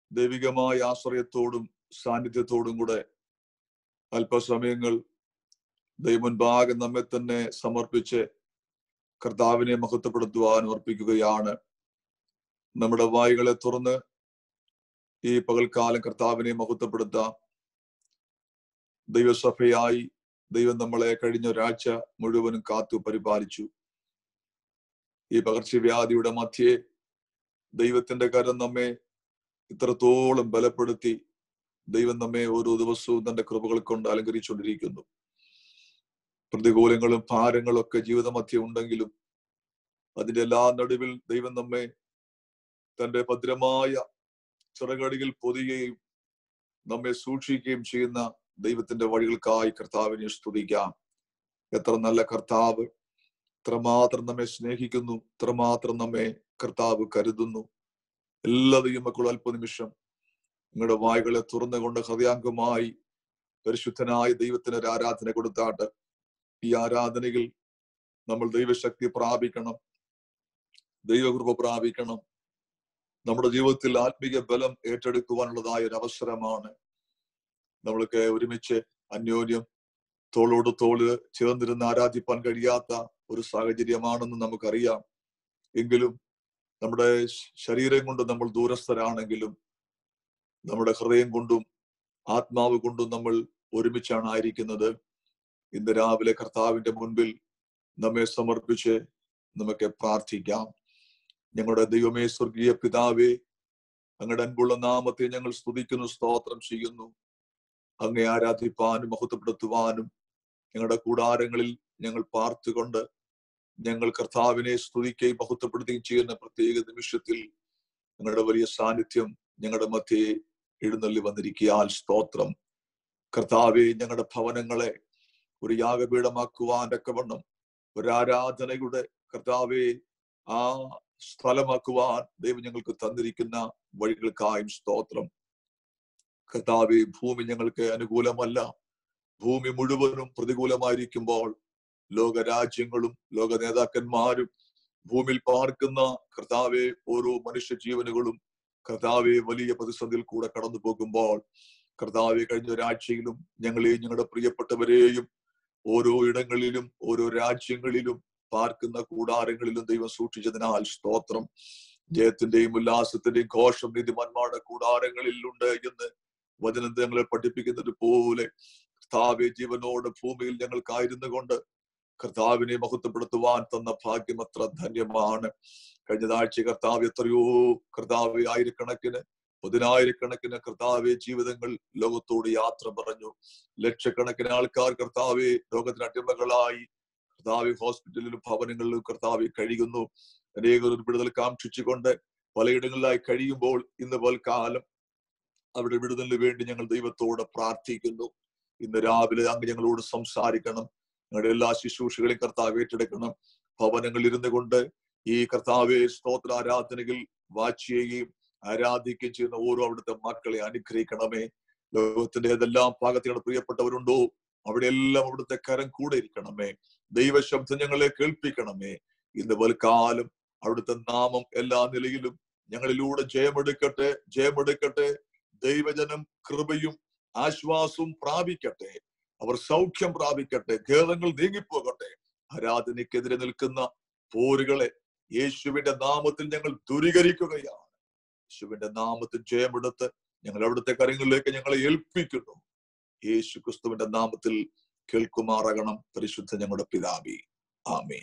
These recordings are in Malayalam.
ദൈവികമായ ആശ്രയത്തോടും സാന്നിധ്യത്തോടും കൂടെ അല്പസമയങ്ങൾ ദൈവമുൻപാകെ നമ്മെ തന്നെ സമർപ്പിച്ച് കർത്താവിനെ മഹത്വപ്പെടുത്തുവാൻ അർപ്പിക്കുകയാണ് നമ്മുടെ വായികളെ തുറന്ന് ഈ പകൽക്കാലം കർത്താവിനെ മഹത്വപ്പെടുത്താം ദൈവസഭയായി ദൈവം നമ്മളെ കഴിഞ്ഞ ഒരാഴ്ച മുഴുവനും കാത്തു പരിപാലിച്ചു ഈ പകർച്ചവ്യാധിയുടെ മധ്യേ ദൈവത്തിന്റെ കരം നമ്മെ ഇത്രത്തോളം ബലപ്പെടുത്തി ദൈവം നമ്മെ ഓരോ ദിവസവും തന്റെ കൃപകൾ കൊണ്ട് അലങ്കരിച്ചുകൊണ്ടിരിക്കുന്നു പ്രതികൂലങ്ങളും ഭാരങ്ങളും ഒക്കെ ജീവിതമധ്യ ഉണ്ടെങ്കിലും അതിന്റെ എല്ലാ നടുവിൽ ദൈവം നമ്മെ തന്റെ ഭദ്രമായ ചിറകടിയിൽ പൊതിയുകയും നമ്മെ സൂക്ഷിക്കുകയും ചെയ്യുന്ന ദൈവത്തിന്റെ വഴികൾക്കായി കർത്താവിനെ സ്തുതിക്കാം എത്ര നല്ല കർത്താവ് ഇത്രമാത്രം നമ്മെ സ്നേഹിക്കുന്നു ഇത്രമാത്രം നമ്മെ കർത്താവ് കരുതുന്നു എല്ലാ ദൈവമക്കളും അല്പനിമിഷം നിങ്ങളുടെ വായ്കളെ തുറന്നുകൊണ്ട് ഹൃദയാംഗമായി പരിശുദ്ധനായ ദൈവത്തിന് ഒരു ആരാധന കൊടുത്താട്ട് ഈ ആരാധനയിൽ നമ്മൾ ദൈവശക്തി പ്രാപിക്കണം ദൈവകൃപ പ്രാപിക്കണം നമ്മുടെ ജീവിതത്തിൽ ആത്മീയ ബലം ഏറ്റെടുക്കുവാനുള്ളതായ ഒരു അവസരമാണ് നമ്മൾക്ക് ഒരുമിച്ച് അന്യോന്യം തോളോട് തോള് ചേർന്നിരുന്ന് ആരാധിപ്പാൻ കഴിയാത്ത ഒരു സാഹചര്യമാണെന്ന് നമുക്കറിയാം എങ്കിലും നമ്മുടെ ശരീരം കൊണ്ട് നമ്മൾ ദൂരസ്ഥരാണെങ്കിലും നമ്മുടെ ഹൃദയം കൊണ്ടും ആത്മാവ് കൊണ്ടും നമ്മൾ ഒരുമിച്ചാണ് ആയിരിക്കുന്നത് ഇന്ന് രാവിലെ കർത്താവിന്റെ മുൻപിൽ നമ്മെ സമർപ്പിച്ച് നമുക്ക് പ്രാർത്ഥിക്കാം ഞങ്ങളുടെ ദൈവമേ സ്വർഗീയ പിതാവേ അങ്ങയുടെ അൻപുള്ള നാമത്തെ ഞങ്ങൾ സ്തുതിക്കുന്നു സ്തോത്രം ചെയ്യുന്നു അങ്ങേ ആരാധിപ്പാനും മഹത്വപ്പെടുത്തുവാനും ഞങ്ങളുടെ കൂടാരങ്ങളിൽ ഞങ്ങൾ പാർത്തുകൊണ്ട് ഞങ്ങൾ കർത്താവിനെ സ്തുതിക്കുകയും മഹത്വപ്പെടുത്തുകയും ചെയ്യുന്ന പ്രത്യേക നിമിഷത്തിൽ ഞങ്ങളുടെ വലിയ സാന്നിധ്യം ഞങ്ങളുടെ മധ്യേ എഴുന്നള്ളി വന്നിരിക്കിയാൽ സ്തോത്രം കർത്താവെ ഞങ്ങളുടെ ഭവനങ്ങളെ ഒരു യാഗപീഠമാക്കുവാൻ വണ്ണം ഒരു ആരാധനയുടെ കർത്താവെ ആ സ്ഥലമാക്കുവാൻ ദൈവം ഞങ്ങൾക്ക് തന്നിരിക്കുന്ന വഴികൾക്കായും സ്തോത്രം കർത്താവെ ഭൂമി ഞങ്ങൾക്ക് അനുകൂലമല്ല ഭൂമി മുഴുവനും പ്രതികൂലമായിരിക്കുമ്പോൾ ലോക രാജ്യങ്ങളും ലോക നേതാക്കന്മാരും ഭൂമിയിൽ പാർക്കുന്ന കർത്താവെ ഓരോ മനുഷ്യ ജീവനുകളും കർത്താവെ വലിയ പ്രതിസന്ധിയിൽ കൂടെ കടന്നു പോകുമ്പോൾ കർത്താവെ കഴിഞ്ഞ ഒരാഴ്ചയിലും ഞങ്ങളെയും ഞങ്ങളുടെ പ്രിയപ്പെട്ടവരെയും ഓരോ ഇടങ്ങളിലും ഓരോ രാജ്യങ്ങളിലും പാർക്കുന്ന കൂടാരങ്ങളിലും ദൈവം സൂക്ഷിച്ചതിനാൽ സ്തോത്രം ജയത്തിന്റെയും ഉല്ലാസത്തിന്റെയും ഘോഷം നീതിമാന്മാരുടെ കൂടാരങ്ങളിൽ ഉണ്ട് എന്ന് വചനം ഞങ്ങളെ പഠിപ്പിക്കുന്നത് പോലെ കർത്താവെ ജീവനോട് ഭൂമിയിൽ ഞങ്ങൾക്കായിരുന്നു കൊണ്ട് കർത്താവിനെ മഹത്വപ്പെടുത്തുവാൻ തന്ന ഭാഗ്യം അത്ര ധന്യമാണ് കഴിഞ്ഞ ആഴ്ച കർത്താവ് എത്രയോ കർത്താവ് ആയിരക്കണക്കിന് പതിനായിരക്കണക്കിന് കർത്താവെ ജീവിതങ്ങൾ ലോകത്തോട് യാത്ര പറഞ്ഞു ലക്ഷക്കണക്കിന് ആൾക്കാർ കർത്താവെ ലോകത്തിന് അടിമകളായി കർത്താവെ ഹോസ്പിറ്റലിലും ഭവനങ്ങളിലും കർത്താവെ കഴിയുന്നു അനേകർ ഒരു വിടുതൽ കാക്ഷിച്ചുകൊണ്ട് പലയിടങ്ങളിലായി കഴിയുമ്പോൾ ഇന്ന് പോൽക്കാലം അവിടെ വിടുതലിന് വേണ്ടി ഞങ്ങൾ ദൈവത്തോട് പ്രാർത്ഥിക്കുന്നു ഇന്ന് രാവിലെ അങ്ങ് ഞങ്ങളോട് സംസാരിക്കണം ഞങ്ങളുടെ എല്ലാ ശുശ്രൂഷകളെയും കർത്താവ് ഏറ്റെടുക്കണം ഭവനങ്ങളിൽ ഇരുന്നു കൊണ്ട് ഈ കർത്താവെ സ്തോത്ര ആരാധനകൾ വാച്ച് ചെയ്യുകയും ആരാധിക്കുകയും ചെയ്യുന്ന ഓരോ അവിടുത്തെ മക്കളെ അനുഗ്രഹിക്കണമേ ലോകത്തിന്റെ ഏതെല്ലാം ഭാഗത്തുകൾ പ്രിയപ്പെട്ടവരുണ്ടോ അവിടെ എല്ലാം അവിടുത്തെ കരം കൂടെ ഇരിക്കണമേ ദൈവശബ്ദം ഞങ്ങളെ കേൾപ്പിക്കണമേ ഇന്ന് വൽക്കാലം അവിടുത്തെ നാമം എല്ലാ നിലയിലും ഞങ്ങളിലൂടെ ജയമെടുക്കട്ടെ ജയമെടുക്കട്ടെ ദൈവജനം കൃപയും ആശ്വാസവും പ്രാപിക്കട്ടെ അവർ സൗഖ്യം പ്രാപിക്കട്ടെ ഖേദങ്ങൾ നീങ്ങിപ്പോകട്ടെ ആരാധനയ്ക്കെതിരെ നിൽക്കുന്ന പോരുകളെ യേശുവിന്റെ നാമത്തിൽ ഞങ്ങൾ ദൂരീകരിക്കുകയാണ് യേശുവിന്റെ നാമത്തിൽ ജയമെടുത്ത് ഞങ്ങൾ അവിടുത്തെ കാര്യങ്ങളിലേക്ക് ഞങ്ങളെ ഏൽപ്പിക്കുന്നു യേശു ക്രിസ്തുവിന്റെ നാമത്തിൽ കേൾക്കുമാറാകണം പരിശുദ്ധ ഞങ്ങളുടെ പിതാവി ആമീൻ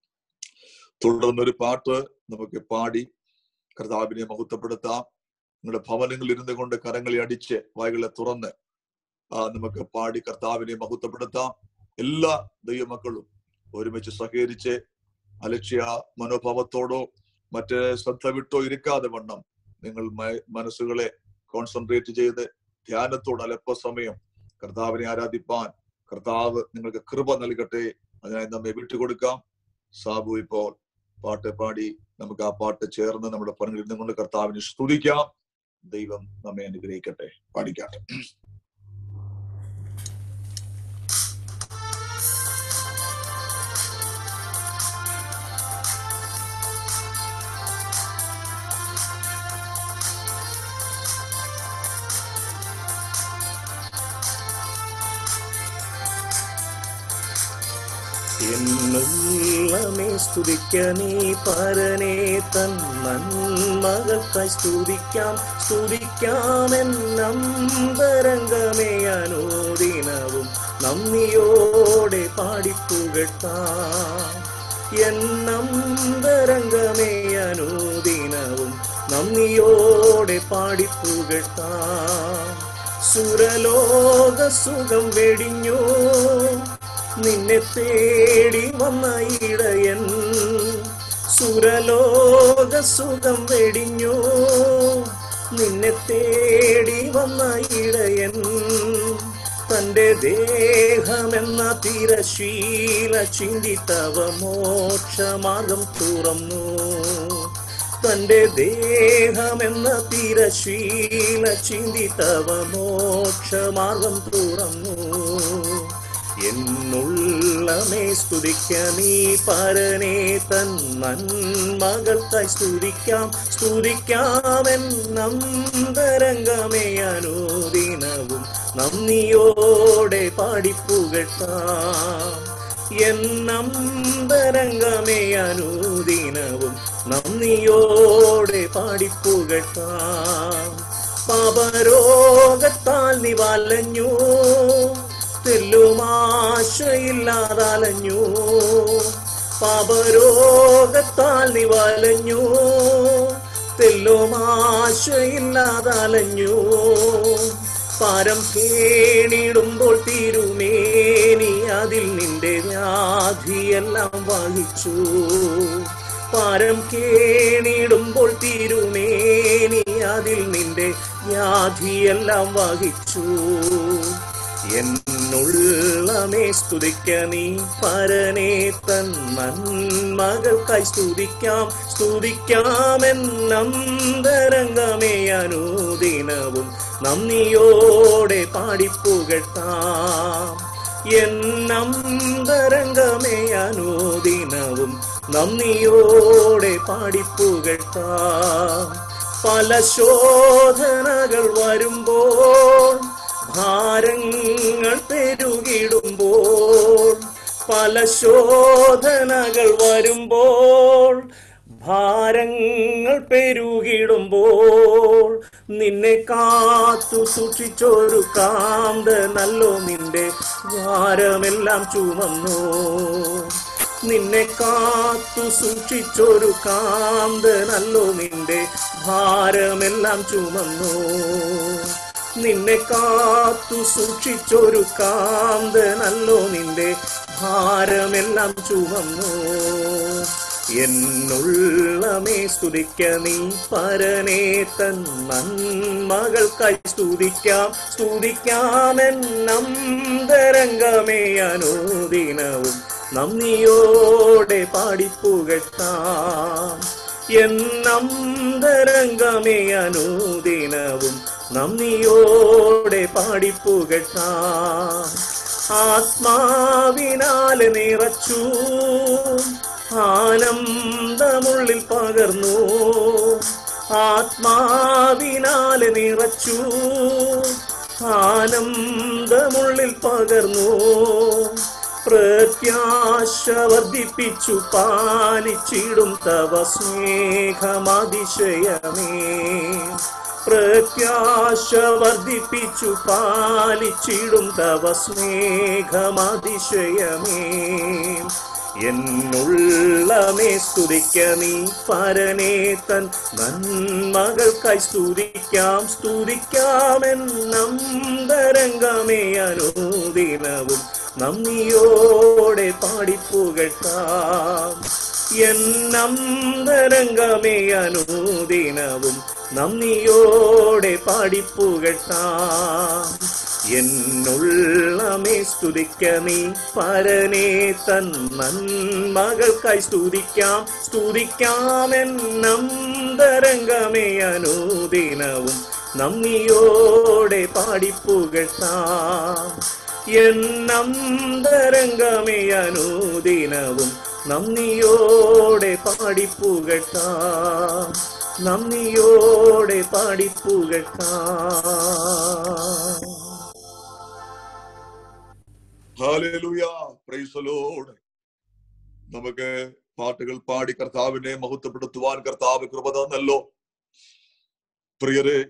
തുടർന്നൊരു പാട്ട് നമുക്ക് പാടി കർത്താവിനെ മഹത്വപ്പെടുത്താം നിങ്ങളുടെ ഭവനങ്ങളിൽ ഇരുന്നു കൊണ്ട് കരങ്ങളെ അടിച്ച് വായകളെ തുറന്ന് ആ നമുക്ക് പാടി കർത്താവിനെ മഹത്വപ്പെടുത്താം എല്ലാ ദൈവമക്കളും ഒരുമിച്ച് സഹകരിച്ച് അലക്ഷ്യ മനോഭാവത്തോടോ മറ്റ് ശ്രദ്ധ വിട്ടോ ഇരിക്കാതെ വണ്ണം നിങ്ങൾ മനസ്സുകളെ കോൺസെൻട്രേറ്റ് ചെയ്ത് ധ്യാനത്തോട് അല്പസമയം കർത്താവിനെ ആരാധിപ്പാൻ കർത്താവ് നിങ്ങൾക്ക് കൃപ നൽകട്ടെ അതിനായി നമ്മെ വിട്ടുകൊടുക്കാം സാബു ഇപ്പോൾ പാട്ട് പാടി നമുക്ക് ആ പാട്ട് ചേർന്ന് നമ്മുടെ പണികളിൽ നിന്നുകൊണ്ട് കർത്താവിനെ സ്തുതിക്കാം ദൈവം നമ്മെ അനുഗ്രഹിക്കട്ടെ പാടിക്കാട്ടെ യേശുവേ എന്നുള്ളമേ സ്തുതിക്ക നീ പരനെ തൻ നന്മകൾക്കായി സ്തുതിക്കാം സ്തുതിക്കാമെന്നന്തരംഗമേ അനുദിനവും നന്ദിയോടെ പാടിപ്പുകട്ടാം എന്നന്തരംഗമേ അനുദിനവും നന്ദിയോടെ പാടിപ്പുകട്ടാം സുരലോക സുഖം വെടിഞ്ഞു നിന്നെ തേടി വന്ന ഇടയൻ സുരലോക സുഖം വെടിഞ്ഞു നിന്നെ തേടി വന്ന ഇടയൻ തന്റെ ദേഹമെന്ന തിരശീല ചിന്തിത്തവ മോക്ഷമാർഗം തുറന്നു തന്റെ ദേഹമെന്ന തിരശീല ചിന്തിത്തവ മോക്ഷമാർഗം തുറന്നു എന്നുള്ളമേ സ്തുതിക്ക നീ പരനെ തൻ നന്മകൾക്കായി സ്തുതിക്കാം സ്തുതിക്കാമെന്നന്തരംഗമേ അനുദിനവും നന്ദിയോടെ പാടിപ്പുകട്ടാം എന്നന്തരംഗമേ അനുദിനവും നന്ദിയോടെ പാടിപ്പുകട്ടാം പാപരോഗത്താൽ നീ വലഞ്ഞു തെല്ലുമാശയില്ലാതലഞ്ഞു പാപരോഗത്താൽ നീ വലഞ്ഞു തെല്ലുമാശയില്ലാതലഞ്ഞു പാരം കേണിടുമ്പോൾ തിരുമേനി അതിൽ നിന്റെ വ്യാധിയെല്ലാം വഹിച്ചു പാരം കേണിടുമ്പോൾ തിരുമേനി അതിൽ നിന്റെ വ്യാധിയെല്ലാം വഹിച്ചു എന്നുള്ളമേ സ്തുതിക്ക നീ പരനെ തൻ നന്മകൾക്കായി സ്തുതിക്കാം സ്തുതിക്കാമെന്നന്തരംഗമേ അനുദിനവും നന്ദിയോടെ പാടിപ്പുകട്ടാം എന്നന്തരംഗമേ അനുദിനവും നന്ദിയോടെ പാടിപ്പുകട്ടാം പല ശോധനകൾ വരുമ്പോൾ ഭാരങ്ങൾ പെരുകിടുമ്പോൾ പല ശോധനകൾ വരുമ്പോൾ ഭാരങ്ങൾ പെരുകിടുമ്പോൾ നിന്നെ കാത്തു സൂക്ഷിച്ചൊരു കാന്ത നല്ലോ നിന്റെ ഭാരമെല്ലാം ചുമന്നു നിന്നെ കാത്തു സൂക്ഷിച്ചൊരു കാന്ത നല്ലോ നിന്റെ ഭാരമെല്ലാം ചുമന്നു നിന്നെ കാത്തു സൂക്ഷിച്ചൊരു കാന്തനല്ലോ നിന്റെ ഭാരമെല്ലാം ചുമന്നു എന്നുള്ളമേ സ്തുതിക്ക നീ പരനെ തൻ നന്മകൾക്കായി സ്തുതിക്കാം സ്തുതിക്കാമെന്നന്തരംഗമേ അനുദിനവും നന്ദിയോടെ പാടിപ്പുകട്ടാം എന്നന്തരംഗമേ അനുദിനവും നന്ദിയോടെ പാടിപ്പുകട്ടാം ആത്മാവിനാൽ നിറച്ചു ആനന്ദമുള്ളിൽ പകർന്നു ആത്മാവിനാൽ നിറച്ചു ആനന്ദമുള്ളിൽ പകർന്നു പ്രത്യാശ വർദ്ധിപ്പിച്ചു പാലിച്ചിടും തവ സ്നേഹമതിശയമേ പ്രത്യാശ വർദ്ധിപ്പിച്ചു പാലിച്ചിടും തവ സ്നേഹമതിശയമേ എന്നുള്ളമേ സ്തുതിക്ക നീ പരനെ തൻ നന്മകൾക്കായി സ്തുതിക്കാം സ്തുതിക്കാമെന്നന്തരംഗമേ അനുദിനവും നന്ദിയോടെ പാടിപ്പുകട്ടാം എന്നന്തരംഗമേ അനുദിനവും നന്ദിയോടെ പാടിപ്പുകട്ടാം എന്നുള്ളമേ സ്തുതിക്ക നീ പരനെ തൻ നന്മകൾക്കായി സ്തുതിക്കാം സ്തുതിക്കാമെന്നന്തരംഗമേ അനുദിനവും നന്ദിയോടെ പാടിപ്പുകട്ടാം എന്നന്തരംഗമേ അനുദിനവും നന്ദിയോടെ പാടിപ്പുകട്ടാം നന്ദിയോടെ പാടിപ്പുകട്ടാം Hallelujah. Praise the Lord. നമുക്ക് പാട്ടുകൾ പാടി കർത്താവിനെ മഹത്വപ്പെടുത്തുവാൻ കർത്താവ് കൃപ തന്നല്ലോ പ്രിയരെ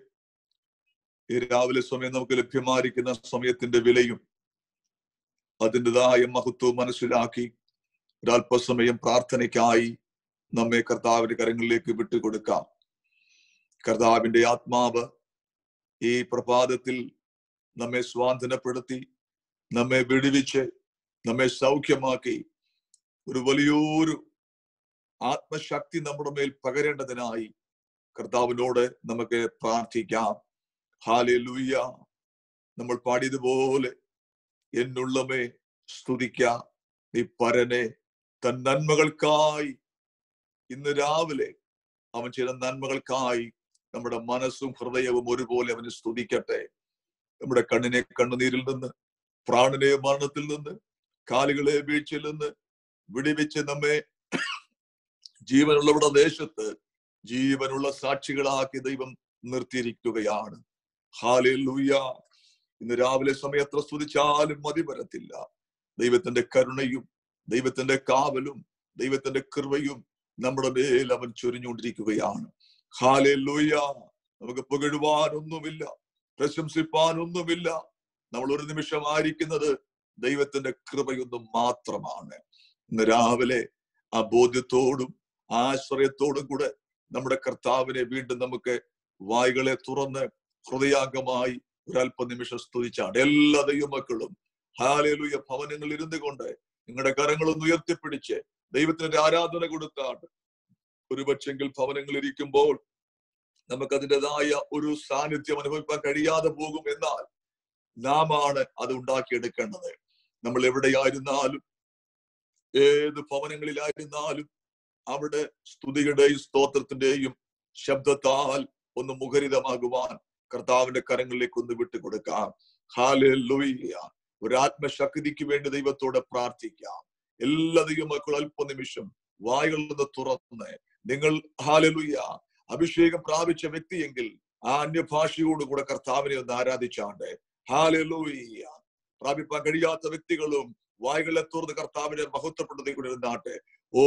ഈ രാവിലെ സമയം നമുക്ക് ലഭ്യമായിരിക്കുന്ന സമയത്തിന്റെ വിലയും അതിൻ്റെതായ മഹത്വവും മനസ്സിലാക്കി ഒരല്പസമയം പ്രാർത്ഥനയ്ക്കായി നമ്മെ കർത്താവിന്റെ കരങ്ങളിലേക്ക് വിട്ടുകൊടുക്കാം കർത്താവിന്റെ ആത്മാവ് ഈ പ്രഭാതത്തിൽ നമ്മെ സ്വാതന്ത്ര്യപ്പെടുത്തി നമ്മെ വിടുവിച്ച് നമ്മെ സൗഖ്യമാക്കി ഒരു വലിയൊരു ആത്മശക്തി നമ്മുടെ മേൽ പകരേണ്ടതിനായി കർത്താവിനോട് നമുക്ക് പ്രാർത്ഥിക്കാം ഹാലെ ലൂയ്യ നമ്മൾ പാടിയതുപോലെ എന്നുള്ളമേ സ്തുതിക്ക നീ പരനെ തൻ നന്മകൾക്കായി ഇന്ന് രാവിലെ അവൻ ചെയ്ത നന്മകൾക്കായി നമ്മുടെ മനസ്സും ഹൃദയവും ഒരുപോലെ അവന് സ്തുതിക്കട്ടെ നമ്മുടെ കണ്ണിനെ കണ്ണുനീരിൽ നിന്ന് പ്രാണനെ മരണത്തിൽ നിന്ന് കാലുകളെ വീഴ്ചയിൽ നിന്ന് വിടിവിച്ച് നമ്മെ ജീവനുള്ളവരുടെ ദേശത്ത് ജീവനുള്ള സാക്ഷികളാക്കി ദൈവം നിർത്തിയിരിക്കുകയാണ് ഹാലേ ലൂയ ഇന്ന് രാവിലെ സമയം എത്ര സ്തുതിച്ചാലും മതി വരത്തില്ല ദൈവത്തിന്റെ കരുണയും ദൈവത്തിന്റെ കാവലും ദൈവത്തിന്റെ കൃപയും നമ്മുടെ മേൽ അവൻ ചൊരിഞ്ഞുകൊണ്ടിരിക്കുകയാണ് ഹാലേ ലൂയ നമുക്ക് പുകഴുവാനൊന്നുമില്ല പ്രശംസിപ്പാനൊന്നുമില്ല നമ്മൾ ഒരു നിമിഷം ആയിരിക്കുന്നത് ദൈവത്തിന്റെ കൃപയൊന്നും മാത്രമാണ് ഇന്ന് രാവിലെ ആ ബോധ്യത്തോടും ആശ്രയത്തോടും കൂടെ നമ്മുടെ കർത്താവിനെ വീണ്ടും നമുക്ക് വായികളെ തുറന്ന് ഹൃദയാംഗമായി ഒരല്പ നിമിഷം സ്തുതിച്ചാണ് എല്ലാ ദൈവമക്കളും ഹാലേലുയ ഭവനങ്ങളിൽ ഇരുന്നു കൊണ്ട് നിങ്ങളുടെ കരങ്ങളൊന്ന് ഉയർത്തിപ്പിടിച്ച് ദൈവത്തിന്റെ ആരാധന കൊടുത്താണ് ഒരുപക്ഷെങ്കിൽ ഭവനങ്ങളിൽ ഇരിക്കുമ്പോൾ നമുക്ക് അതിൻ്റെതായ ഒരു സാന്നിധ്യം അനുഭവിക്കാൻ കഴിയാതെ പോകും എന്നാൽ നാം ആണ് അത് ഉണ്ടാക്കിയെടുക്കേണ്ടത് നമ്മൾ എവിടെയായിരുന്നാലും ഏത് ഭവനങ്ങളിലായിരുന്നാലും അവിടെ സ്തുതിയുടെയും സ്തോത്രത്തിന്റെയും ശബ്ദത്താൽ ഒന്ന് മുഖരിതമാകുവാൻ കർത്താവിന്റെ കരങ്ങളിലേക്ക് ഒന്ന് വിട്ടുകൊടുക്കാം ഹാലെ ലൊയ്യ ഒരു ആത്മശക്തിക്ക് വേണ്ടി ദൈവത്തോടെ പ്രാർത്ഥിക്കാം എല്ലാ ദൈവമക്കളും അല്പനിമിഷം വായുകളൊന്ന് തുറന്ന് നിങ്ങൾ ഹാലലുയ്യ അഭിഷേകം പ്രാപിച്ച വ്യക്തിയെങ്കിൽ ആ അന്യഭാഷയോടുകൂടെ കർത്താവിനെ ഒന്ന് ആരാധിച്ചാണ്ട് ഹാലലുയ്യ പ്രാപിപ്പാൻ കഴിയാത്ത വ്യക്തികളും വായുകളെ തുറന്ന് കർത്താവിനെ മഹത്വപ്പെടുത്തി കൊണ്ടിരുന്നാട്ടെ ഓ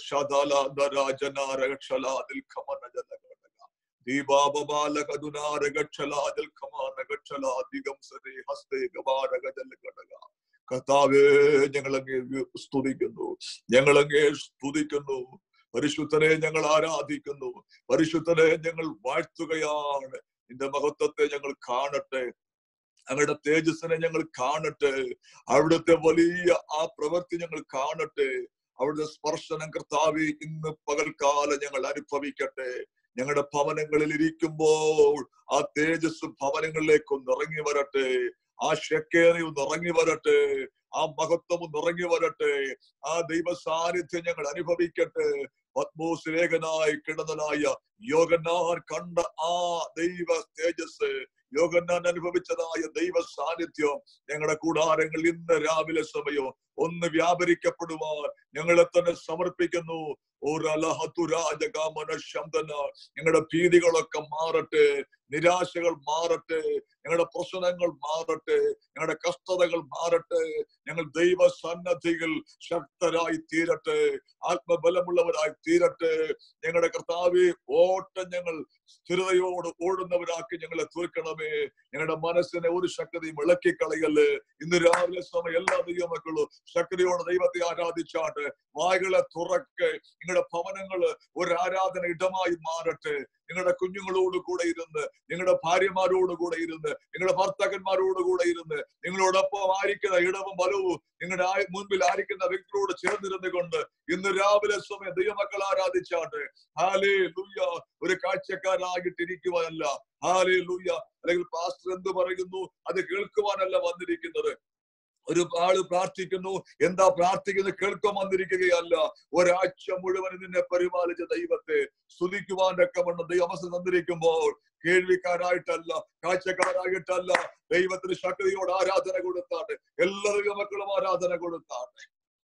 കർത്താവേ ഞങ്ങളങ്ങേ സ്തുതിക്കുന്നു ഞങ്ങളങ്ങേ സ്തുതിക്കുന്നു പരിശുദ്ധനെ ഞങ്ങൾ ആരാധിക്കുന്നു പരിശുദ്ധനെ ഞങ്ങൾ വാഴ്ത്തുകയാണ് നിന്റെ മഹത്വത്തെ ഞങ്ങൾ കാണട്ടെ അങ്ങയുടെ തേജസ്സിനെ ഞങ്ങൾ കാണട്ടെ അവിടുത്തെ വലിയ ആ പ്രവൃത്തി ഞങ്ങൾ കാണട്ടെ അവിടുത്തെ സ്പർശനം കർത്താവി ഇന്ന് പകൽക്കാലം ഞങ്ങൾ അനുഭവിക്കട്ടെ ഞങ്ങളുടെ ഭവനങ്ങളിൽ ഇരിക്കുമ്പോൾ ആ തേജസ് ഭവനങ്ങളിലേക്ക് ഒന്ന് ഇറങ്ങി വരട്ടെ ആ ഷെക്കേറി ഒന്ന് ഇറങ്ങി വരട്ടെ ആ മഹത്വം ഒന്ന് ഇറങ്ങി വരട്ടെ ആ ദൈവ സാന്നിധ്യം ഞങ്ങൾ അനുഭവിക്കട്ടെ പത്മോസ് ലേഖനായി കിടന്നതായ യോഗന്നാൻ കണ്ട ആ ദൈവ തേജസ് യോഗന്നാൻ അനുഭവിച്ചതായ ദൈവ സാന്നിധ്യം ഞങ്ങളുടെ കൂടാരങ്ങൾ ഇന്ന് രാവിലെ സമയം ഒന്ന് വ്യാപരിക്കപ്പെടുവാൻ ഞങ്ങളെ തന്നെ സമർപ്പിക്കുന്നു ഞങ്ങളുടെ ഭീതികളൊക്കെ മാറട്ടെ നിരാശകൾ മാറട്ടെ ഞങ്ങളുടെ പ്രശ്നങ്ങൾ മാറട്ടെ ഞങ്ങളുടെ കഷ്ടതകൾ മാറട്ടെ ഞങ്ങൾ ദൈവ സന്നദ്ധികൾ ശക്തരായി തീരട്ടെ ആത്മബലമുള്ളവരായി തീരട്ടെ ഞങ്ങളുടെ കർത്താവെ ഓട്ടം ഞങ്ങൾ സ്ഥിരതയോട് ഓടുന്നവരാക്കി ഞങ്ങളെ തീർക്കണമേ ഞങ്ങളുടെ മനസ്സിനെ ഒരു ശക്തിയും ഇളക്കിക്കളയല്ലേ ഇന്ന് രാവിലെ സമയം എല്ലാ ദൈവമക്കളും ശക്തിയോടെ ദൈവത്തെ ആരാധിച്ചാട്ട് വായ്കളെ തുറക്കെ നിങ്ങളുടെ ഭവനങ്ങള് ഒരു ആരാധന ഇടമായി മാറട്ടെ നിങ്ങളുടെ കുഞ്ഞുങ്ങളോട് കൂടെ ഇരുന്ന് നിങ്ങളുടെ ഭാര്യമാരോട് കൂടെ ഇരുന്ന് നിങ്ങളുടെ ഭർത്താക്കന്മാരോട് കൂടെ ഇരുന്ന് നിങ്ങളോടൊപ്പം ആയിരിക്കുന്ന ഇടവും ബലവും നിങ്ങളുടെ മുൻപിൽ ആയിരിക്കുന്ന വ്യക്തിയോട് ചേർന്നിരുന്നു കൊണ്ട് ഇന്ന് രാവിലെ സമയം ദൈവമക്കൾ ആരാധിച്ചാട്ടെ ഹാലേ ലൂയ ഒരു കാഴ്ചക്കാരായിട്ടിരിക്കുവാനല്ല ഹാലേ ലൂയ അല്ലെങ്കിൽ പാസ്റ്റർ എന്ത് പറയുന്നു അത് കേൾക്കുവാനല്ല വന്നിരിക്കുന്നത് ഒരു ആള് പ്രാർത്ഥിക്കുന്നു എന്താ പ്രാർത്ഥിക്കുന്നത് കേൾക്കാൻ വന്നിരിക്കുകയല്ല ഒരാഴ്ച മുഴുവൻ നിന്നെ പരിപാലിച്ച ദൈവത്തെ സ്തുതിക്കുവാനൊക്കെ വണ്ണം ദൈവം അവസരം തന്നിരിക്കുമ്പോൾ കേൾവിക്കാരായിട്ടല്ല കാഴ്ചക്കാരായിട്ടല്ല ദൈവത്തിന് ശക്തിയോട് ആരാധന കൊടുത്താട്ടെ എല്ലാ ദൈവമക്കളും ആരാധന കൊടുത്താട്ടെ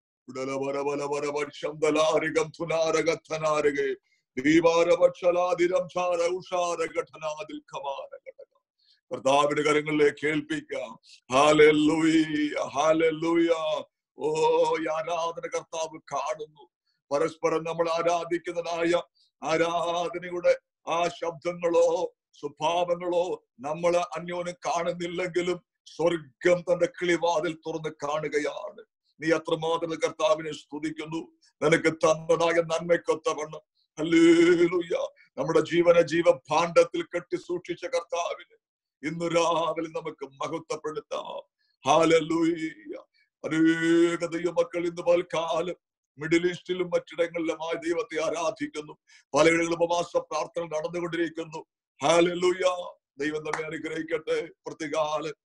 ശബ്ദലാരികം തുനാരകഥനാരകെ ദീപാരപക്ഷലാതിരം ഛാര ഉഷാര ഘടനാതിൽ ഖമാര ഘടക കർത്താവിന്റെ കരങ്ങളിലേക്ക് കേൾപ്പിക്കാം ഹാലൂയ ഹാലൂയ ഓ ഈ ആരാധന കർത്താവ് കാണുന്നു പരസ്പരം നമ്മൾ ആരാധിക്കുന്നതായ ആരാധനയുടെ ആ ശബ്ദങ്ങളോ സ്വഭാവങ്ങളോ നമ്മൾ അന്യോന്യം കാണുന്നില്ലെങ്കിലും സ്വർഗം തന്റെ കിളിവാതിൽ തുറന്ന് കാണുകയാണ് നീ അത്രമാത്രം കർത്താവിനെ സ്തുതിക്കുന്നു നിനക്ക് തന്നതായ നന്മയ്ക്കൊത്തവണ്ണം ഹല്ലേലൂയ നമ്മുടെ ജീവന ജീവഭാണ്ഡത്തിൽ കെട്ടി സൂക്ഷിച്ച കർത്താവിന് ഇന്ന് രാവിലെ നമുക്ക് മഹത്വപ്പെടുത്താം ഹാലലൂയ അനേക ദൈവമക്കൾ ഇന്ന് പൽക്കാലം മിഡിൽ ഈസ്റ്റിലും മറ്റിടങ്ങളിലുമായി ദൈവത്തെ ആരാധിക്കുന്നു പലയിടങ്ങളിലും ഉപവാസ പ്രാർത്ഥന നടന്നുകൊണ്ടിരിക്കുന്നു ഹാലലൂയ ദൈവം നമ്മെ അനുഗ്രഹിക്കട്ടെ പ്രത്യേകാലം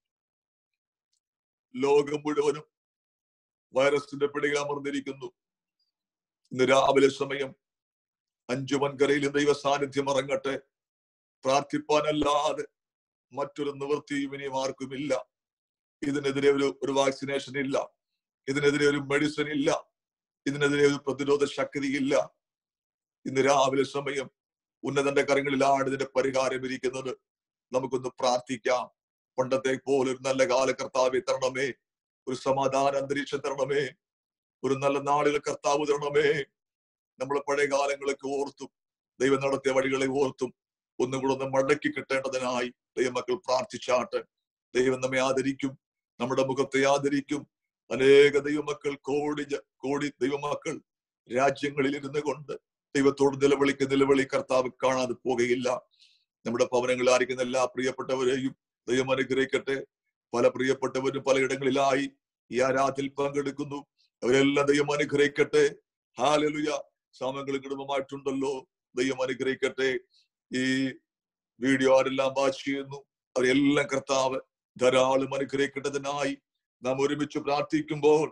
ലോകം മുഴുവനും വൈറസിന്റെ പിടിയിൽ അമർന്നിരിക്കുന്നു ഇന്ന് രാവിലെ സമയം അഞ്ചു വൻകരയിലും ദൈവ സാന്നിധ്യം ഇറങ്ങട്ടെ പ്രാർത്ഥിപ്പാനല്ലാതെ മറ്റൊരു നിവൃത്തിയും ഇനിയും ആർക്കുമില്ല ഇതിനെതിരെ ഒരു ഒരു വാക്സിനേഷൻ ഇല്ല ഇതിനെതിരെ ഒരു മെഡിസിൻ ഇല്ല ഇതിനെതിരെ ഒരു പ്രതിരോധ ശക്തിയില്ല ഇന്ന് രാവിലെ സമയം ഉന്നതന്റെ കരങ്ങളിലാണ് ഇതിന്റെ പരിഹാരം ഇരിക്കുന്നത് നമുക്കൊന്ന് പ്രാർത്ഥിക്കാം പണ്ടത്തെ പോലെ ഒരു നല്ല കാല കർത്താവ് തരണമേ ഒരു സമാധാന അന്തരീക്ഷം തരണമേ ഒരു നല്ല നാളുകൾ കർത്താവ് തരണമേ നമ്മൾ പഴയ കാലങ്ങളൊക്കെ ഓർത്തും ദൈവം നടത്തിയ വഴികളെ ഓർത്തും ഒന്നും കൂടെ ഒന്ന് മടക്കി കിട്ടേണ്ടതിനായി ദൈവമക്കൾ പ്രാർത്ഥിച്ചാട്ട് ദൈവം നമ്മെ ആദരിക്കും നമ്മുടെ മുഖത്തെ ആദരിക്കും അനേക ദൈവമക്കൾ കോടി ജ- കോടി ദൈവമക്കൾ രാജ്യങ്ങളിൽ ഇരുന്നു കൊണ്ട് ദൈവത്തോട് നിലവിളിക്ക് നിലവിളി കർത്താവ് കാണാതെ പോകുകയില്ല നമ്മുടെ ഭവനങ്ങളിൽ ആയിരിക്കുന്ന എല്ലാ പ്രിയപ്പെട്ടവരെയും ദൈവം അനുഗ്രഹിക്കട്ടെ പല പ്രിയപ്പെട്ടവരും പലയിടങ്ങളിലായി ഈ ആരാധയിൽ പങ്കെടുക്കുന്നു അവരെല്ലാം ദൈവം അനുഗ്രഹിക്കട്ടെ ഹാലലുയ സാമങ്ങൾ കുടുംബമായിട്ടുണ്ടല്ലോ ദൈവം അനുഗ്രഹിക്കട്ടെ ഈ വീഡിയോ ആരെല്ലാം വാച്ച് ചെയ്യുന്നു അവരെല്ലാം കർത്താവ് ധാരാളം അനുഗ്രഹിക്കേണ്ടതിനായി നാം ഒരുമിച്ച് പ്രാർത്ഥിക്കുമ്പോൾ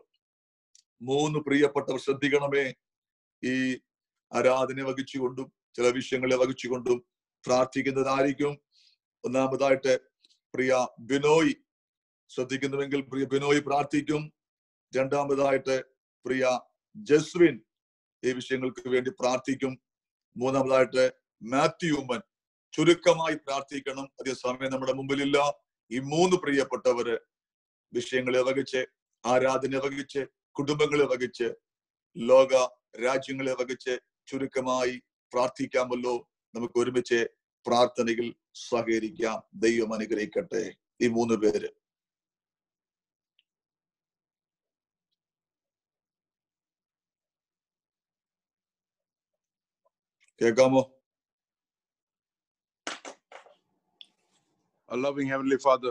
മൂന്ന് പ്രിയപ്പെട്ടവർ ശ്രദ്ധിക്കണമേ ഈ ആരാധന വഹിച്ചുകൊണ്ടും ചില വിഷയങ്ങളെ വഹിച്ചുകൊണ്ടും പ്രാർത്ഥിക്കുന്നതായിരിക്കും ഒന്നാമതായിട്ട് പ്രിയ ബിനോയ് ശ്രദ്ധിക്കുന്നുവെങ്കിൽ പ്രിയ ബിനോയ് പ്രാർത്ഥിക്കും രണ്ടാമതായിട്ട് പ്രിയ ജസ്വിൻ ഈ വിഷയങ്ങൾക്ക് വേണ്ടി പ്രാർത്ഥിക്കും മൂന്നാമതായിട്ട് മാത്യു ഉമ്മൻ ചുരുക്കമായി പ്രാർത്ഥിക്കണം അതേസമയം നമ്മുടെ മുമ്പിലില്ല ഈ മൂന്ന് പ്രിയപ്പെട്ടവര് വിഷയങ്ങളെ വഹിച്ച് ആരാധന വഹിച്ച് കുടുംബങ്ങളെ വഹിച്ച് ലോക രാജ്യങ്ങളെ വഹിച്ച് ചുരുക്കമായി പ്രാർത്ഥിക്കാമല്ലോ നമുക്ക് ഒരുമിച്ച് പ്രാർത്ഥനയിൽ സഹകരിക്കാം ദൈവം അനുഗ്രഹിക്കട്ടെ ഈ മൂന്ന് പേര് കേൾക്കാമോ Our loving Heavenly Father,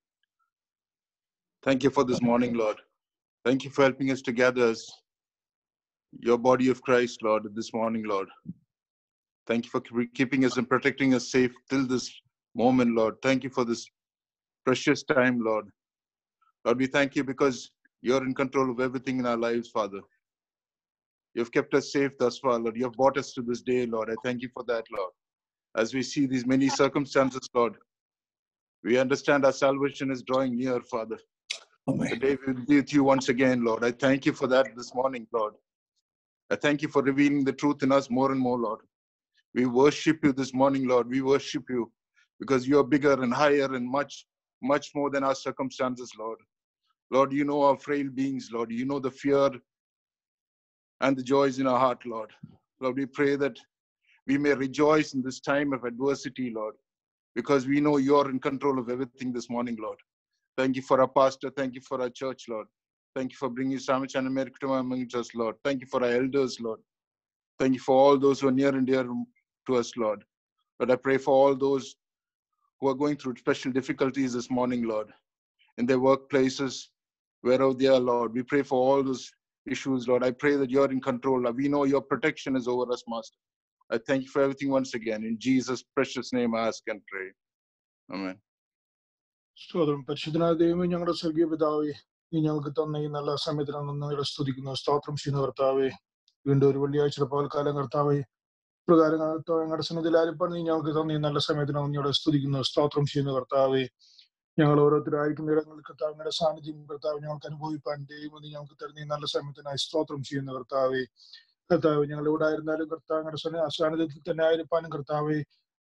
thank you for this morning, Lord. Thank you for helping us to gather as your body of Christ, Lord, this morning, Lord. Thank you for keep- keeping us and protecting us safe till this moment, Lord. Thank you for this precious time, Lord. Lord, we thank you because you're in control of everything in our lives, Father. You've kept us safe thus far, Lord. You have brought us to this day, Lord. I thank you for that, Lord. As we see these many circumstances, Lord, we understand our salvation is drawing near, Father. Amen. Today we will be with you once again, Lord. I thank you for that this morning, Lord. I thank you for revealing the truth in us more and more, Lord. We worship you this morning, Lord. We worship you because you are bigger and higher and much, much more than our circumstances, Lord. Lord, you know our frail beings, Lord. You know the fear and the joys in our heart, Lord. Lord, we pray that we may rejoice in this time of adversity, Lord, because we know you're in control of everything this morning, Lord. Thank you for our pastor. Thank you for our church, Lord. Thank you for bringing Sandwich and America among us, Lord. Thank you for our elders, Lord. Thank you for all those who are near and dear to us, Lord. Lord, I pray for all those who are going through special difficulties this morning, Lord, in their workplaces, wherever they are, Lord. We pray for all those issues, Lord. I pray that you're in control. Lord. We know your protection is over us, Master. I thank you for everything once again. In Jesus' precious name, I ask and pray. Amen. സ്തോത്രം പരിശുദ്ധനായ ദൈവമേ ഞങ്ങളുടെ സ്വർഗീയ പിതാവേ നീ ഞങ്ങൾക്ക് തന്ന ഈ നല്ല സമയത്തിന് നന്ദിയോടെ സ്തുതിക്കുന്നു സ്തോത്രം ചെയ്യുന്ന കർത്താവേ വീണ്ടും ഒരു വെള്ളിയാഴ്ചയുടെ പകൽക്കാലം കർത്താവേ പ്രകാരം കർത്താവ് ഞങ്ങളുടെ സന്നിധിയിൽ ആരിപ്പാൻ നീ ഞങ്ങൾക്ക് തന്ന ഈ നല്ല സമയത്തിന് നന്ദിയോടെ സ്തുതിക്കുന്നു സ്തോത്രം ചെയ്യുന്ന കർത്താവേ ഞങ്ങൾ ഓരോരുത്തരായിരിക്കുന്ന ഇടങ്ങളിൽ കർത്താവിന്റെ സാന്നിധ്യം കർത്താവ് ഞങ്ങൾക്ക് അനുഭവിപ്പാൻ ദൈവം നീ ഞങ്ങൾക്ക് തരുന്ന ഈ നല്ല സമയത്തിനായി സ്തോത്രം ചെയ്യുന്ന കർത്താവേ കർത്താവ് ഞങ്ങൾ ഇവിടെ ആയിരുന്നാലും കർത്താവിന്റെ സാന്നിധ്യത്തിൽ തന്നെ ആയിരിക്കാനും കർത്താവെ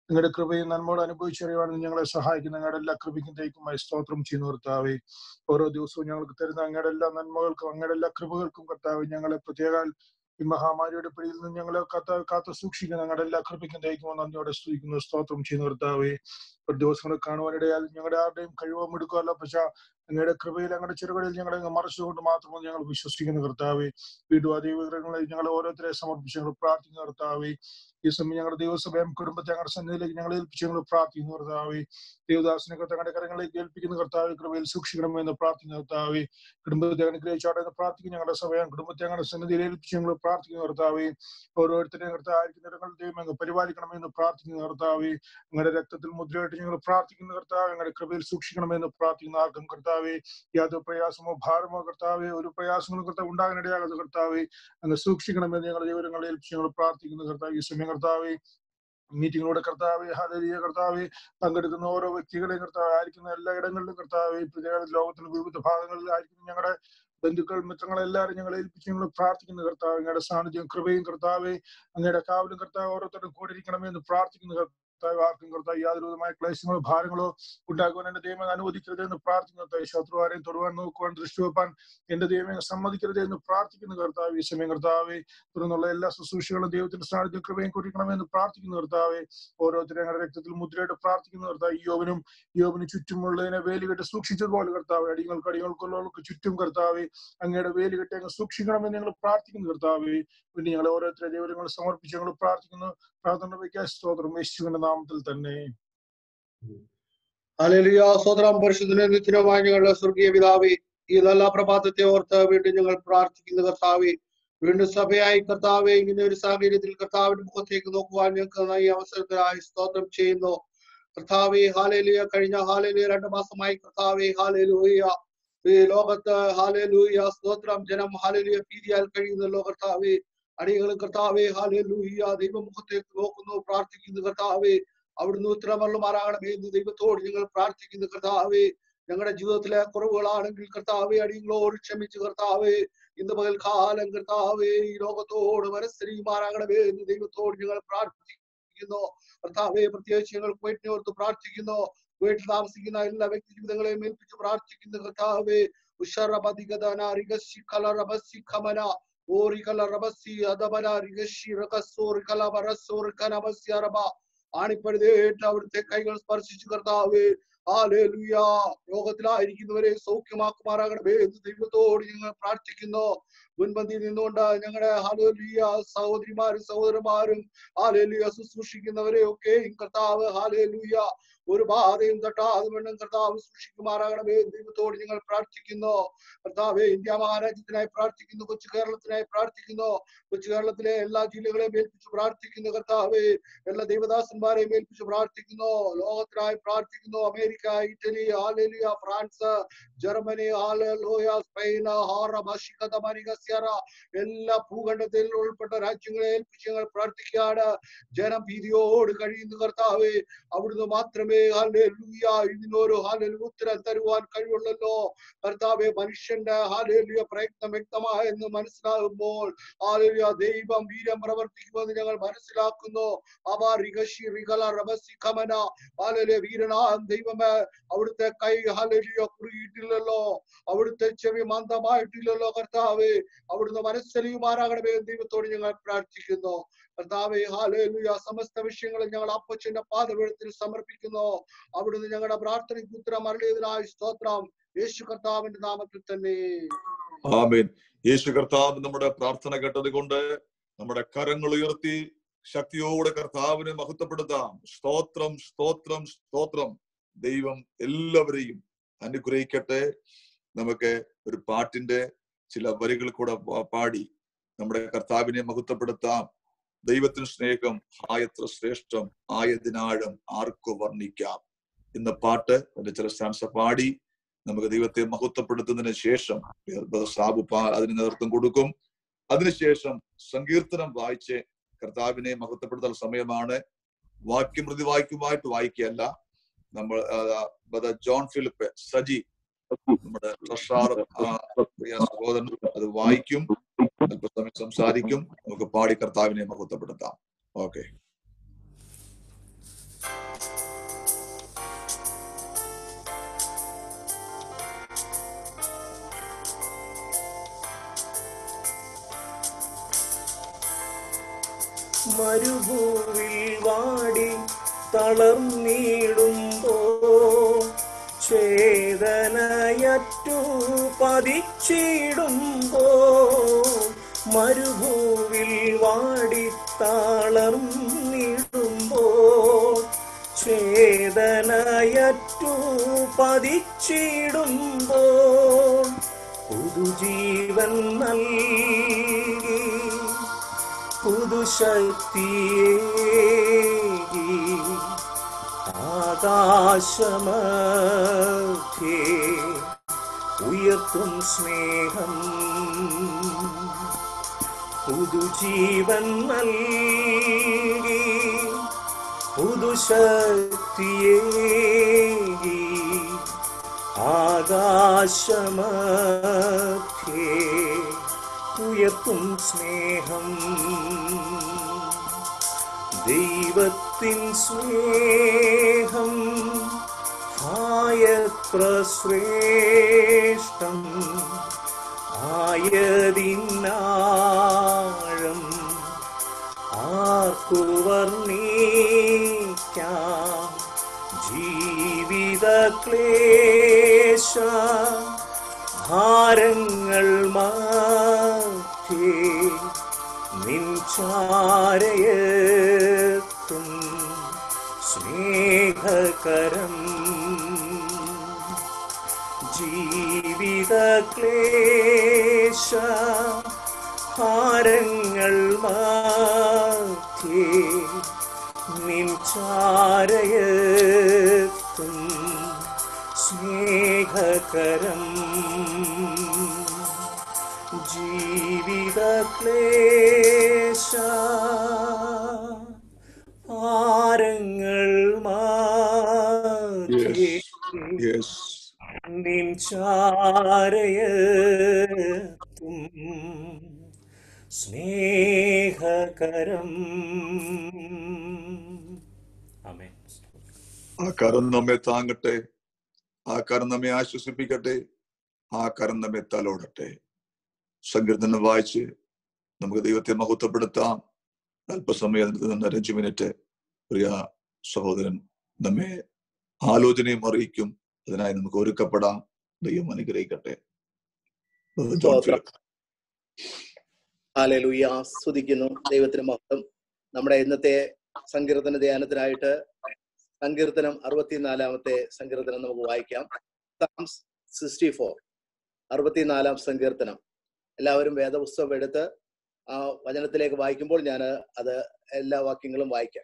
നിങ്ങളുടെ കൃപയും നന്മയോട് അനുഭവിച്ചറിയുവാൻ ഞങ്ങളെ സഹായിക്കുന്ന ഞങ്ങളുടെ എല്ലാ കൃപയ്ക്കും തേക്കുമായി സ്തോത്രം ചെയ്യുന്ന കർത്താവെ ഓരോ ദിവസവും ഞങ്ങൾക്ക് തരുന്ന അങ്ങയുടെ എല്ലാ നന്മകൾക്കും അങ്ങയുടെ എല്ലാ കൃപകൾക്കും കർത്താവ് ഞങ്ങളെ പ്രത്യേക ഈ മഹാമാരിയുടെ പിടിയിൽ നിന്ന് ഞങ്ങളെ കാത്ത കാത്തു സൂക്ഷിക്കുന്ന ഞങ്ങളുടെ എല്ലാ കൃപയ്ക്കും തയ്ക്കുമോ നന്ദിയോടെ സ്തുതിക്കുന്നു സ്തോത്രം ചെയ്യുന്ന കർത്താവെ ഒരു ദിവസങ്ങൾ കാണുവാനിടയാൽ ഞങ്ങളുടെ ആരുടെയും കഴിവോ എടുക്കുമല്ല പക്ഷെ അങ്ങയുടെ കൃപയിൽ അങ്ങയുടെ ചെറുകളിൽ ഞങ്ങളെ അങ്ങ് മറച്ചുകൊണ്ട് മാത്രമേ ഞങ്ങൾ വിശ്വസിക്കുന്ന കർത്താവെ വീണ്ടും ആ ദൈവഗ്രഹങ്ങളെ ഞങ്ങൾ ഓരോരുത്തരെ സമർപ്പിച്ച് ഞങ്ങൾ പ്രാർത്ഥിക്കുന്ന കർത്താവെ ഈ സമയം ഞങ്ങളുടെ ദൈവസഭയും കുടുംബത്തെ ഞങ്ങളുടെ സന്നിധിയിലേക്ക് ഞങ്ങൾ ഏൽപ്പിച്ച് ഞങ്ങൾ പ്രാർത്ഥിക്കുന്നു കർത്താവെ ദേവദാസിനെ തങ്ങളുടെ കരങ്ങളിലേക്ക് ഏൽപ്പിക്കുന്ന കർത്താവ് കൃപയിൽ സൂക്ഷിക്കണമെന്ന് പ്രാർത്ഥിക്കുന്ന കർത്താവെ കുടുംബത്തെ അനുഗ്രഹിച്ചാട്ടെ എന്ന് പ്രാർത്ഥിക്കുന്ന ഞങ്ങളുടെ സഭയും കുടുംബത്തെ ഞങ്ങളുടെ സന്നിധിയിൽ ഏൽപ്പിച്ച് ഞങ്ങൾ പ്രാർത്ഥിക്കുന്ന കർത്താവെ ഓരോരുത്തരെയും കർത്തായിരിക്കുന്ന ഇടങ്ങളിൽ ദൈവം അങ്ങ് പരിപാലിക്കണമെന്ന് പ്രാർത്ഥിക്കുന്ന കർത്താവെ ഞങ്ങളുടെ രക്തത്തിൽ മുദ്രയായിട്ട് ഞങ്ങൾ പ്രാർത്ഥിക്കുന്ന കർത്താവ് ഞങ്ങളുടെ കൃപയിൽ സൂക്ഷിക്കണമെന്ന് പ്രാർത്ഥിക്കുന്ന ആർക്കും കർത്താവെ യാതൊരു പ്രയാസമോ ഭാരമോ കർത്താവെ ഒരു പ്രയാസങ്ങളും കർത്താവ് ഉണ്ടാകാനിടയാകാത്ത കർത്താവെ അങ്ങ് സൂക്ഷിക്കണമെന്ന് ഞങ്ങളുടെ വിവരങ്ങളെ ഏൽപ്പിച്ച് ഞങ്ങൾ പ്രാർത്ഥിക്കുന്ന കർത്താവ് ഈ സമയം കർത്താവെ മീറ്റിങ്ങിലൂടെ കർത്താവ് ഹാലരിയ കർത്താവ് പങ്കെടുക്കുന്ന ഓരോ വ്യക്തികളെയും കർത്താവ് ആയിരിക്കുന്ന എല്ലാ ഇടങ്ങളിലും കർത്താവ് പ്രത്യേക ലോകത്തിന്റെ വിവിധ ഭാഗങ്ങളിൽ ആയിരിക്കുന്ന ഞങ്ങളുടെ ബന്ധുക്കൾ മിത്രങ്ങൾ എല്ലാവരും ഞങ്ങൾ ഏൽപ്പിച്ച് ഞങ്ങൾ പ്രാർത്ഥിക്കുന്ന കർത്താവ് അങ്ങയുടെ സാന്നിധ്യം കൃപയും കർത്താവ് അങ്ങയുടെ കാവലും കർത്താവ് ഓരോരുത്തരും കൂടിയിരിക്കണമേ എന്ന് പ്രാർത്ഥിക്കുന്ന കർത്താവ് ആർക്കും കർത്താവ് യാതൊരു വിധമായ ക്ലേശങ്ങളോ ഭാരങ്ങളോ ഉണ്ടാകുവാൻ എന്റെ ദൈവം അനുവദിക്കരുത് എന്ന് പ്രാർത്ഥിക്കുന്ന കർത്താവ് ശത്രുവാരെയും തൊടുവാൻ നോക്കുവാൻ ദൃഷ്ടി വെപ്പാൻ എന്റെ ദൈവം സമ്മതിക്കരുത് എന്ന് പ്രാർത്ഥിക്കുന്ന കർത്താവ് ഈ സമയം കർത്താവെ തുടർന്നുള്ള എല്ലാ ശുശ്രൂഷകളും ദൈവത്തിന്റെ സ്ഥാനത്തിൽ കൃപയും കുറിക്കണമെന്ന് പ്രാർത്ഥിക്കുന്ന കർത്താവെ ഓരോരുത്തരും ഞങ്ങളുടെ രക്തത്തിൽ മുദ്രയായിട്ട് പ്രാർത്ഥിക്കുന്ന കർത്താവ് യോവനും യോവന് ചുറ്റുമുള്ളതിനെ വേലുകെട്ട് സൂക്ഷിച്ചതുപോലെ കർത്താവ് അടികൾക്ക് അടികൾക്കുള്ളവർക്ക് ചുറ്റും കർത്താവെ അങ്ങയുടെ വേലുകെട്ട് അങ്ങ് സൂക്ഷിക്കണമെന്ന് ഞങ്ങൾ പ്രാർത്ഥിക്കുന്നു കർത്താവെ പിന്നെ ഞങ്ങൾ ഓരോരുത്തരെ ദൈവങ്ങൾ സമർപ്പിച്ച് ഞങ്ങൾ പ്രാർത്ഥിക്കുന്നു പ്രാർത്ഥന വയ്ക്കാൻ സ്തോത്രം യേശുവിന്റെ നാമത്തിൽ തന്നെ ഹല്ലേലൂയ സ്വതന്ത്രം പരിശുദ്ധനെ നിത്യനുമായ ഞങ്ങളുടെ സ്വർഗീയ പിതാവേ ഈ നല്ല പ്രഭാതത്തെ ഓർത്ത് വീണ്ടും ഞങ്ങൾ പ്രാർത്ഥിക്കുന്ന കർത്താവേ വീണ്ടും സഭയായി കർത്താവെ ഇങ്ങനെ ഒരു സാഹചര്യത്തിൽ കർത്താവിന്റെ മുഖത്തേക്ക് നോക്കുവാൻ ഞങ്ങൾക്ക് ഈ അവസരത്തിനായി സ്തോത്രം ചെയ്യുന്നു കർത്താവെ ഹാലേലുയ കഴിഞ്ഞ ഹാലേലുയ രണ്ടു മാസമായി കർത്താവെ ഹാലേലൂയ ഈ ലോകത്ത് ഹാലേലൂയ സ്തോത്രം ജനം ഹാലേലുയ ഭീതിയാൽ കഴിയുന്നല്ലോ കർത്താവെ അടികളും കർത്താവെ ഹാലേലൂയ ദൈവമുഖത്തേക്ക് നോക്കുന്നു പ്രാർത്ഥിക്കുന്നു കർത്താവെ അവിടുന്ന് ഉത്തരമല്ലുമാറാകണമേ എന്ന് ദൈവത്തോട് ഞങ്ങൾ പ്രാർത്ഥിക്കുന്നു കർത്താവേ ഞങ്ങളുടെ ജീവിതത്തിലെ കുറവുകളാണെങ്കിൽ കർത്താവെ അടിയങ്ങളോട് ക്ഷമിച്ച് കർത്താവേ ഇന്ന് പകൽക്കാലം കർത്താവേ ഈ ലോകത്തോട് മനസ്സരിയുമാറാകണമേ എന്ന് ദൈവത്തോട് ഞങ്ങൾ പ്രാർത്ഥിക്കുന്നു കർത്താവെ പ്രത്യേകിച്ച് ഞങ്ങൾ കുവൈറ്റിനെ ഓർത്ത് പ്രാർത്ഥിക്കുന്നു വീട്ടിൽ താമസിക്കുന്ന എല്ലാ വ്യക്തി ജീവിതങ്ങളെയും ഏൽപ്പിച്ച് പ്രാർത്ഥിക്കുന്നു കർത്താവേ ഉഷറബദിഗദന റിഗശി കലറബസി ഖമന ഓറികല റബസി അദബന റിഗശി റകസോറികല ബറസോറികനബസി അറബ ആണിപ്പഴുതേറ്റ് അവിടുത്തെ കൈകൾ സ്പർശിച്ചു കർത്താവേ ഹാലേലുയ രോഗത്തിലായിരിക്കുന്നവരെ സൗഖ്യമാക്കുമാറാകണമേ എന്ന് ദൈവത്തോട് ഞങ്ങൾ പ്രാർത്ഥിക്കുന്നു മുൻപന്തിയിൽ നിന്നുകൊണ്ട് ഞങ്ങളുടെ ഹാലേലുയ സഹോദരിമാരും സഹോദരന്മാരും ഹാലേലുയ ശുശ്രൂഷിക്കുന്നവരെ ഒക്കെ കർത്താവ് ഹാലേലുയ ഒരു ബാധയും തട്ടാതെ വേണം കർത്താവ് സൂക്ഷിക്കുമാറാകണമേ എന്ന് ദൈവത്തോട് ഞങ്ങൾ പ്രാർത്ഥിക്കുന്നു കർത്താവെ ഇന്ത്യ മഹാരാജ്യത്തിനായി പ്രാർത്ഥിക്കുന്നു കൊച്ചു കേരളത്തിനായി പ്രാർത്ഥിക്കുന്നു കൊച്ചു കേരളത്തിലെ എല്ലാ ജില്ലകളെയും ഏൽപ്പിച്ച് പ്രാർത്ഥിക്കുന്നു കർത്താവെ എല്ലാ ദൈവദാസന്മാരെയും ഏൽപ്പിച്ച് പ്രാർത്ഥിക്കുന്നു ലോകത്തിനായി പ്രാർത്ഥിക്കുന്നു അമേരിക്ക ഇറ്റലി ആലേലിയ ഫ്രാൻസ് ജർമ്മനി ആലോയ സ്പെയിൻ ഹാറ മഷികതമനികസ്യറ എല്ലാ ഭൂഖണ്ഡത്തിൽ ഉൾപ്പെട്ട രാജ്യങ്ങളെ ഏൽപ്പിച്ച് ഞങ്ങൾ പ്രാർത്ഥിക്കുകയാണ് ജനം ഭീതിയോട് കഴിയുന്നു കർത്താവെ അവിടുന്ന് മാത്രമേ ഹാലേലുയ ഇതിനൊരു ഹാലേലു ഉത്തരം തരുവാൻ കഴിവുള്ളല്ലോ കർത്താവെ മനുഷ്യന്റെ ഹാലേലുയ പ്രയത്നം വ്യക്തമായെന്ന് മനസ്സിലാകുമ്പോൾ ഹാലേലുയ ദൈവം വീര്യം പ്രവർത്തിക്കുമെന്ന് ഞങ്ങൾ മനസ്സിലാക്കുന്നു അബാ റിഗശി റിഗല റബസി കമന ഹാലേലുയ വീരനാ ദൈവമേ അവിടുത്തെ കൈ ഹാലേലുയ കുറുകിയിട്ടില്ലല്ലോ അവിടുത്തെ ചെവി മന്ദമായിട്ടില്ലല്ലോ കർത്താവെ അവിടുന്ന് മനസ്സലിയുമാറാകണമേ എന്ന് ദൈവത്തോട് ഞങ്ങൾ പ്രാർത്ഥിക്കുന്നു കർത്താവെ ഹാലേലുയ സമസ്ത വിഷയങ്ങളും ഞങ്ങൾ അപ്പച്ചന്റെ പാദപീഠത്തിൽ സമർപ്പിക്കുന്നു അവിടുന്ന് ഞങ്ങളുടെ പ്രാർത്ഥനയ്ക്ക് ഉത്തരം അരളിയതിനായി സ്തോത്രം യേശു കർത്താവിന്റെ നാമത്തിൽ തന്നെ ആമേൻ യേശു കർത്താവ് നമ്മുടെ പ്രാർത്ഥന കേട്ടത് കൊണ്ട് നമ്മുടെ കരങ്ങൾ ഉയർത്തി ശക്തിയോടെ കർത്താവിനെ മഹത്വപ്പെടുത്താം സ്തോത്രം സ്തോത്രം സ്തോത്രം ദൈവം എല്ലാവരെയും അനുഗ്രഹിക്കട്ടെ നമുക്ക് ഒരു പാട്ടിന്റെ ചില വരികൾ കൂടെ പാ- പാടി നമ്മുടെ കർത്താവിനെ മഹത്വപ്പെടുത്താം ദൈവത്തിന് സ്നേഹം ആയത്ര ശ്രേഷ്ഠം ആയതിനാഴം ആർക്കു വർണ്ണിക്കാം എന്ന പാട്ട് അതിന്റെ ചില സ്റ്റാൻസ് പാടി നമുക്ക് ദൈവത്തെ മഹത്വപ്പെടുത്തുന്നതിന് ശേഷം ബ്രദർ സാബു പാ- അതിന് നേതൃത്വം കൊടുക്കും അതിനുശേഷം സങ്കീർത്തനം വായിച്ച് കർത്താവിനെ മഹത്വപ്പെടുത്താൻ സമയമാണ് വാക്യം പ്രതി വായിക്കുമായിട്ട് വായിക്കുകയല്ല നമ്മൾ ആ, ബ്രദർ ജോൺ ഫിലിപ്പ് സജി നമ്മുടെ ട്രഷാർ പ്രിയ സഹോദരൻ അത് വായിക്കും അല്പസമയം സംസാരിക്കും നമുക്ക് പാടി കർത്താവിനെ മഹത്വപ്പെടുത്താം ഓക്കെ മരുഭൂവിൽ വാടി തളർന്നിടുമ്പോ ചേതനയറ്റു പതിച്ചിടുമ്പോ മരുഭൂവിൽ വാടി തളർന്നിടുമ്പോ ചേതനയറ്റു പതിച്ചിടുമ്പോ പുതുജീവൻ നൽകി പുതുശക്തിയേകി ആകാശമധ്യേ ഉയർത്തും സ്നേഹം പുതുജീവൻ നൽകി പുതുശക്തിയേകി ആകാശമധ്യേ ഉയർത്തും സ്നേഹം ദൈവത്തിൻ സ്നേഹം ആയത്ര ശ്രേഷ്ഠം ആയതിനാഴം ആർക്കു വർണ്ണിക്കാം ജീവിത ക്ലേശ ഭാരങ്ങൾ മാറ്റി നിൻചാരയത്തും സ്നേഹകരം ജീവിത ക്ലേശ ഭാരങ്ങൾ മാറ്റി നിൻചാരയത്തും സ്നേഹകരം ജീവിത ക്ലേശ ഭാരങ്ങൾ മാറ്റി യെസ് നിൻ ചാരയത്തും സ്നേഹകരം ആമേൻ ആ കരം നമ്മെ താങ്ങട്ടെ ആ കരം നമ്മെ ആശ്വസിപ്പിക്കട്ടെ ആ കരം നമ്മെ തലോടട്ടെ സങ്കീർത്തനം വായിച്ച് നമുക്ക് ദൈവത്തെ മഹത്വപ്പെടുത്താം അല്പസമയം നിന്ന് അഞ്ചു മിനിറ്റ് പ്രിയ സഹോദരൻ നമ്മെ ആലോചനയും അറിയിക്കും അതിനായി നമുക്ക് ഒരുക്കപ്പെടാം ദൈവം അനുഗ്രഹിക്കട്ടെ ജോൺ സ്തോത്രം. ഫിലിപ്പ് ഹാലലൂയ ആസ്വദിക്കുന്നു ദൈവത്തിന് മഹത്വം നമ്മുടെ ഇന്നത്തെ സങ്കീർത്തന ധ്യാനത്തിനായിട്ട് സങ്കീർത്തനം അറുപത്തിനാലാമത്തെ സങ്കീർത്തനം നമുക്ക് വായിക്കാം സിക്സ്റ്റി ഫോർ അറുപത്തിനാലാം സങ്കീർത്തനം എല്ലാവരും വേദപുസ്തകം എടുത്ത് ആ വചനത്തിലേക്ക് വായിക്കുമ്പോൾ ഞാൻ അത് എല്ലാ വാക്യങ്ങളും വായിക്കാം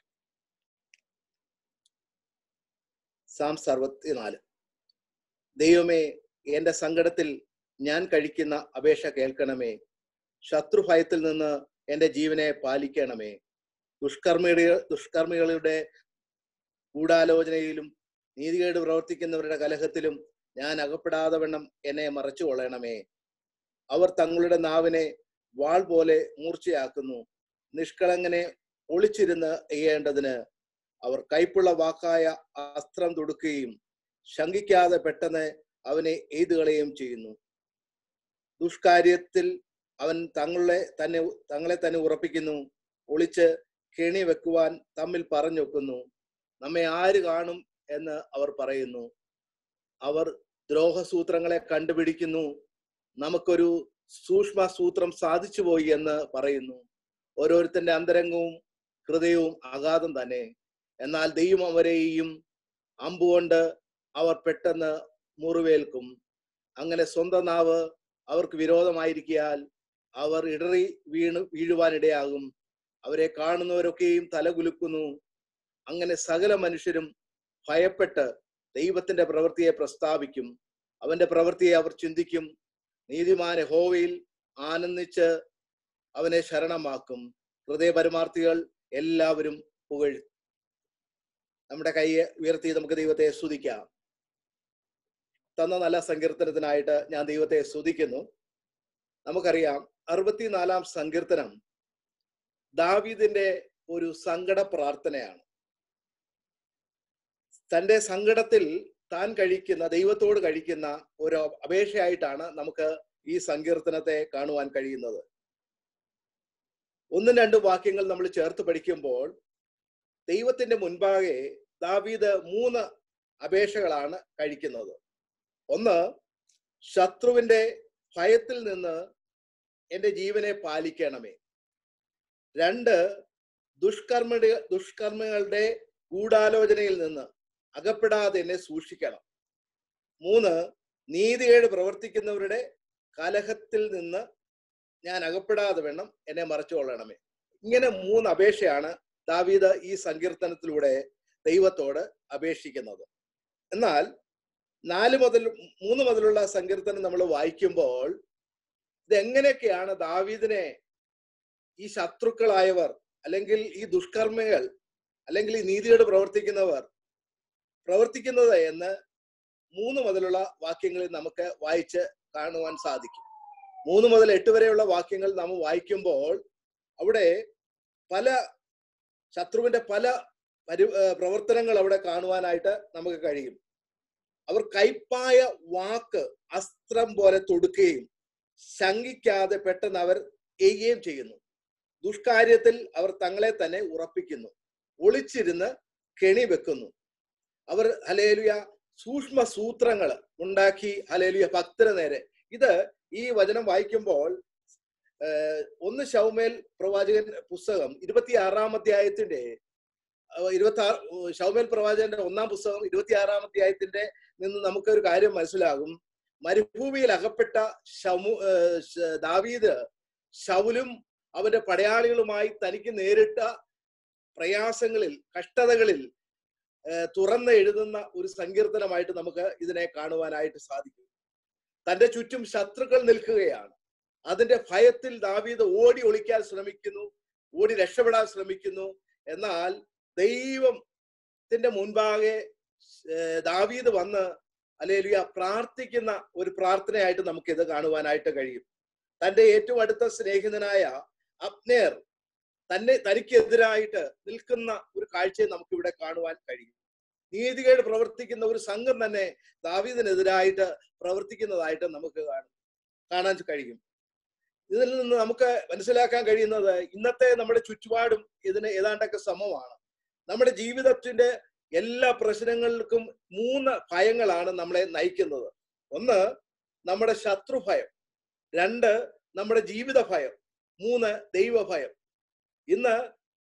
സാംസ് അറുപത്തിനാല് ദൈവമേ എന്റെ സങ്കടത്തിൽ ഞാൻ കഴിക്കുന്ന അപേക്ഷ കേൾക്കണമേ ശത്രുഭയത്തിൽ നിന്ന് എന്റെ ജീവനെ പാലിക്കണമേ ദുഷ്കർമ്മിയുടെ ദുഷ്കർമ്മികളുടെ ഗൂഢാലോചനയിലും നീതികേട് പ്രവർത്തിക്കുന്നവരുടെ കലഹത്തിലും ഞാൻ അകപ്പെടാതെ വണ്ണം എന്നെ മറച്ചു കൊള്ളണമേ അവർ തങ്ങളുടെ നാവിനെ വാൾ പോലെ മൂർച്ചയാക്കുന്നു നിഷ്കളങ്ങനെ ഒളിച്ചിരുന്ന് ചെയ്യേണ്ടതിന് അവർ കൈപ്പുള്ള വാക്കായ അസ്ത്രം തൊടുക്കുകയും ശങ്കിക്കാതെ പെട്ടെന്ന് അവനെ എയ്തുകളയുകയും ചെയ്യുന്നു ദുഷ്കാര്യത്തിൽ അവൻ തങ്ങളെ തന്നെ തങ്ങളെ തന്നെ ഉറപ്പിക്കുന്നു ഒളിച്ച് കെണി വെക്കുവാൻ തമ്മിൽ പറഞ്ഞൊക്കുന്നു നമ്മെ ആര് കാണും എന്ന് അവർ പറയുന്നു അവർ ദ്രോഹസൂത്രങ്ങളെ കണ്ടുപിടിക്കുന്നു നമുക്കൊരു സൂക്ഷ്മ സൂത്രം സാധിച്ചു പോയി എന്ന് പറയുന്നു ഓരോരുത്തന്റെ അന്തരംഗവും ഹൃദയവും അഗാധം തന്നെ എന്നാൽ ദൈവം അവരെയും അമ്പുകൊണ്ട് അവർ പെട്ടെന്ന് മുറിവേൽക്കും അങ്ങനെ സ്വന്തം നാവ് അവർക്ക് വിരോധമായിരിക്കാൽ അവർ ഇടറി വീണ് വീഴുവാനിടയാകും അവരെ കാണുന്നവരൊക്കെയും തലകുലുക്കുന്നു അങ്ങനെ സകല മനുഷ്യരും ഭയപ്പെട്ട് ദൈവത്തിന്റെ പ്രവൃത്തിയെ പ്രസ്താവിക്കും അവന്റെ പ്രവൃത്തിയെ അവർ ചിന്തിക്കും നീതിമാൻ ഹോവയിൽ ആനന്ദിച്ച് അവനെ ശരണമാക്കും ഹൃദയപരമാർത്ഥികൾ എല്ലാവരും പുകഴ് നമ്മുടെ കൈയെ ഉയർത്തി നമുക്ക് ദൈവത്തെ സ്തുതിക്കാം തന്ന നല്ല സങ്കീർത്തനത്തിനായിട്ട് ഞാൻ ദൈവത്തെ സ്തുതിക്കുന്നു നമുക്കറിയാം അറുപത്തിനാലാം സങ്കീർത്തനം ദാവീദിന്റെ ഒരു സങ്കട പ്രാർത്ഥനയാണ് തന്റെ സങ്കടത്തിൽ താൻ കഴിക്കുന്ന ദൈവത്തോട് കഴിക്കുന്ന ഒരു അപേക്ഷയായിട്ടാണ് നമുക്ക് ഈ സങ്കീർത്തനത്തെ കാണുവാൻ കഴിയുന്നത് ഒന്നും രണ്ടും വാക്യങ്ങൾ നമ്മൾ ചേർത്ത് പഠിക്കുമ്പോൾ ദൈവത്തിന്റെ മുൻപാകെ ദാവീദ് മൂന്ന് അപേക്ഷകളാണ് കഴിക്കുന്നത് ഒന്ന് ശത്രുവിന്റെ ഭയത്തിൽ നിന്ന് എന്റെ ജീവനെ പാലിക്കണമേ രണ്ട് ദുഷ്കർമ്മ ദുഷ്കർമ്മങ്ങളുടെ ഗൂഢാലോചനയിൽ നിന്ന് അകപ്പെടാതെ എന്നെ സൂക്ഷിക്കണം മൂന്ന് നീതികേട് പ്രവർത്തിക്കുന്നവരുടെ കലഹത്തിൽ നിന്ന് ഞാൻ അകപ്പെടാതെ വേണം എന്നെ മറച്ചുകൊള്ളണമേ ഇങ്ങനെ മൂന്ന് അപേക്ഷയാണ് ദാവീദ് ഈ സങ്കീർത്തനത്തിലൂടെ ദൈവത്തോട് അപേക്ഷിക്കുന്നത് എന്നാൽ നാല് മുതൽ മൂന്ന് മുതലുള്ള സങ്കീർത്തനം നമ്മൾ വായിക്കുമ്പോൾ ഇതെങ്ങനെയൊക്കെയാണ് ദാവീദിനെ ഈ ശത്രുക്കളായവർ അല്ലെങ്കിൽ ഈ ദുഷ്കർമ്മികൾ അല്ലെങ്കിൽ ഈ നീതിയോട് പ്രവർത്തിക്കുന്നവർ പ്രവർത്തിക്കുന്നത് എന്ന് മൂന്ന് മുതലുള്ള വാക്യങ്ങളിൽ നമുക്ക് വായിച്ച് കാണുവാൻ സാധിക്കും മൂന്ന് മുതൽ എട്ട് വരെയുള്ള വാക്യങ്ങൾ നാം വായിക്കുമ്പോൾ അവിടെ പല ശത്രുവിന്റെ പല പരി ഏർ പ്രവർത്തനങ്ങൾ അവിടെ കാണുവാനായിട്ട് നമുക്ക് കഴിയും അവർ കൈപ്പായ വാക്ക് അസ്ത്രം പോലെ തൊടുക്കുകയും ശങ്കിക്കാതെ പെട്ടെന്ന് അവർ എയ്യുകയും ചെയ്യുന്നു ദുഷ്കാര്യത്തിൽ അവർ തങ്ങളെ തന്നെ ഉറപ്പിക്കുന്നു ഒളിച്ചിരുന്ന് കെണി വെക്കുന്നു അവർ ഹലേലുയ സൂക്ഷ്മ സൂത്രങ്ങൾ ഉണ്ടാക്കി ഹലേലുയ ഭക്തര നേരെ ഇത് ഈ വചനം വായിക്കുമ്പോൾ ഏർ ഒന്ന് ശൗമേൽ പ്രവാചകൻ പുസ്തകം ഇരുപത്തി ആറാം അധ്യായത്തിന്റെ ഇരുപത്തി ആറ് ശൗമേൽ പ്രവാചകന്റെ ഒന്നാം പുസ്തകം ഇരുപത്തി ആറാം അധ്യായത്തിന്റെ നിന്ന് നമുക്ക് ഒരു കാര്യം മനസ്സിലാകും മരുഭൂമിയിൽ അകപ്പെട്ട ശമു ഏർ ശ- ദാവീദ് ശൗലും അവന്റെ പടയാളികളുമായി തനിക്ക് നേരിട്ട പ്രയാസങ്ങളിൽ കഷ്ടതകളിൽ ഏർ തുറന്ന് എഴുതുന്ന ഒരു സങ്കീർത്തനമായിട്ട് നമുക്ക് ഇതിനെ കാണുവാനായിട്ട് സാധിക്കും തന്റെ ചുറ്റും ശത്രുക്കൾ നിൽക്കുകയാണ് അതിന്റെ ഭയത്തിൽ ദാവീദ് ഓടി ഒളിക്കാൻ ശ്രമിക്കുന്നു ഓടി രക്ഷപ്പെടാൻ ശ്രമിക്കുന്നു എന്നാൽ ദൈവത്തിന്റെ മുൻപാകെ ഏർ ദാവീദ് വന്ന് അല്ലേലുയ പ്രാർത്ഥിക്കുന്ന ഒരു പ്രാർത്ഥനയായിട്ട് നമുക്ക് ഇത് കാണുവാനായിട്ട് കഴിയും തന്റെ ഏറ്റവും അടുത്ത സ്നേഹിതനായ അപ്നേർ തന്നെ തനിക്കെതിരായിട്ട് നിൽക്കുന്ന ഒരു കാഴ്ചയെ നമുക്ക് ഇവിടെ കാണുവാൻ കഴിയും നീതികേട് പ്രവർത്തിക്കുന്ന ഒരു സംഘം തന്നെ ദാവീദിനെതിരായിട്ട് പ്രവർത്തിക്കുന്നതായിട്ട് നമുക്ക് കാണും കാണാൻ കഴിയും ഇതിൽ നിന്ന് നമുക്ക് മനസ്സിലാക്കാൻ കഴിയുന്നത് ഇന്നത്തെ നമ്മുടെ ചുറ്റുപാടും ഇതിന് ഏതാണ്ടൊക്കെ സമമാണ് നമ്മുടെ ജീവിതത്തിന്റെ എല്ലാ പ്രശ്നങ്ങൾക്കും മൂന്ന് ഭയങ്ങളാണ് നമ്മളെ നയിക്കുന്നത് ഒന്ന് നമ്മുടെ ശത്രുഭയം രണ്ട് നമ്മുടെ ജീവിത ഭയം മൂന്ന് ദൈവഭയം ഇന്ന്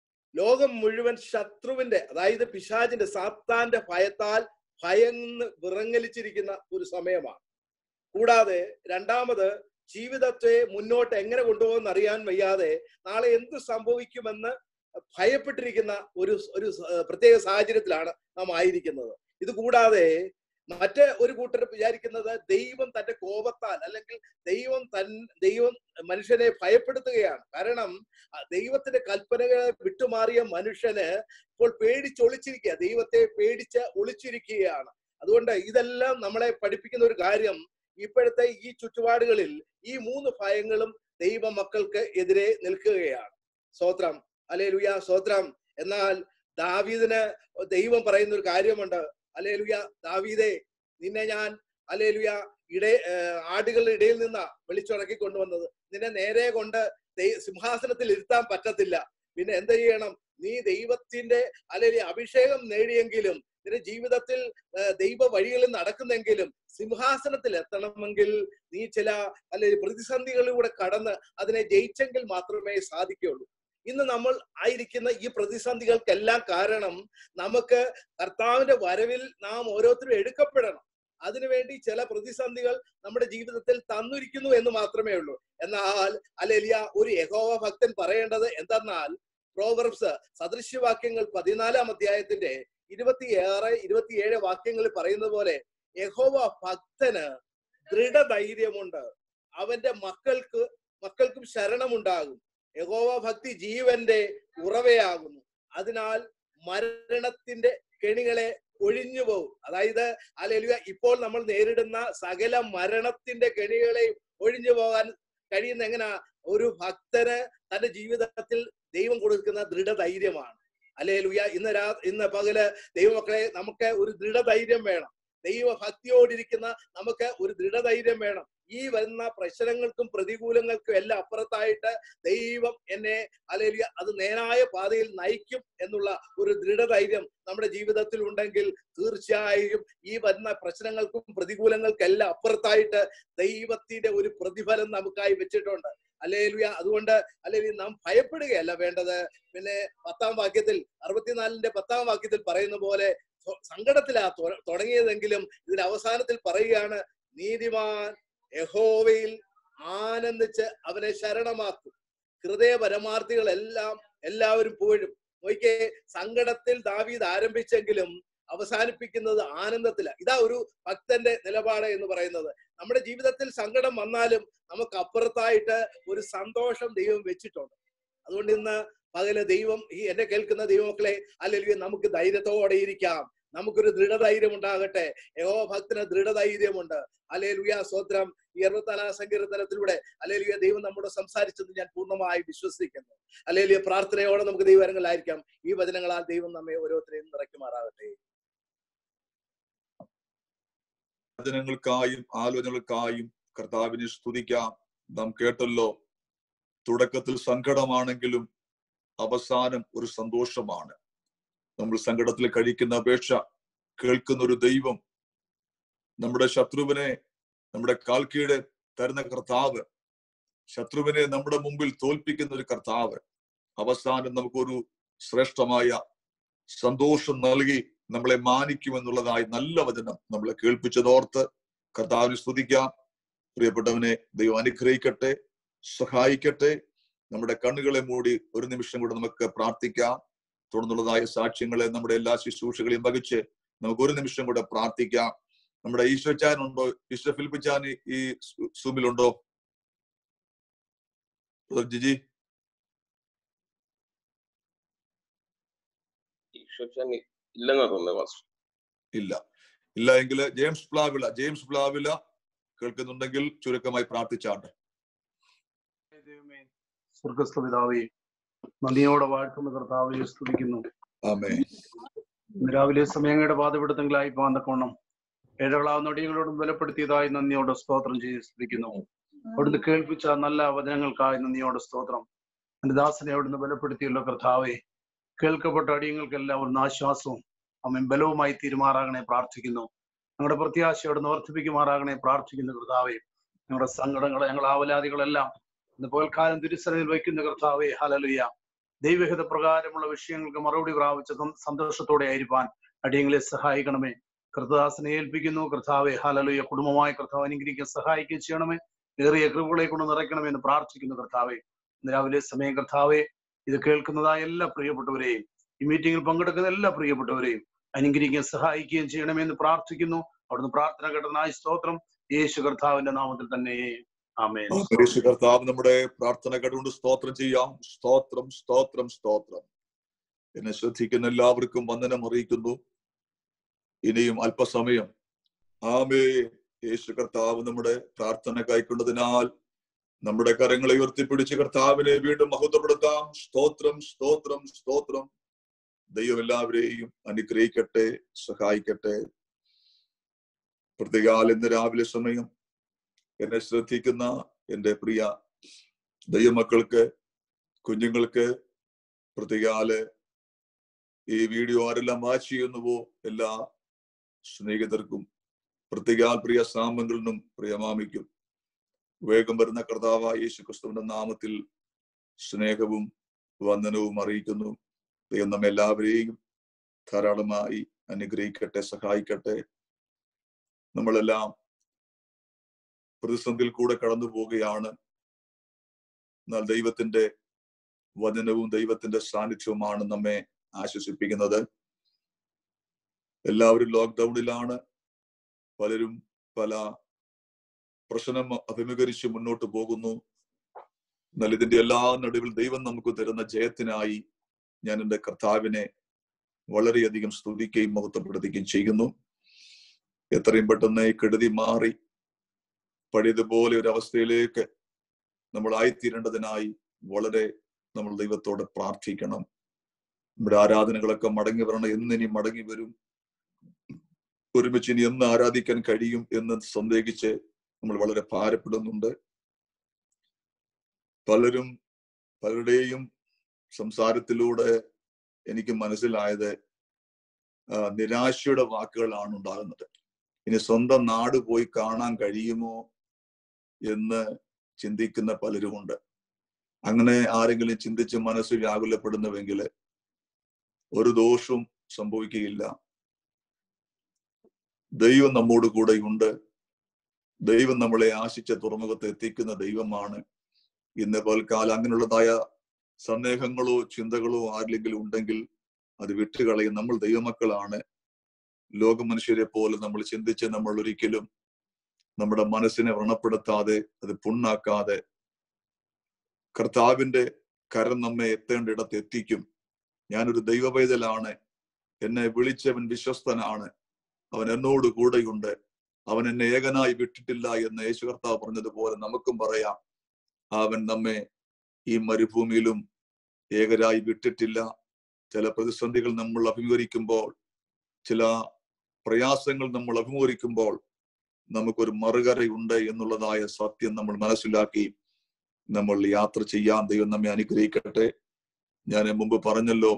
ലോകം മുഴുവൻ ശത്രുവിന്റെ അതായത് പിശാചിന്റെ സാത്താന്റെ ഭയത്താൽ ഭയന്ന് വിറങ്ങലിച്ചിരിക്കുന്ന ഒരു സമയമാണ് കൂടാതെ രണ്ടാമത് ജീവിതത്തെ മുന്നോട്ട് എങ്ങനെ കൊണ്ടുപോകുമെന്ന് അറിയാൻ വയ്യാതെ നാളെ എന്ത് സംഭവിക്കുമെന്ന് ഭയപ്പെട്ടിരിക്കുന്ന ഒരു ഒരു സ- പ്രത്യേക സാഹചര്യത്തിലാണ് നാം ആയിരിക്കുന്നത് ഇത് കൂടാതെ മറ്റ് ഒരു കൂട്ടർ വിചാരിക്കുന്നത് ദൈവം തന്റെ കോപത്താൽ അല്ലെങ്കിൽ ദൈവം തൻ ദൈവം മനുഷ്യനെ ഭയപ്പെടുത്തുകയാണ് കാരണം ആ ദൈവത്തിന്റെ കൽപ്പനകളെ വിട്ടുമാറിയ മനുഷ്യന് ഇപ്പോൾ പേടിച്ചൊളിച്ചിരിക്കുക ദൈവത്തെ പേടിച്ച് ഒളിച്ചിരിക്കുകയാണ് അതുകൊണ്ട് ഇതെല്ലാം നമ്മളെ പഠിപ്പിക്കുന്ന ഒരു കാര്യം ഇപ്പോഴത്തെ ഈ ചുറ്റുപാടുകളിൽ ഈ മൂന്ന് ഭയങ്ങളും ദൈവ മക്കൾക്ക് എതിരെ നിൽക്കുകയാണ് സ്തോത്രം അലേ ലുയ സ്തോത്രം എന്നാൽ ദാവീദിന് ദൈവം പറയുന്ന ഒരു കാര്യമുണ്ട് അലേ ലുയ ദാവീദേ നിന്നെ ഞാൻ അലേ ലുയ ഇടേ ഏർ ആടുകളുടെ ഇടയിൽ നിന്നാ വിളിച്ചുടക്കി കൊണ്ടുവന്നത് നിന്നെ നേരെ കൊണ്ട് ദൈ- സിംഹാസനത്തിൽ ഇരുത്താൻ പറ്റത്തില്ല പിന്നെ എന്ത് ചെയ്യണം നീ ദൈവത്തിന്റെ അല്ലെങ്കിൽ അഭിഷേകം നേടിയെങ്കിലും നിന്റെ ജീവിതത്തിൽ ഏർ ദൈവ വഴികളിൽ നടക്കുന്നെങ്കിലും സിംഹാസനത്തിൽ എത്തണമെങ്കിൽ നീ ചില അല്ലെങ്കിൽ പ്രതിസന്ധികളിലൂടെ കടന്ന് അതിനെ ജയിച്ചെങ്കിൽ മാത്രമേ സാധിക്കുകയുള്ളൂ ഇന്ന് നമ്മൾ ആയിരിക്കുന്ന ഈ പ്രതിസന്ധികൾക്കെല്ലാം കാരണം നമുക്ക് കർത്താവിന്റെ വരവിൽ നാം ഓരോരുത്തരും എടുക്കപ്പെടണം അതിനുവേണ്ടി ചില പ്രതിസന്ധികൾ നമ്മുടെ ജീവിതത്തിൽ തന്നിരിക്കുന്നു എന്ന് മാത്രമേ ഉള്ളൂ എന്നാൽ അല്ലെലിയ ഒരു യഹോവ ഭക്തൻ പറയേണ്ടത് എന്തെന്നാൽ പ്രോവർബ്സ് സദൃശ്യവാക്യങ്ങൾ പതിനാലാം അധ്യായത്തിന്റെ ഇരുപത്തിയേറെ ഇരുപത്തിയേഴ് വാക്യങ്ങളിൽ പറയുന്നത് പോലെ യഹോവ ഭക്തന് ദൃഢധൈര്യമുണ്ട് അവന്റെ മക്കൾക്ക് മക്കൾക്കും ശരണമുണ്ടാകും യഹോവ ഭക്തി ജീവന്റെ ഉറവയാകുന്നു അതിനാൽ മരണത്തിന്റെ കെണികളെ ഒഴിഞ്ഞു പോകും അതായത് അല്ലെലുക ഇപ്പോൾ നമ്മൾ നേരിടുന്ന സകല മരണത്തിന്റെ കെണികളെ ഒഴിഞ്ഞു പോകാൻ കഴിയുന്ന എങ്ങനെ ഒരു ഭക്തന് തന്റെ ജീവിതത്തിൽ ദൈവം കൊടുക്കുന്ന ദൃഢധൈര്യമാണ് അല്ലേ ലുയ ഇന്ന് രാ ഇന്ന് പകല് ദൈവമക്കളെ നമുക്ക് ഒരു ദൃഢധൈര്യം വേണം ദൈവഭക്തിയോടിരിക്കുന്ന നമുക്ക് ഒരു ദൃഢധൈര്യം വേണം ഈ വരുന്ന പ്രശ്നങ്ങൾക്കും പ്രതികൂലങ്ങൾക്കും എല്ലാം അപ്പുറത്തായിട്ട് ദൈവം എന്നെ അല്ലെങ്കിൽ അത് നേരായ പാതയിൽ നയിക്കും എന്നുള്ള ഒരു ദൃഢധൈര്യം നമ്മുടെ ജീവിതത്തിൽ ഉണ്ടെങ്കിൽ തീർച്ചയായും ഈ വരുന്ന പ്രശ്നങ്ങൾക്കും പ്രതികൂലങ്ങൾക്കെല്ലാം അപ്പുറത്തായിട്ട് ദൈവത്തിന്റെ ഒരു പ്രതിഫലം നമുക്കായി വെച്ചിട്ടുണ്ട് അല്ലേലുയ അതുകൊണ്ട് അല്ലെങ്കിൽ നാം ഭയപ്പെടുകയല്ല വേണ്ടത് പിന്നെ പത്താം വാക്യത്തിൽ അറുപത്തിനാലിന്റെ പത്താം വാക്യത്തിൽ പറയുന്ന പോലെ സ്വ- സങ്കടത്തിലാ തൊ- തുടങ്ങിയതെങ്കിലും ഇതിന്റെ അവസാനത്തിൽ പറയുകയാണ് നീതിമാൻ യഹോവയിൽ ആനന്ദിച്ച് അവനെ ശരണമാക്കും ഹൃദയ പരമാർത്ഥികളെല്ലാം എല്ലാവരും പോഴും നോക്കിയേ സങ്കടത്തിൽ ദാവീദ് ആരംഭിച്ചെങ്കിലും അവസാനിപ്പിക്കുന്നത് ആനന്ദത്തിലാണ് ഇതാ ഒരു ഭക്തന്റെ നിലപാട് എന്ന് പറയുന്നത് നമ്മുടെ ജീവിതത്തിൽ സങ്കടം വന്നാലും നമുക്ക് അപ്പുറത്തായിട്ട് ഒരു സന്തോഷം ദൈവം വെച്ചിട്ടുണ്ട് അതുകൊണ്ട് ഇന്ന് പകല് ദൈവം ഈ എന്നെ കേൾക്കുന്ന ദൈവമക്കളെ അല്ലെങ്കിൽ നമുക്ക് ധൈര്യത്തോടെ ഇരിക്കാം നമുക്കൊരു ദൃഢധൈര്യം ഉണ്ടാകട്ടെ യഹോ ഭക്തന് ദൃഢധൈര്യമുണ്ട് അല്ലെ ലുയ സ്വത്രം ഈ അറുപത്താലാം സങ്കീർത്തനത്തിലൂടെ അല്ലെ ലുയ ദൈവം നമ്മോട് സംസാരിച്ചത് ഞാൻ പൂർണ്ണമായി വിശ്വസിക്കുന്നു അല്ലെ ലുയ പ്രാർത്ഥനയോടെ നമുക്ക് ദൈവകരങ്ങളായിരിക്കാം ഈ വചനങ്ങളാൽ ദൈവം നമ്മെ ഓരോരുത്തരെയും നിറയ്ക്കുമാറാകട്ടെ വചനങ്ങൾക്കായും ആലോചനകൾക്കായും കർത്താവിനെ സ്തുതിക്കാം നാം കേട്ടല്ലോ തുടക്കത്തിൽ സങ്കടമാണെങ്കിലും അവസാനം ഒരു സന്തോഷമാണ് നമ്മൾ സങ്കടത്തിൽ കഴിക്കുന്ന അപേക്ഷ കേൾക്കുന്ന ഒരു ദൈവം നമ്മുടെ ശത്രുവിനെ നമ്മുടെ കാൽക്കീടെ തരുന്ന കർത്താവ് ശത്രുവിനെ നമ്മുടെ മുമ്പിൽ തോൽപ്പിക്കുന്ന ഒരു കർത്താവ് അവസാനം നമുക്കൊരു ശ്രേഷ്ഠമായ സന്തോഷം നൽകി നമ്മളെ മാനിക്കുമെന്നുള്ളതായി നല്ല വചനം നമ്മളെ കേൾപ്പിച്ചതോർത്ത് കർത്താവിനെ സ്തുതിക്കാം പ്രിയപ്പെട്ടവനെ ദൈവം അനുഗ്രഹിക്കട്ടെ സഹായിക്കട്ടെ നമ്മുടെ കണ്ണുകളെ മൂടി ഒരു നിമിഷം കൂടെ നമുക്ക് പ്രാർത്ഥിക്കാം തുടർന്നുള്ളതായ സാക്ഷ്യങ്ങളെ നമ്മുടെ എല്ലാ ശുശ്രൂഷകളെയും വഹിച്ച് നമുക്ക് ഒരു നിമിഷം കൂടെ പ്രാർത്ഥിക്കാം നമ്മുടെ ഈശ്വച്ചാൻ ഉണ്ടോ ഈശ്വര ഫിലിപ്പിച്ചാൻ ഈ സൂമിലുണ്ടോ ജിജി ഈശ്വരൻ ഇല്ലെന്നാ തോന്നുന്നത് പാസ്റ്റർ ഇല്ല ഇല്ല എങ്കിൽ ജെയിംസ് പ്ലാവില ജെയിംസ് പ്ലാവില കേൾക്കുന്നുണ്ടെങ്കിൽ ചുരുക്കമായി പ്രാർത്ഥിച്ചാണ്ട് ദൈവമേ സ്വർഗസ്ഥ പിതാവേ നന്ദിയോടെ വാഴ്ത്തുന്ന കർത്താവെ സ്തുതിക്കുന്നു ആമേ ഇന്ന് രാവിലെ സമയങ്ങളുടെ പാതപിടുത്തങ്ങളായി പാന്തക്കോണം ഏഴകളാവുന്ന നൊടികളോടും ബലപ്പെടുത്തിയതായി നന്ദിയോടെ സ്തോത്രം ചെയ്ത് സ്തുതിക്കുന്നു അവിടുന്ന് കേൾപ്പിച്ച നല്ല വചനങ്ങൾക്കായി നന്ദിയോടെ സ്തോത്രം എന്റെ ദാസനെ അവിടുന്ന് ബലപ്പെടുത്തിയല്ലോ കർത്താവെ കേൾക്കപ്പെട്ട അടിയങ്ങൾക്കെല്ലാം ഒരു ആശ്വാസവും അമ്മ ബലവുമായി തീരുമാറാകണേ പ്രാർത്ഥിക്കുന്നു ഞങ്ങളുടെ പ്രത്യാശയോട് വർദ്ധിപ്പിക്കുമാറാകണേ പ്രാർത്ഥിക്കുന്നു കർത്താവെ ഞങ്ങളുടെ സങ്കടങ്ങൾ ഞങ്ങളുടെ ആവലാതികളെല്ലാം ഇന്ന് പകൽക്കാലം തിരുസനയിൽ വയ്ക്കുന്ന കർത്താവെ ഹലലുയ ദൈവഹിത പ്രകാരമുള്ള വിഷയങ്ങൾക്ക് മറുപടി പ്രാപിച്ച സം- സന്തോഷത്തോടെ ആയിരിക്കാൻ അടിയങ്ങളെ സഹായിക്കണമേ കർത്തദാസനെ ഏൽപ്പിക്കുന്നു കർത്താവെ ഹലലുയ കുടുംബമായ കർത്താവ് അനുഗ്രഹിക്കാൻ സഹായിക്കുകയും ചെയ്യണമേ ഏറിയ കൃപകളെ കൊണ്ട് നിറയ്ക്കണമേ എന്ന് പ്രാർത്ഥിക്കുന്നു കർത്താവെ ഇന്ന് രാവിലെ സമയം കർത്താവെ ഇത് കേൾക്കുന്നതായ എല്ലാ പ്രിയപ്പെട്ടവരെയും ഈ മീറ്റിംഗിൽ പങ്കെടുക്കുന്ന എല്ലാ പ്രിയപ്പെട്ടവരെയും അനുഗ്രഹിക്കാൻ സഹായിക്കുകയും ചെയ്യണമെന്ന് പ്രാർത്ഥിക്കുന്നു അവിടുന്ന് പ്രാർത്ഥന കേട്ടതിനായി സ്തോത്രം യേശു കർത്താവിന്റെ നാമത്തിൽ തന്നെ ആമേൻ യേശു കർത്താവ് നമ്മുടെ പ്രാർത്ഥന കണ്ടുകൊണ്ട് സ്തോത്രം ചെയ്യാം സ്തോത്രം സ്തോത്രം സ്തോത്രം എന്നെ ശ്രദ്ധിക്കുന്ന എല്ലാവർക്കും വന്ദനം അറിയിക്കുന്നു ഇനിയും അല്പസമയം ആമേ യേശു കർത്താവ് നമ്മുടെ പ്രാർത്ഥന കൈക്കൊണ്ടതിനാൽ നമ്മുടെ കരങ്ങളെ ഉയർത്തിപ്പിടിച്ച് കർത്താവിനെ വീണ്ടും മഹത്വപ്പെടുത്താം സ്തോത്രം സ്തോത്രം സ്തോത്രം ദൈവം എല്ലാവരെയും അനുഗ്രഹിക്കട്ടെ സഹായിക്കട്ടെ പ്രതികാൽ ഇന്ന് രാവിലെ സമയം എന്നെ ശ്രദ്ധിക്കുന്ന എൻ്റെ പ്രിയ ദൈവമക്കൾക്ക് കുഞ്ഞുങ്ങൾക്ക് പ്രതികാല് ഈ വീഡിയോ ആരെല്ലാം വാച്ച് ചെയ്യുന്നുവോ എല്ലാ സ്നേഹിതർക്കും പ്രതികാൽ പ്രിയ സാമങ്ങളിനും പ്രിയ മാമിക്കും വേഗം വരുന്ന കർത്താവായ യേശു ക്രിസ്തുവിന്റെ നാമത്തിൽ സ്നേഹവും വന്ദനവും അറിയിക്കുന്നു ദൈവം നമ്മെ എല്ലാവരെയും ധാരാളമായി അനുഗ്രഹിക്കട്ടെ സഹായിക്കട്ടെ നമ്മളെല്ലാം പ്രതിസന്ധിയിൽ കൂടെ കടന്നു പോവുകയാണ് എന്നാൽ ദൈവത്തിന്റെ വചനവും ദൈവത്തിന്റെ സാന്നിധ്യവുമാണ് നമ്മെ ആശ്വസിപ്പിക്കുന്നത് എല്ലാവരും ലോക്ക്ഡൌണിലാണ് പലരും പല പ്രശ്നം അഭിമുഖീകരിച്ച് മുന്നോട്ട് പോകുന്നു എന്നാൽ ഇതിന്റെ എല്ലാ നടുവിൽ ദൈവം നമുക്ക് തരുന്ന ജയത്തിനായി ഞാൻ എൻ്റെ കർത്താവിനെ വളരെയധികം സ്തുതിക്കുകയും മഹത്വപ്പെടുത്തുകയും ചെയ്യുന്നു എത്രയും പെട്ടെന്ന് ഈ കെടുതി മാറി പഴയതുപോലെ ഒരു അവസ്ഥയിലേക്ക് നമ്മൾ ആയിത്തീരേണ്ടതിനായി വളരെ നമ്മൾ ദൈവത്തോട് പ്രാർത്ഥിക്കണം നമ്മുടെ ആരാധനകളൊക്കെ മടങ്ങി വരണം എന്നിനി മടങ്ങി വരും ഒരുമിച്ച് ഇനി എന്ന് ആരാധിക്കാൻ കഴിയും എന്ന് സന്ദേഹിച്ച് നമ്മൾ വളരെ ഭാരപ്പെടുന്നുണ്ട് പലരും പലരുടെയും സംസാരത്തിലൂടെ എനിക്ക് മനസ്സിലായത് ആ, നിരാശയുടെ വാക്കുകളാണ് ഉണ്ടാകുന്നത് ഇനി സ്വന്തം നാട് പോയി കാണാൻ കഴിയുമോ എന്ന് ചിന്തിക്കുന്ന പലരുമുണ്ട് അങ്ങനെ ആരെങ്കിലും ചിന്തിച്ച് മനസ്സ് വ്യാകുലപ്പെടുന്നുവെങ്കിൽ ഒരു ദോഷവും സംഭവിക്കുകയില്ല ദൈവം നമ്മോട് കൂടെയുണ്ട് ദൈവം നമ്മളെ ആശിച്ച തുറമുഖത്ത് എത്തിക്കുന്ന ദൈവമാണ് ഇന്ന് പോൽക്കാലം അങ്ങനെയുള്ളതായ സന്ദേഹങ്ങളോ ചിന്തകളോ ആരിലെങ്കിലും ഉണ്ടെങ്കിൽ അത് വിട്ടുകളയും നമ്മൾ ദൈവമക്കളാണ് ലോക മനുഷ്യരെ പോലെ നമ്മൾ ചിന്തിച്ച് നമ്മൾ ഒരിക്കലും നമ്മുടെ മനസ്സിനെ വ്രണപ്പെടുത്താതെ അത് പുണ്ണാക്കാതെ കർത്താവിന്റെ കരം നമ്മെ എത്തേണ്ടിടത്ത് എത്തിക്കും ഞാനൊരു ദൈവപൈതലാണ് എന്നെ വിളിച്ചവൻ വിശ്വസ്തനാണ് അവൻ എന്നോട് കൂടെയുണ്ട് അവൻ എന്നെ ഏകനായി വിട്ടിട്ടില്ല എന്ന് യേശു കർത്താവ് പറഞ്ഞതുപോലെ നമുക്കും പറയാം അവൻ നമ്മെ ഈ മരുഭൂമിയിലും ഏകരായി വിട്ടിട്ടില്ല ചില പ്രതിസന്ധികൾ നമ്മൾ അഭിമുഖീകരിക്കുമ്പോൾ ചില പ്രയാസങ്ങൾ നമ്മൾ അഭിമുഖീകരിക്കുമ്പോൾ നമുക്കൊരു മറുകരയുണ്ട് എന്നുള്ളതായ സത്യം നമ്മൾ മനസ്സിലാക്കി നമ്മൾ യാത്ര ചെയ്യാൻ ദൈവം നമ്മെ അനുഗ്രഹിക്കട്ടെ ഞാൻ മുമ്പ് പറഞ്ഞല്ലോ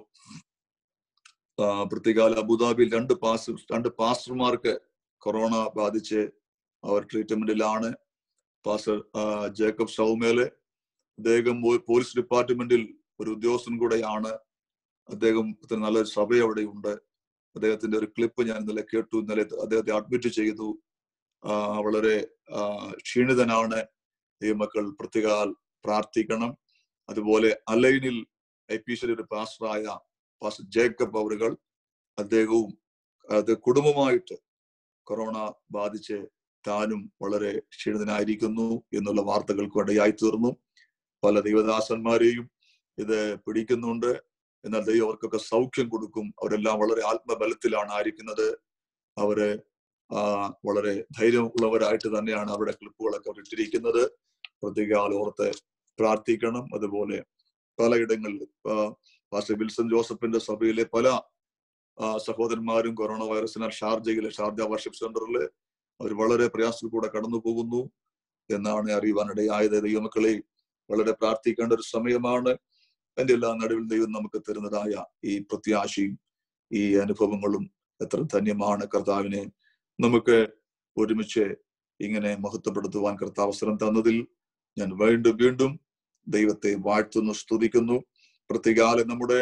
ആ, പ്രത്യേകാല അബുദാബിയിൽ രണ്ട് പാസ് രണ്ട് പാസ്റ്റർമാർക്ക് കൊറോണ ബാധിച്ച് അവർ ട്രീറ്റ്മെന്റിലാണ് പാസ്റ്റർ ആ, ജേക്കബ് സൗമേല് അദ്ദേഹം പോ- പോലീസ് ഡിപ്പാർട്ട്മെന്റിൽ ഒരു ഉദ്യോഗസ്ഥൻ കൂടെയാണ് അദ്ദേഹത്തിന് നല്ലൊരു സഭ അവിടെയുണ്ട് അദ്ദേഹത്തിന്റെ ഒരു ക്ലിപ്പ് ഞാൻ ഇന്നലെ കേട്ടു ഇന്നലെ അദ്ദേഹത്തെ അഡ്മിറ്റ് ചെയ്തു ആ, വളരെ ആ, ക്ഷീണിതനാണ് ദൈവമക്കൾ പ്രത്യേകാൽ പ്രാർത്ഥിക്കണം അതുപോലെ അലൈനിൽ ഐ പി സിയുടെ ഒരു പാസ്റ്ററായ പാസ്റ്റർ ജേക്കബ് അവറുകൾ അദ്ദേഹവും അത് കുടുംബമായിട്ട് കൊറോണ ബാധിച്ച് താനും വളരെ ക്ഷീണിതനായിരിക്കുന്നു എന്നുള്ള വാർത്തകൾക്ക് ഇടയായി തീർന്നു പല ദൈവദാസന്മാരെയും ഇത് പിടിക്കുന്നുണ്ട് എന്നാൽ ദൈവം അവർക്കൊക്കെ സൗഖ്യം കൊടുക്കും അവരെല്ലാം വളരെ ആത്മബലത്തിലാണ് ആയിരിക്കുന്നത് അവര് ആ വളരെ ധൈര്യമുള്ളവരായിട്ട് തന്നെയാണ് അവരുടെ ക്ലിപ്പുകളൊക്കെ അവർ ഇട്ടിരിക്കുന്നത് പ്രത്യേക ഓർത്ത് പ്രാർത്ഥിക്കണം അതുപോലെ പലയിടങ്ങളിൽ ആ, പാസ്റ്റർ വിൽസൺ ജോസഫിന്റെ സഭയിലെ പല ആ, സഹോദരന്മാരും കൊറോണ വൈറസിനാൽ ഷാർജയിലെ ഷാർജ വർഷിപ്പ് സെന്ററിൽ അവർ വളരെ പ്രയാസത്തിൽ കൂടെ കടന്നു പോകുന്നു എന്നാണ് അറിയുവാനിടയായത് ദൈവമക്കളെ വളരെ പ്രാർത്ഥിക്കേണ്ട ഒരു സമയമാണ് അതിന്റെ എല്ലാ നടുവിൽ ദൈവം നമുക്ക് തരുന്നതായ ഈ പ്രത്യാശയും ഈ അനുഭവങ്ങളും എത്ര ധന്യമാണ് കർത്താവിനെ നമുക്ക് ഒരുമിച്ച് ഇങ്ങനെ മഹത്വപ്പെടുത്തുവാൻ കർത്താവ് അവസരം തന്നതിൽ ഞാൻ വീണ്ടും വീണ്ടും ദൈവത്തെ വാഴ്ത്തുന്നു സ്തുതിക്കുന്നു പ്രത്യേകാലം നമ്മുടെ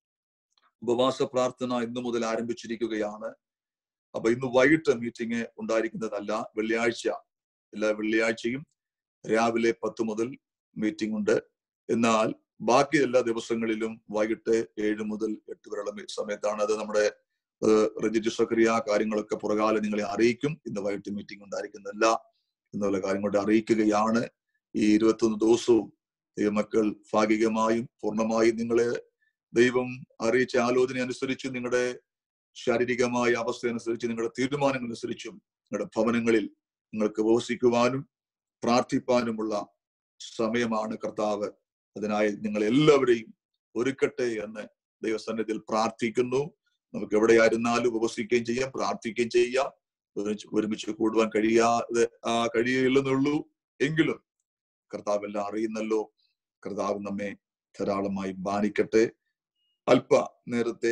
ഉപവാസ പ്രാർത്ഥന ഇന്നു മുതൽ ആരംഭിച്ചിരിക്കുകയാണ് അപ്പൊ ഇന്ന് വൈകിട്ട് മീറ്റിംഗ് ഉണ്ടായിരിക്കുന്നതല്ല വെള്ളിയാഴ്ച എല്ലാ വെള്ളിയാഴ്ചയും രാവിലെ പത്ത് മുതൽ മീറ്റിംഗ് ഉണ്ട് എന്നാൽ ബാക്കി എല്ലാ ദിവസങ്ങളിലും വൈകിട്ട് ഏഴ് മുതൽ എട്ട് വരെയുള്ള മീ- സമയത്താണ് അത് നമ്മുടെ രജിസ്റ്റർ സക്രിയ കാര്യങ്ങളൊക്കെ പുറകാലം നിങ്ങളെ അറിയിക്കും ഇന്ന് വൈകിട്ട് മീറ്റിംഗ് ഉണ്ടായിരിക്കുന്നില്ല എന്നുള്ള കാര്യങ്ങളുടെ അറിയിക്കുകയാണ് ഈ ഇരുപത്തൊന്ന് ദിവസവും ദൈവമക്കൾ ഭാഗികമായും പൂർണ്ണമായും നിങ്ങളെ ദൈവം അറിയിച്ച ആലോചന അനുസരിച്ച് നിങ്ങളുടെ ശാരീരികമായ അവസ്ഥ അനുസരിച്ച് നിങ്ങളുടെ തീരുമാനങ്ങൾ അനുസരിച്ചും നിങ്ങളുടെ ഭവനങ്ങളിൽ നിങ്ങൾക്ക് ഉപവസിക്കുവാനും പ്രാർത്ഥിപ്പാനുമുള്ള സമയമാണ് കർത്താവ് അതിനായി നിങ്ങൾ എല്ലാവരെയും ഒരുക്കട്ടെ എന്ന് ദൈവസന്നിധിയിൽ പ്രാർത്ഥിക്കുന്നു നമുക്ക് എവിടെയായിരുന്നാലും ഉപവസിക്കുകയും ചെയ്യാം പ്രാർത്ഥിക്കുകയും ചെയ്യാം ഒരുമിച്ച് ഒരുമിച്ച് കൂടുവാൻ കഴിയാതെ ആ കഴിയില്ലെന്നുള്ളൂ എങ്കിലും കർത്താവ് എല്ലാം അറിയുന്നല്ലോ കർത്താവ് നമ്മെ ധാരാളമായി മാനിക്കട്ടെ അല്പ നേരത്തെ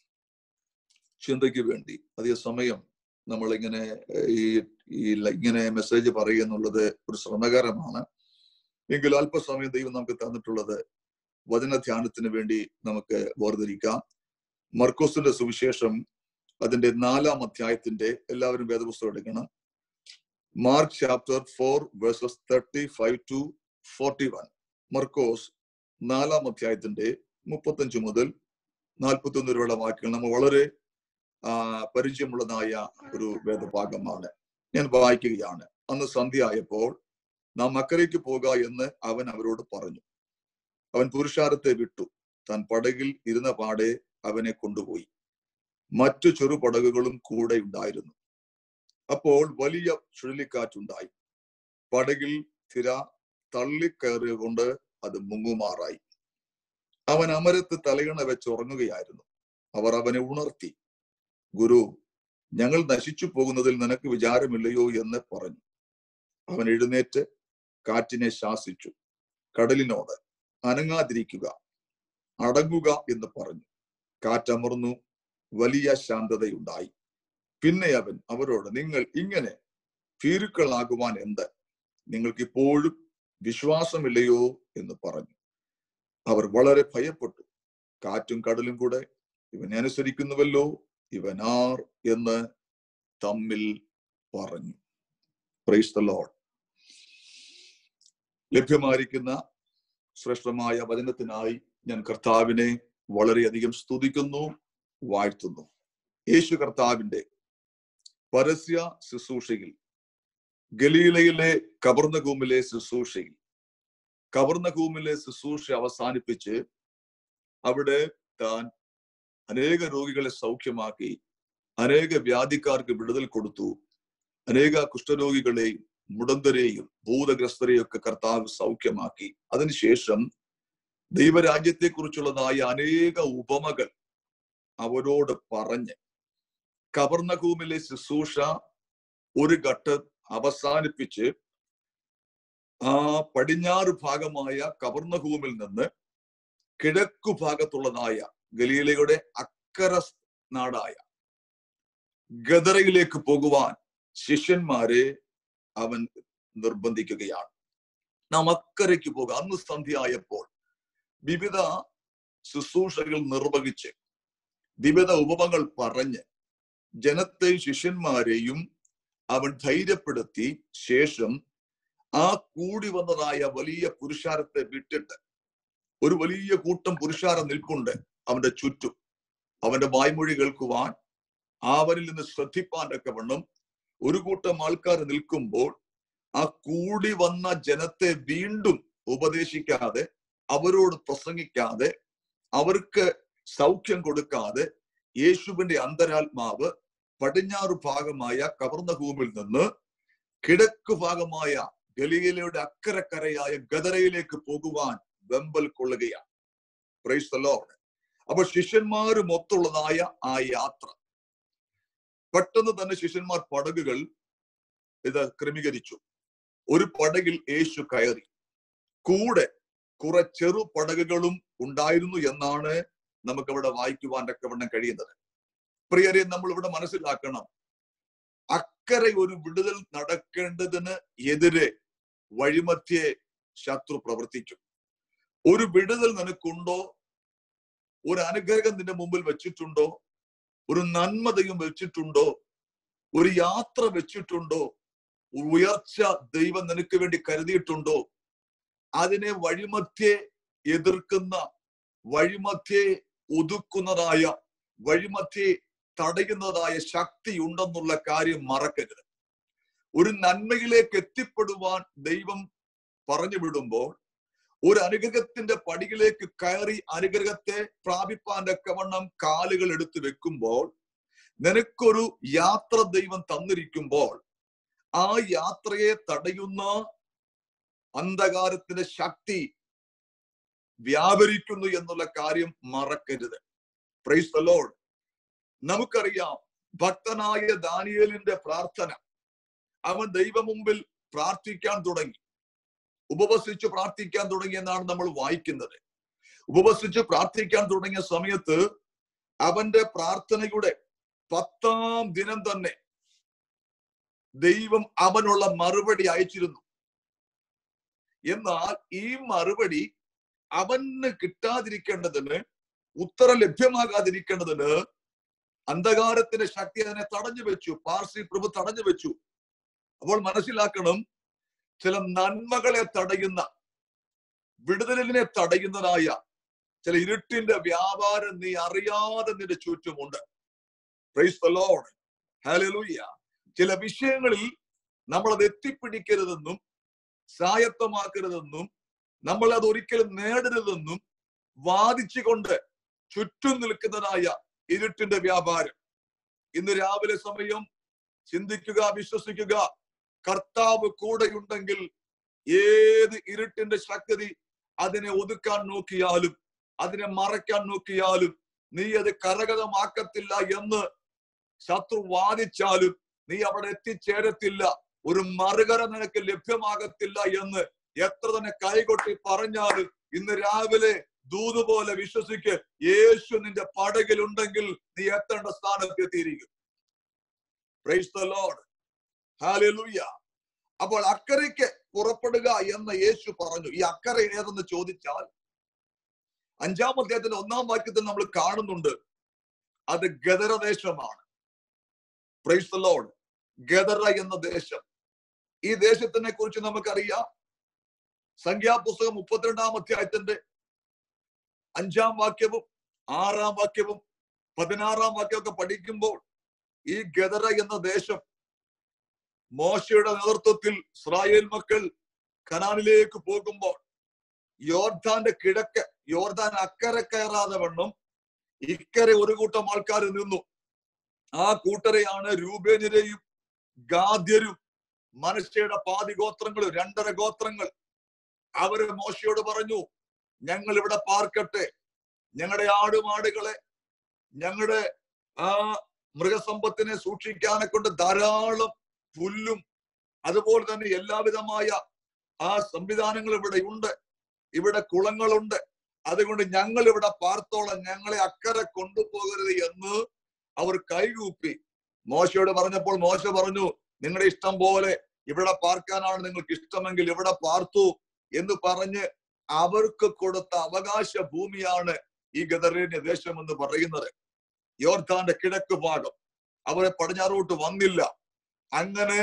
ചിന്തയ്ക്ക് വേണ്ടി അധിക സമയം നമ്മളിങ്ങനെ ഏഹ്, ഈ ഈ ല- ഇങ്ങനെ മെസ്സേജ് പറയുക എന്നുള്ളത് ഒരു ശ്രമകരമാണ് എങ്കിൽ അല്പസമയം ദൈവം നമുക്ക് തന്നിട്ടുള്ളത് വചന ധ്യാനത്തിന് വേണ്ടി നമുക്ക് വേർതിരിക്കാം മർക്കോസിന്റെ സുവിശേഷം അതിന്റെ നാലാം അധ്യായത്തിന്റെ എല്ലാവരും വേദപുസ്തകം എടുക്കണം Mark chapter four verses thirty five to forty one മർക്കോസ് നാലാം അധ്യായത്തിന്റെ മുപ്പത്തഞ്ച് മുതൽ നാൽപ്പത്തി ഒന്ന് വരെയുള്ള വാക്യങ്ങൾ നമ്മൾ വളരെ ആ, പരിചയമുള്ളതായ ഒരു വേദഭാഗമാണ് ഞാൻ വായിക്കുകയാണ് അന്ന് സന്ധ്യ ആയപ്പോൾ നാം അക്കരയ്ക്ക് പോക എന്ന് അവൻ അവരോട് പറഞ്ഞു അവൻ പുരുഷാരത്തെ വിട്ടു താൻ പടകിൽ ഇരുന്ന പാടെ അവനെ കൊണ്ടുപോയി മറ്റു ചെറു പടകുകളും കൂടെ ഉണ്ടായിരുന്നു അപ്പോൾ വലിയ ചുഴലിക്കാറ്റുണ്ടായി പടകിൽ തിര തള്ളിക്കയറിയ കൊണ്ട് അത് മുങ്ങുമാറായി അവൻ അമരത്ത് തലയണ വെച്ച് ഉറങ്ങുകയായിരുന്നു അവർ അവനെ ഉണർത്തി ഗുരു ഞങ്ങൾ നശിച്ചു പോകുന്നതിൽ നിനക്ക് വിചാരമില്ലയോ എന്ന് പറഞ്ഞു അവൻ എഴുന്നേറ്റ് കാറ്റിനെ ശാസിച്ചു കടലിനോട് അനങ്ങാതിരിക്കുക അടങ്ങുക എന്ന് പറഞ്ഞു കാറ്റമർന്നു വലിയ ശാന്തതയുണ്ടായി പിന്നെ അവൻ അവരോട് നിങ്ങൾ ഇങ്ങനെ ഭീരുക്കളാകുവാൻ എന്ത് നിങ്ങൾക്ക് ഇപ്പോഴും വിശ്വാസമില്ലയോ എന്ന് പറഞ്ഞു അവർ വളരെ ഭയപ്പെട്ടു കാറ്റും കടലും കൂടെ ഇവനെ അനുസരിക്കുന്നുവല്ലോ ഇവനാർ എന്ന് തമ്മിൽ പറഞ്ഞു പ്രൈസ് ദ ലോഡ് ലഭ്യമായിരിക്കുന്ന ശ്രേഷ്ഠമായ വചനത്തിനായി ഞാൻ കർത്താവിനെ വളരെയധികം സ്തുതിക്കുന്നു വാഴ്ത്തുന്നു യേശു കർത്താവിന്റെ പരസ്യ ശുശ്രൂഷയിൽ ഗലീലയിലെ കബർന്നഗൂമിലെ ശുശ്രൂഷയിൽ കബർന്നഗൂമിലെ ശുശ്രൂഷ അവസാനിപ്പിച്ച് അവിടെ താൻ അനേക രോഗികളെ സൗഖ്യമാക്കി അനേക വ്യാധിക്കാർക്ക് വിടുതൽ കൊടുത്തു അനേക കുഷ്ഠരോഗികളെയും മുടന്തരെയും ഭൂതഗ്രസ്തരെയും ഒക്കെ കർത്താവ് സൗഖ്യമാക്കി അതിനുശേഷം ദൈവരാജ്യത്തെ കുറിച്ചുള്ളതായ അനേക ഉപമകൾ അവരോട് പറഞ്ഞ് കവർണഭൂമിലെ ശുശ്രൂഷ ഒരു ഘട്ടം അവസാനിപ്പിച്ച് ആ പടിഞ്ഞാറ് ഭാഗമായ കവർണഭൂമിൽ നിന്ന് കിഴക്കു ഭാഗത്തുള്ളതായ ഗലീലയുടെ അക്കര നാടായ ഗദറയിലേക്ക് പോകുവാൻ ശിഷ്യന്മാരെ അവൻ നിർബന്ധിക്കുകയാണ് നാം അക്കരയ്ക്ക് പോകുക അന്ന് സന്ധ്യയായപ്പോൾ വിവിധ ശുശ്രൂഷകൾ നിർവഹിച്ച് വിവിധ ഉപമകൾ പറഞ്ഞ് ജനത്തെയും ശിഷ്യന്മാരെയും അവൻ ധൈര്യപ്പെടുത്തി ശേഷം ആ കൂടി വന്നതായ വലിയ പുരുഷാരത്തെ വിട്ടിട്ട് ഒരു വലിയ കൂട്ടം പുരുഷാരം നിൽപ്പുണ്ട് അവന്റെ ചുറ്റും അവന്റെ വായ്മൊഴി കേൾക്കുവാൻ അവരിൽ നിന്ന് ശ്രദ്ധിപ്പാൻ ഒക്കെ വണ്ണം ഒരു കൂട്ടം ആൾക്കാർ നിൽക്കുമ്പോൾ ആ കൂടി വന്ന ജനത്തെ വീണ്ടും ഉപദേശിക്കാതെ അവരോട് പ്രസംഗിക്കാതെ അവർക്ക് സൗഖ്യം കൊടുക്കാതെ യേശുവിന്റെ അന്തരാത്മാവ് പടിഞ്ഞാറ് ഭാഗമായ കവർന്നഭൂമിൽ നിന്ന് കിഴക്ക് ഭാഗമായ ഗലീലയുടെ അക്കരക്കരയായ ഗദരയിലേക്ക് പോകുവാൻ വെമ്പൽ കൊള്ളുകയാണ് പ്രൈസ് ദ ലോർഡ് അപ്പൊ ശിഷ്യന്മാര് മൊത്തമുള്ളതായ ആ യാത്ര പെട്ടെന്ന് തന്നെ ശിഷ്യന്മാർ പടകുകൾ ഇത് ക്രമീകരിച്ചു ഒരു പടകിൽ യേശു കയറി കൂടെ കുറെ ചെറു പടകുകളും ഉണ്ടായിരുന്നു എന്നാണ് നമുക്ക് അവിടെ വായിക്കുവാൻ തക്കവണ്ണം കഴിയുന്നത് പ്രിയരെ നമ്മൾ ഇവിടെ മനസ്സിലാക്കണം അക്കരെ ഒരു വിടുതൽ നടക്കേണ്ടതിന് എതിരെ വഴിമധ്യേ ശത്രു പ്രവർത്തിക്കും ഒരു വിടുതൽ നിനക്കുണ്ടോ ഒരു അനുഗ്രഹം നിന്റെ മുമ്പിൽ വെച്ചിട്ടുണ്ടോ ഒരു നന്മ ദൈവം വെച്ചിട്ടുണ്ടോ ഒരു യാത്ര വെച്ചിട്ടുണ്ടോ ഒരു ഉയർച്ച ദൈവം നിനക്ക് വേണ്ടി കരുതിയിട്ടുണ്ടോ അതിനെ വഴിമധ്യേ എതിർക്കുന്ന വഴിമധ്യേ ഒതുക്കുന്നതായ വഴിമധ്യേ തടയുന്നതായ ശക്തി ഉണ്ടെന്നുള്ള കാര്യം മറക്കരുത് ഒരു നന്മയിലേക്ക് എത്തിപ്പെടുവാൻ ദൈവം പറഞ്ഞു വിടുമ്പോൾ ഒരു അനുഗ്രഹത്തിന്റെ പടിയിലേക്ക് കയറി അനുഗ്രഹത്തെ പ്രാപിപ്പാൻ വണ്ണം കാലുകൾ എടുത്തു വെക്കുമ്പോൾ നിനക്കൊരു യാത്ര ദൈവം തന്നിരിക്കുമ്പോൾ ആ യാത്രയെ തടയുന്ന അന്ധകാരത്തിന്റെ ശക്തി വ്യാപരിക്കുന്നു എന്നുള്ള കാര്യം മറക്കരുത് പ്രൈസ് ദ ലോർഡ് നമുക്കറിയാം ഭക്തനായ ദാനിയേലിന്റെ പ്രാർത്ഥന അവൻ ദൈവ മുമ്പിൽ പ്രാർത്ഥിക്കാൻ തുടങ്ങി ഉപവസിച്ച് പ്രാർത്ഥിക്കാൻ തുടങ്ങി എന്നാണ് നമ്മൾ വായിക്കുന്നത് ഉപവസിച്ച് പ്രാർത്ഥിക്കാൻ തുടങ്ങിയ സമയത്ത് അവന്റെ പ്രാർത്ഥനയുടെ പത്താം ദിനം തന്നെ ദൈവം അവനുള്ള മറുപടി അയച്ചിരുന്നു എന്നാൽ ഈ മറുപടി അവന് കിട്ടാതിരിക്കേണ്ടതിന് ഉത്തരം ലഭ്യമാകാതിരിക്കേണ്ടതിന് അന്ധകാരത്തിന്റെ ശക്തി അതിനെ തടഞ്ഞു വെച്ചു പാർസി പ്രഭു തടഞ്ഞു വെച്ചു അപ്പോൾ മനസ്സിലാക്കണം ചില നന്മകളെ തടയുന്ന വിടുതലിനെ തടയുന്നതായ ചില ഇരുട്ടിന്റെ വ്യാപാരം നീ അറിയാതെ നിന്റെ ചുറ്റുമുണ്ട് പ്രൈസ് ദ ലോർഡ് ഹല്ലേലൂയ ചില വിഷയങ്ങളിൽ നമ്മൾ അത് എത്തിപ്പിടിക്കരുതെന്നും സ്വായത്തമാക്കരുതെന്നും നമ്മൾ അത് ഒരിക്കലും നേടരുതെന്നും വാദിച്ചുകൊണ്ട് ചുറ്റും നിൽക്കുന്നതായ ഇരുട്ടിന്റെ വ്യാപാരം ഇന്ന് രാവിലെ സമയം ചിന്തിക്കുക വിശ്വസിക്കുക കർത്താവ് കൂടെയുണ്ടെങ്കിൽ ഏത് ഇരുട്ടിന്റെ ശക്തി അതിനെ ഒതുക്കാൻ നോക്കിയാലും അതിനെ മറയ്ക്കാൻ നോക്കിയാലും നീ അത് കരഗതമാക്കത്തില്ല എന്ന് ശത്രു വാദിച്ചാലും നീ അവിടെ എത്തിച്ചേരത്തില്ല ഒരു മറുകര നിനക്ക് ലഭ്യമാകത്തില്ല എന്ന് എത്ര തന്നെ കൈകൊട്ടി പറഞ്ഞാലും ഇന്ന് രാവിലെ ദൂത് പോലെ വിശ്വസിക്ക് യേശു നിന്റെ പടകിലുണ്ടെങ്കിൽ നീ എത്തേണ്ട സ്ഥാനത്ത് എത്തിയിരിക്കും Praise the Lord. Hallelujah. അപ്പോൾ അക്കരയ്ക്ക് പുറപ്പെടുക എന്ന് യേശു പറഞ്ഞു ഈ അക്കര ഏതെന്ന് ചോദിച്ചാൽ അഞ്ചാം അധ്യായത്തിന്റെ ഒന്നാം വാക്യത്തിൽ നമ്മൾ കാണുന്നുണ്ട് അത് ഗദരദേശമാണ് പ്രൈസ് ദ ലോർഡ് ഗദറ എന്ന ദേശം ഈ ദേശത്തിനെ കുറിച്ച് നമുക്കറിയാം സംഖ്യാപുസ്തകം മുപ്പത്തിരണ്ടാം അധ്യായത്തിന്റെ അഞ്ചാം വാക്യവും ആറാം വാക്യവും പതിനാറാം വാക്യമൊക്കെ പഠിക്കുമ്പോൾ ഈ ഗദറ എന്ന ദേശം മോശയുടെ നേതൃത്വത്തിൽ ഇസ്രായേൽ മക്കൾ കനാനിലേക്ക് പോകുമ്പോൾ യോർദാന്റെ കിഴക്ക് യോർദാൻ അക്കരെ കയറാതെ വണ്ണം ഇക്കരെ ഒരു കൂട്ടം ആൾക്കാർ നിന്നു ആ കൂട്ടരെയാണ് രൂപേനരെയും ഗാദ്യരും മനശ്ശയുടെ പാതി ഗോത്രങ്ങളും രണ്ടര ഗോത്രങ്ങൾ അവര് മോശയോട് പറഞ്ഞു ഞങ്ങൾ ഇവിടെ പാർക്കട്ടെ ഞങ്ങളുടെ ആടുമാടുകളെ ഞങ്ങളുടെ ആ മൃഗസമ്പത്തിനെ സൂക്ഷിക്കാനെ കൊണ്ട് ധാരാളം പുല്ലും അതുപോലെ തന്നെ എല്ലാവിധമായ ആ സംവിധാനങ്ങൾ ഇവിടെ ഉണ്ട് ഇവിടെ കുളങ്ങളുണ്ട് അതുകൊണ്ട് ഞങ്ങൾ ഇവിടെ പാർത്തോളം ഞങ്ങളെ അക്കരെ കൊണ്ടുപോകരുത് എന്ന് അവർ കൈകൂപ്പി മോശയോട് പറഞ്ഞപ്പോൾ മോശ പറഞ്ഞു നിങ്ങളുടെ ഇഷ്ടം പോലെ ഇവിടെ പാർക്കാനാണ് നിങ്ങൾക്ക് ഇഷ്ടമെങ്കിൽ ഇവിടെ പാർത്തു എന്ന് പറഞ്ഞ് അവർക്ക് കൊടുത്ത അവകാശ ഭൂമിയാണ് ഈ ഗദറേന്യ ദേശം എന്ന് പറയുന്നത് യോർദാന്റെ കിഴക്ക് ഭാഗം അവരെ പടിഞ്ഞാറോട്ട് വന്നില്ല അങ്ങനെ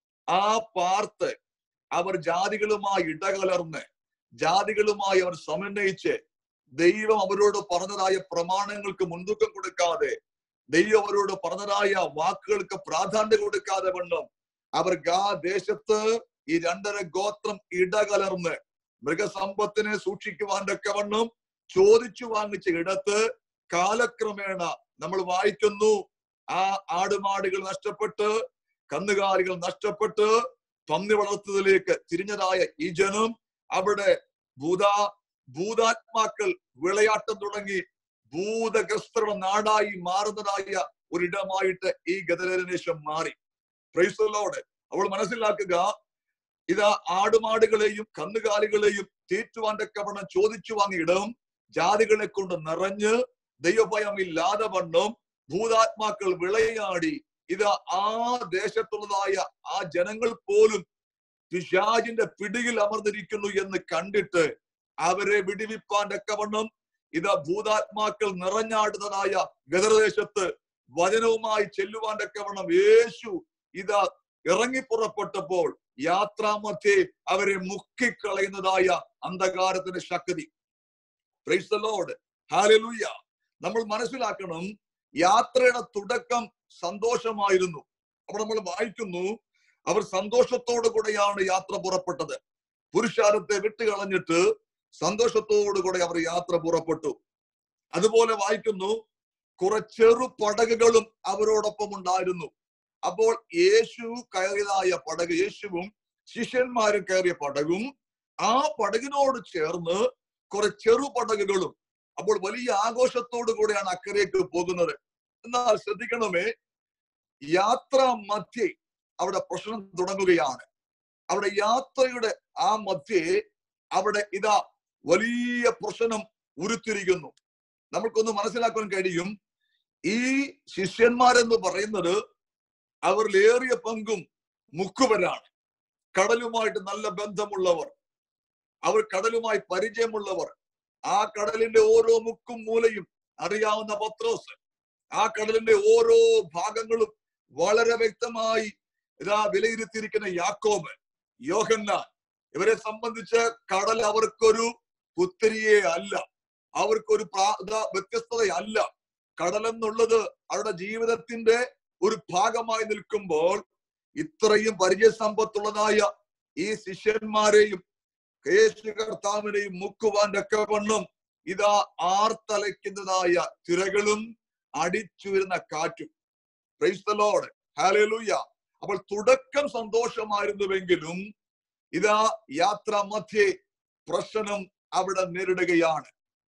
ആ പാർത്ത് അവർ ജാതികളുമായി ഇടകലർന്ന് ജാതികളുമായി അവർ സമന്വയിച്ച് ദൈവം അവരോട് പറഞ്ഞതായ പ്രമാണങ്ങൾക്ക് മുൻതൂക്കം കൊടുക്കാതെ ദൈവം അവരോട് പറഞ്ഞതായ വാക്കുകൾക്ക് പ്രാധാന്യം കൊടുക്കാതെ വണ്ണം അവർ ആ ദേശത്ത് ഈ രണ്ടര ഗോത്രം ഇടകലർന്ന് മൃഗസമ്പത്തിനെ സൂക്ഷിക്കുവാൻ വണ്ണം ചോദിച്ചു വാങ്ങിച്ച ഇടത്ത് കാലക്രമേണ നമ്മൾ വായിക്കുന്നു ആ ആടുമാടുകൾ നഷ്ടപ്പെട്ട് കന്നുകാലികൾ നഷ്ടപ്പെട്ട് പന്നി വളർത്തതിലേക്ക് തിരിഞ്ഞതായ ഈ ജനം അവിടെ ഭൂതാ ഭൂതാത്മാക്കൾ വിളയാട്ടം തുടങ്ങി ഭൂതഗ്രസ്തരുടെ നാടായി മാറുന്നതായ ഒരിടമായിട്ട് ഈ ഗതരനേശം മാറി പ്രൈസലോട് അവൾ മനസ്സിലാക്കുക ഇതാ ആടുമാടുകളെയും കന്നുകാലികളെയും തീറ്റുവാൻ തക്കവണ്ണം ചോദിച്ചു വാങ്ങിയ ഇടം ജാതികളെ കൊണ്ട് നിറഞ്ഞ് ദൈവഭയം ഇല്ലാതെ വണ്ണം ഭൂതാത്മാക്കൾ വിളയാടി ഇത് ആ ദേശത്തുള്ളതായ ആ ജനങ്ങൾ പോലും പിശാജിന്റെ പിടിയിൽ അമർന്നിരിക്കുന്നു എന്ന് കണ്ടിട്ട് അവരെ വിടിവിപ്പാൻ തക്കവണ്ണം ഇത് ഭൂതാത്മാക്കൾ നിറഞ്ഞാടുന്നതായ ഗദർദേശത്ത് വചനവുമായി ചെല്ലുവാൻ തക്കവണ്ണം യേശു ഇത് ഇറങ്ങി പുറപ്പെട്ടപ്പോൾ യാത്രാമധ്യേ അവരെ മുക്കിക്കളയുന്നതായ അന്ധകാരത്തിന്റെ ശക്തി പ്രൈസ് ലോഡ് ഹാലലൂയ നമ്മൾ മനസ്സിലാക്കണം യാത്രയുടെ തുടക്കം സന്തോഷമായിരുന്നു അപ്പൊ നമ്മൾ വായിക്കുന്നു അവർ സന്തോഷത്തോടു കൂടെയാണ് യാത്ര പുറപ്പെട്ടത് പുരുഷാരത്തെ വിട്ടുകളഞ്ഞിട്ട് സന്തോഷത്തോടു കൂടെ അവർ യാത്ര പുറപ്പെട്ടു അതുപോലെ വായിക്കുന്നു കുറെ ചെറു പടകുകളും അവരോടൊപ്പം ഉണ്ടായിരുന്നു അപ്പോൾ യേശു കയറിയതായ പടക് യേശുവും ശിഷ്യന്മാരും കയറിയ പടകും ആ പടകിനോട് ചേർന്ന് കുറെ ചെറു പടകുകളും അപ്പോൾ വലിയ ആഘോഷത്തോടു കൂടെയാണ് അക്കരയ്ക്ക് പോകുന്നത് എന്നാൽ ശ്രദ്ധിക്കണമേ യാത്ര മധ്യേ അവിടെ പ്രശ്നം തുടങ്ങുകയാണ് അവിടെ യാത്രയുടെ ആ മധ്യേ അവിടെ ഇതാ വലിയ പ്രശ്നം ഉരുത്തിരിക്കുന്നു നമുക്കൊന്ന് മനസ്സിലാക്കാൻ കഴിയും ഈ ശിഷ്യന്മാരെന്ന് പറയുന്നത് അവരിലേറിയ പങ്കും മുക്കുവരാണ് കടലുമായിട്ട് നല്ല ബന്ധമുള്ളവർ അവർ കടലുമായി പരിചയമുള്ളവർ ആ കടലിന്റെ ഓരോ മുക്കും മൂലയും അറിയാവുന്ന പത്രോസ് ആ കടലിന്റെ ഓരോ ഭാഗങ്ങളും വളരെ വ്യക്തമായി ഇതാ വിലയിരുത്തിയിരിക്കുന്ന യാക്കോബ് യോഹന്നാൻ ഇവരെ സംബന്ധിച്ച് കടൽ അവർക്കൊരു പുത്തിരിയെ അല്ല അവർക്കൊരു പ്രാ- ഇതാ വ്യത്യസ്തതയല്ല കടൽ എന്നുള്ളത് അവരുടെ ജീവിതത്തിന്റെ ഒരു ഭാഗമായി നിൽക്കുമ്പോൾ ഇത്രയും പരിചയസമ്പത്തുള്ളതായ ഈ ശിഷ്യന്മാരെയും യേശു കർത്താവിനെയും മുക്കുവാൻ തക്കവണ്ണം ഇതാ ആർത്തലയ്ക്കുന്നതായ തിരകളും അടിച്ചു വരുന്ന കാറ്റും പ്രൈസ് ദ ലോർഡ് ഹാലൂയ അപ്പോൾ തുടക്കം സന്തോഷമായിരുന്നുവെങ്കിലും ഇതാ യാത്ര മധ്യേ പ്രശ്നം അവിടെ നേരിടുകയാണ്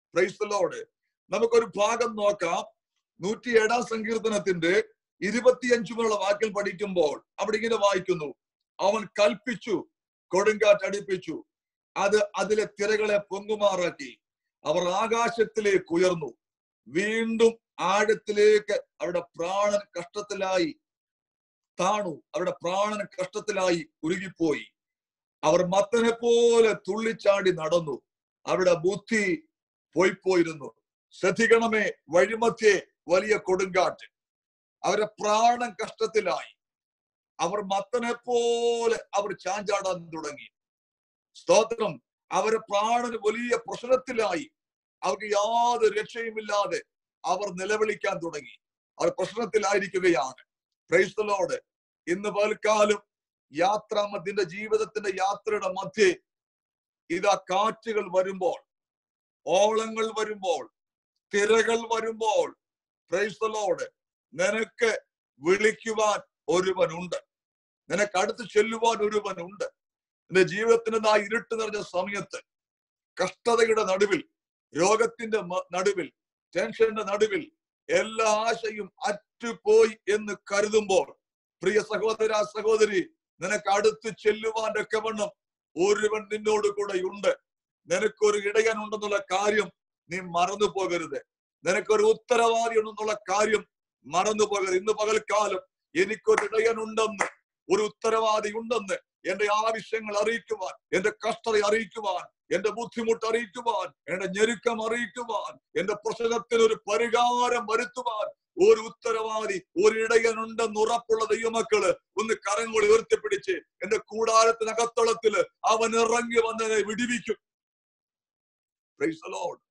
ക്രൈസ്തലോട് നമുക്കൊരു ഭാഗം നോക്കാം നൂറ്റി ഏഴാം സങ്കീർത്തനത്തിന്റെ ഇരുപത്തിയഞ്ചുമുള്ള വാക്കിൽ പഠിക്കുമ്പോൾ അവിടെ ഇങ്ങനെ വായിക്കുന്നു അവൻ കൽപ്പിച്ചു കൊടുങ്കാറ്റ് അടുപ്പിച്ചു അത് അതിലെ തിരകളെ പൊങ്ങുമാറാക്കി അവർ ആകാശത്തിലേക്ക് ഉയർന്നു വീണ്ടും ആഴത്തിലേക്ക് അവരുടെ പ്രാണൻ കഷ്ടത്തിലായി താണു അവരുടെ പ്രാണൻ കഷ്ടത്തിലായി ഉരുകിപ്പോയി അവർ മത്തനെ പോലെ തുള്ളിച്ചാടി നടന്നു അവരുടെ ബുദ്ധി പോയിപ്പോയിരുന്നു ശ്രദ്ധിക്കണമേ വഴിമധ്യേ വലിയ കൊടുങ്കാറ്റ് അവരുടെ പ്രാണൻ കഷ്ടത്തിലായി അവർ മത്തനെ പോലെ അവർ ചാഞ്ചാടാൻ തുടങ്ങി സ്തോത്രം അവരുടെ പ്രാണന് വലിയ പ്രശ്നത്തിലായി അവർക്ക് യാതൊരു രക്ഷയുമില്ലാതെ അവർ നിലവിളിക്കാൻ തുടങ്ങി അവർ പ്രശ്നത്തിലായിരിക്കുകയാണ് ക്രൈസ്തലോട് ഇന്ന് പൽക്കാലം യാത്ര നിന്റെ ജീവിതത്തിന്റെ യാത്രയുടെ മധ്യേ ഇതാ കാറ്റുകൾ വരുമ്പോൾ ഓളങ്ങൾ വരുമ്പോൾ തിരകൾ വരുമ്പോൾ ക്രൈസ്തലോട് നിനക്ക് വിളിക്കുവാൻ ഒരുവനുണ്ട് നിനക്ക് അടുത്ത് ചെല്ലുവാൻ ഒരുവനുണ്ട് നിന്റെ ജീവിതത്തിന് ആ ഇരുട്ട് നിറഞ്ഞ സമയത്ത് കഷ്ടതയുടെ നടുവിൽ രോഗത്തിന്റെ മ- നടുവിൽ ടെൻഷന്റെ നടുവിൽ എല്ലാ ആശയും അറ്റുപോയി എന്ന് കരുതുമ്പോൾ പ്രിയ സഹോദര സഹോദരി നിനക്ക് അടുത്ത് ചെല്ലുവാൻ ഒക്കെ വണ്ണം ഒരുവൻ നിന്നോട് കൂടെ ഉണ്ട് നിനക്കൊരു ഇടയൻ ഉണ്ടെന്നുള്ള കാര്യം നീ മറന്നു പോകരുത് നിനക്കൊരു ഉത്തരവാദി ഉണ്ടെന്നുള്ള കാര്യം മറന്നു പോകരുത് ഇന്ന് പകൽക്കാലം എനിക്കൊരു ഇടയൻ ഉണ്ടെന്ന് ഒരു ഉത്തരവാദി ഉണ്ടെന്ന് എന്റെ ആവശ്യങ്ങൾ അറിയിക്കുവാൻ എന്റെ കഷ്ടത അറിയിക്കുവാൻ എന്റെ ബുദ്ധിമുട്ട് അറിയിക്കുവാൻ എന്റെ ഞെരുക്കം അറിയിക്കുവാൻ എന്റെ പ്രശ്നത്തിന് ഒരു പരിഹാരം വരുത്തുവാൻ ഒരു ഉത്തരവാദി ഒരു ഇടയനുണ്ടെന്ന് ഉറപ്പുള്ള ദൈവമക്കള് ഒന്ന് കരങ്ങൾ ഉയർത്തിപ്പിടിച്ച് എന്റെ കൂടാരത്തിനകത്തളത്തില് അവൻ ഇറങ്ങി വന്നതിനെ വിടിവിക്കും Praise the Lord.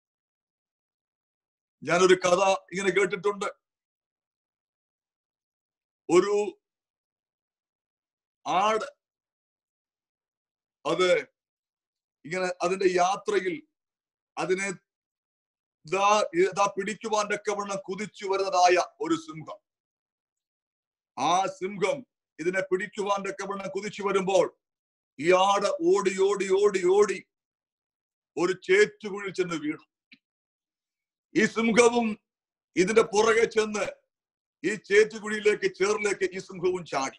ഞാനൊരു കഥ ഇങ്ങനെ കേട്ടിട്ടുണ്ട് ഒരു ആട് അത് ഇങ്ങനെ അതിന്റെ യാത്രയിൽ അതിനെ ദാ ഇതാ പിടിക്കുവാൻ തക്കവണ്ണം കുതിച്ചു വരുന്നതായ ഒരു സിംഹം ആ സിംഹം ഇതിനെ പിടിക്കുവാൻ തക്കവണ്ണം കുതിച്ചു വരുമ്പോൾ ഈ ആട് ഓടി ഓടി ഓടി ഓടി ഒരു ചേറ്റുകുഴിൽ ചെന്ന് വീണു ഈ സിംഹവും ഇതിന്റെ പുറകെ ചെന്ന് ഈ ചേറ്റുകുഴിയിലേക്ക് ചേറിലേക്ക് ഈ സിംഹവും ചാടി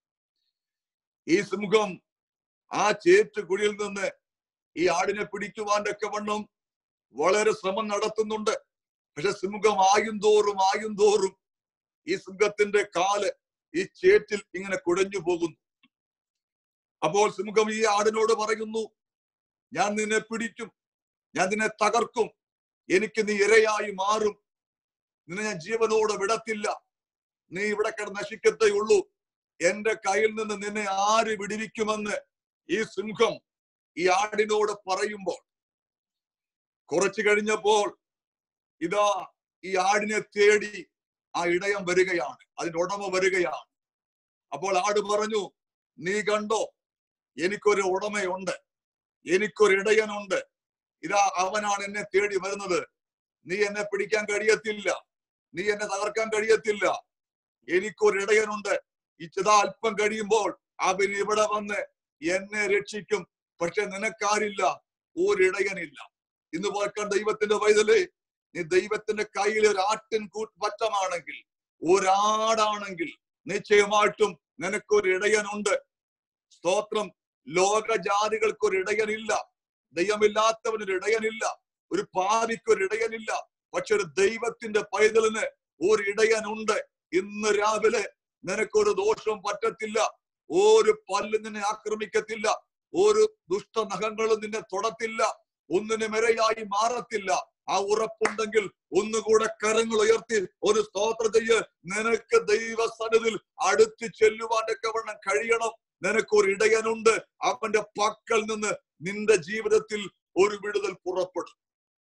ഈ സിംഹം ആ ചേറ്റുകുഴിയിൽ നിന്ന് ഈ ആടിനെ പിടിക്കുവാൻ വണ്ണം വളരെ ശ്രമം നടത്തുന്നുണ്ട് പക്ഷെ സിംഹം ആയും തോറും ആയും തോറും ഈ സിംഹത്തിന്റെ കാല് ഈ ചേറ്റിൽ ഇങ്ങനെ കുഴഞ്ഞു പോകുന്നു അപ്പോൾ സിംഹം ഈ ആടിനോട് പറയുന്നു ഞാൻ നിന്നെ പിടിക്കും ഞാൻ നിന്നെ തകർക്കും എനിക്ക് നീ ഇരയായി മാറും നിന്നെ ഞാൻ ജീവനോട് വിടത്തില്ല നീ ഇവിടെ കിടന്ന് നശിക്കത്തേ ഉള്ളൂ എന്റെ കയ്യിൽ നിന്ന് നിന്നെ ആര് വിടിവിക്കുമെന്ന് ഈ സിംഹം ഈ ആടിനോട് പറയുമ്പോൾ കുറച്ചു കഴിഞ്ഞപ്പോൾ ഇതാ ഈ ആടിനെ തേടി ആ ഇടയം വരികയാണ് അതിന്റെ ഉടമ വരികയാണ് അപ്പോൾ ആട് പറഞ്ഞു നീ കണ്ടോ എനിക്കൊരു ഉടമയുണ്ട് എനിക്കൊരു ഇടയനുണ്ട് ഇതാ അവനാണ് എന്നെ തേടി വരുന്നത് നീ എന്നെ പിടിക്കാൻ കഴിയത്തില്ല നീ എന്നെ തകർക്കാൻ കഴിയത്തില്ല എനിക്കൊരു ഇടയനുണ്ട് ഇച്ചതാ അല്പം കഴിയുമ്പോൾ അവൻ ഇവിടെ വന്ന് എന്നെ രക്ഷിക്കും പക്ഷെ നിനക്കാരില്ല ഒരിടയനില്ല ഇന്ന് പോക്കാൻ ദൈവത്തിന്റെ വൈതലേ നീ ദൈവത്തിന്റെ കയ്യിൽ ഒരു ആട്ടിൻ കൂട്ട് പറ്റമാണെങ്കിൽ ഒരാടാണെങ്കിൽ നിശ്ചയമായിട്ടും നിനക്കൊരു ഇടയനുണ്ട് സ്തോത്രം ലോക ജാതികൾക്ക് ഒരു ഇടയനില്ല ദൈവമില്ലാത്തവനൊരു ഇടയനില്ല ഒരു പാവിക്ക് ഒരു ഇടയനില്ല പക്ഷെ ഒരു ദൈവത്തിന്റെ പൈതലിന് ഒരു ഇടയനുണ്ട് ഇന്ന് രാവിലെ നിനക്കൊരു ദോഷവും പറ്റത്തില്ല ഒരു പല്ല് നിന്നെ ആക്രമിക്കത്തില്ല ഒരു ദുഷ്ടനഖങ്ങളും നിന്നെ തൊടത്തില്ല ഒന്നിനും ഇരയായി മാറത്തില്ല ആ ഉറപ്പുണ്ടെങ്കിൽ ഒന്നുകൂടെ കരങ്ങൾ ഉയർത്തി ഒരു സ്തോത്ര ചെയ്യ് നിനക്ക് ദൈവസന്നിധിയിൽ അടുത്ത് ചെല്ലുവാനൊക്കെ വണ്ണം കഴിയണം നിനക്കൊരു ഇടയനുണ്ട് അവന്റെ പക്കൽ നിന്ന് നിന്റെ ജീവിതത്തിൽ ഒരു വിടുതൽ പുറപ്പെടും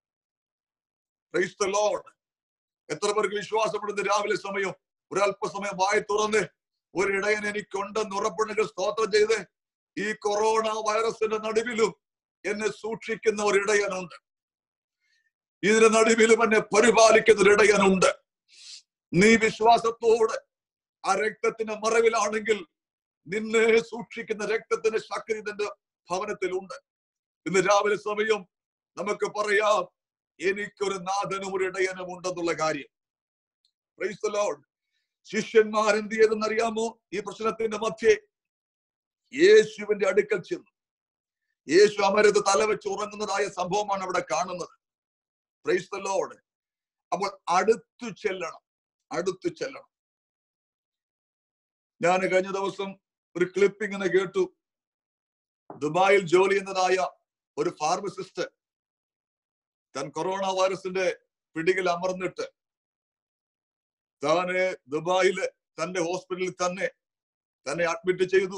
Praise the Lord. എത്ര പേർക്ക് വിശ്വാസപ്പെടുന്ന രാവിലെ സമയം ഒരല്പസമയം വായി തുറന്ന് ഒരു ഇടയൻ എനിക്കുണ്ടെന്ന് ഉറപ്പുണ്ടെങ്കിൽ സ്തോത്രം ചെയ്ത് ഈ കൊറോണ വൈറസിന്റെ നടുവിലും എന്നെ സൂക്ഷിക്കുന്ന ഒരു ഇടയനുണ്ട് ഇതിന്റെ നടുവിലും എന്നെ പരിപാലിക്കുന്ന ഒരു ഇടയനുണ്ട് നീ വിശ്വാസത്തോടെ ആ രക്തത്തിന്റെ മറവിലാണെങ്കിൽ നിന്നെ സൂക്ഷിക്കുന്ന രക്തത്തിന്റെ ശക്തി നിന്റെ ഭവനത്തിലുണ്ട് ഇന്ന് രാവിലെ സമയം നമുക്ക് പറയാം എനിക്കൊരു നാഥനും ഒരു ഇടയനും ഉണ്ടെന്നുള്ള കാര്യം Praise the Lord. ശിഷ്യന്മാർ എന്ത് ചെയ്തെന്ന് അറിയാമോ ഈ പ്രശ്നത്തിന്റെ മധ്യേ യേശുവിന്റെ അടുക്കൽ ചെന്നു യേശു അമരത്ത് തലവെച്ച് ഉറങ്ങുന്നതായ സംഭവമാണ് അവിടെ കാണുന്നത് പ്രൈസ് ദ ലോർഡ് അപ്പോൾ അടുത്തു ചെല്ലണം അടുത്തു ചെല്ലണം ഞാൻ കഴിഞ്ഞ ദിവസം ഒരു ക്ലിപ്പ് ഇങ്ങനെ കേട്ടു ദുബായിൽ ജോലി ചെയ്യുന്നതായ ഒരു ഫാർമസിസ്റ്റ് താൻ കൊറോണ വൈറസിന്റെ പിടിയിൽ അമർന്നിട്ട് താന് ദുബായില് തന്റെ ഹോസ്പിറ്റലിൽ തന്നെ തന്നെ അഡ്മിറ്റ് ചെയ്തു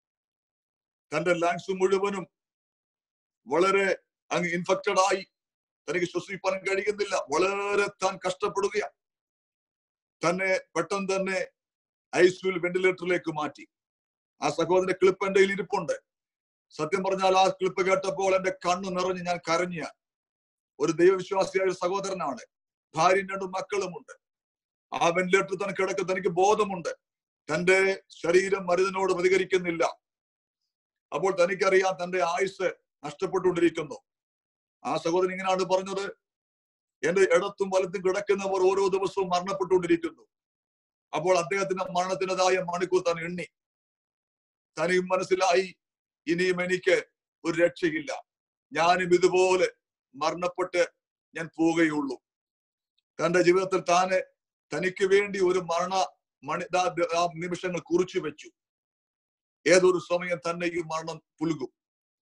തന്റെ ലങ്സ് മുഴുവനും വളരെ അങ്ങ് ഇൻഫെക്റ്റഡ് ആയി തനിക്ക് ശ്വസിപ്പാൻ കഴിയുന്നില്ല വളരെ താൻ കഷ്ടപ്പെടുകയാണ് തന്നെ പെട്ടെന്ന് തന്നെ ഐസിയുൽ വെന്റിലേറ്ററിലേക്ക് മാറ്റി ആ സഹോദരന്റെ ക്ലിപ്പ് എന്റെ കയ്യിൽ ഇരിപ്പുണ്ട് സത്യം പറഞ്ഞാൽ ആ ക്ലിപ്പ് കേട്ടപ്പോൾ എന്റെ കണ്ണ് നിറഞ്ഞ് ഞാൻ കരഞ്ഞ ഒരു ദൈവവിശ്വാസിയായ ഒരു സഹോദരനാണ് ഭാര്യയും രണ്ടും മക്കളുമുണ്ട് ആ വെന്റിലേറ്ററിൽ തന്നെ കിടക്കുന്ന തനിക്ക് ബോധമുണ്ട് തന്റെ ശരീരം മരുന്നിനോട് പ്രതികരിക്കുന്നില്ല അപ്പോൾ തനിക്കറിയാം തന്റെ ആയുസ് നഷ്ടപ്പെട്ടുകൊണ്ടിരിക്കുന്നു ആ സഹോദരൻ ഇങ്ങനെയാണ് പറഞ്ഞത് എന്റെ ഇടത്തും വലത്തും കിടക്കുന്നവർ ഓരോ ദിവസവും മരണപ്പെട്ടുകൊണ്ടിരിക്കുന്നു അപ്പോൾ അദ്ദേഹത്തിന്റെ മരണത്തിൻ്റെതായ മണിക്കൂർ താൻ എണ്ണി തനിയും മനസ്സിലായി ഇനിയും എനിക്ക് ഒരു രക്ഷയില്ല ഞാനും ഇതുപോലെ മരണപ്പെട്ട് ഞാൻ പോവുകയുള്ളൂ തന്റെ ജീവിതത്തിൽ താന് തനിക്ക് വേണ്ടി ഒരു മരണ മണി ദാ- ദ- ആ നിമിഷങ്ങൾ കുറിച്ചു വെച്ചു ഏതൊരു സമയം തന്നെ ഈ മരണം പുലുകും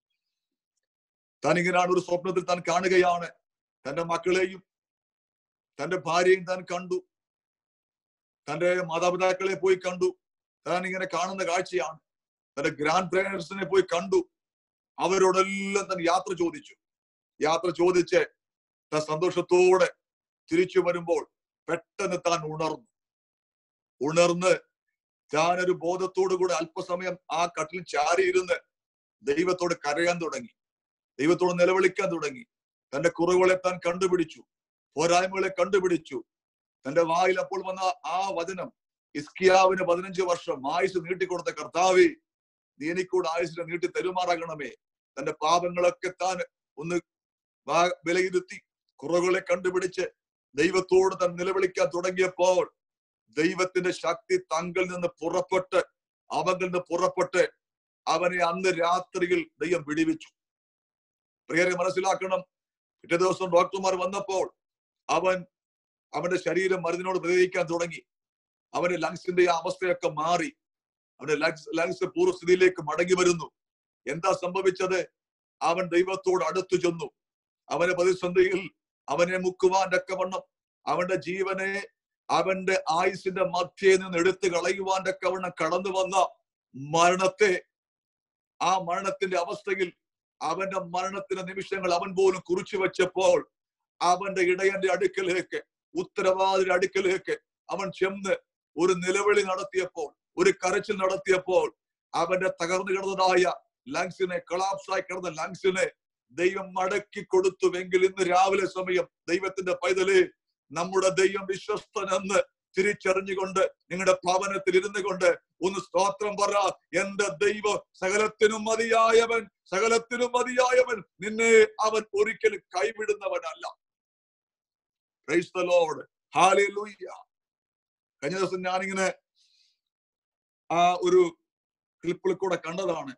താൻ ഇങ്ങനെയാണ് ഒരു സ്വപ്നത്തിൽ താൻ കാണുകയാണ് തന്റെ മക്കളെയും തന്റെ ഭാര്യയും താൻ കണ്ടു തന്റെ മാതാപിതാക്കളെ പോയി കണ്ടു താൻ ഇങ്ങനെ കാണുന്ന കാഴ്ചയാണ് തന്റെ ഗ്രാൻഡ് പേരൻസിനെ പോയി കണ്ടു അവരോടെല്ലാം താൻ യാത്ര ചോദിച്ചു യാത്ര ചോദിച്ച് താൻ സന്തോഷത്തോടെ തിരിച്ചു വരുമ്പോൾ പെട്ടെന്ന് താൻ ഉണർന്നു ഉണർന്ന് താനൊരു ബോധത്തോടു കൂടെ അല്പസമയം ആ കട്ടിൽ ചാരിയിരുന്ന് ദൈവത്തോട് കരയാൻ തുടങ്ങി ദൈവത്തോട് നിലവിളിക്കാൻ തുടങ്ങി തന്റെ കുറവുകളെ താൻ കണ്ടുപിടിച്ചു പോരായ്മകളെ കണ്ടുപിടിച്ചു തന്റെ വായിൽ അപ്പോൾ വന്ന ആ വചനം ഇസ്കിയാവിന് പതിനഞ്ച് വർഷം ആയുസ് നീട്ടിക്കൊടുത്ത കർത്താവെ നീ എനിക്കൂടെ ആയുസിനെ നീട്ടി തെരുമാറാകണമേ തന്റെ പാപങ്ങളൊക്കെ താൻ ഒന്ന് വാ- വിലയിരുത്തി കുറവുകളെ കണ്ടുപിടിച്ച് ദൈവത്തോട് താൻ നിലവിളിക്കാൻ തുടങ്ങിയപ്പോൾ ദൈവത്തിന്റെ ശക്തി തങ്കിൽ നിന്ന് പുറപ്പെട്ട് അവനിൽ നിന്ന് പുറപ്പെട്ട് അവനെ അന്ന് രാത്രിയിൽ ദൈവം വിടിവിച്ചു പ്രിയരെ മനസ്സിലാക്കണം പിറ്റേ ദിവസം ഡോക്ടർമാർ വന്നപ്പോൾ അവൻ അവന്റെ ശരീരം മരുന്നിനോട് പ്രതികരിക്കാൻ തുടങ്ങി അവന്റെ ലങ്സിന്റെ ആ അവസ്ഥയൊക്കെ മാറി അവന്റെ ലങ്സ് ലങ്സ് പൂർവ്വസ്ഥിതിയിലേക്ക് മടങ്ങി വരുന്നു എന്താ സംഭവിച്ചത് അവൻ ദൈവത്തോട് അടുത്തു ചെന്നു അവന്റെ പ്രതിസന്ധിയിൽ അവനെ മുക്കുവാൻ തക്കവണ്ണം അവന്റെ ജീവനെ അവന്റെ ആയുസിന്റെ മധ്യേ നിന്ന് എടുത്തു കളയുവാൻ തക്കവണ്ണം കടന്നു വന്ന മരണത്തെ ആ മരണത്തിന്റെ അവസ്ഥയിൽ അവന്റെ മരണത്തിന്റെ നിമിഷങ്ങൾ അവൻ പോലും കുറിച്ചു വെച്ചപ്പോൾ അവന്റെ ഇടയന്റെ അടുക്കലേക്ക് ഉത്തരവാദിയുടെ അടുക്കലേക്ക് അവൻ ചെന്ന് ഒരു നിലവിളി നടത്തിയപ്പോൾ ഒരു കരച്ചിൽ നടത്തിയപ്പോൾ അവന്റെ തകർന്നു കിടന്നതായ ലങ്സിനെ കൊളാപ്സായി കിടന്ന ലങ്സിനെ ദൈവം മടക്കി കൊടുത്തുവെങ്കിൽ ഇന്ന് രാവിലെ സമയം ദൈവത്തിന്റെ പൈതല് നമ്മുടെ ദൈവം വിശ്വസ്തനെന്ന് തിരിച്ചറിഞ്ഞുകൊണ്ട് നിങ്ങളുടെ ഭവനത്തിൽ ഇരുന്നു കൊണ്ട് ഒന്ന് സ്തോത്രം പറ എന്റെ ദൈവം സകലത്തിനും മതിയായവൻ സകലത്തിനും മതിയായവൻ നിന്നെ അവൻ ഒരിക്കലും കൈവിടുന്നവനല്ല Praise the Lord. Hallelujah. കഴിഞ്ഞ ദിവസം ഞാനിങ്ങനെ ആ ഒരു ക്ലിപ്പിൽ കൂടെ കണ്ടതാണ്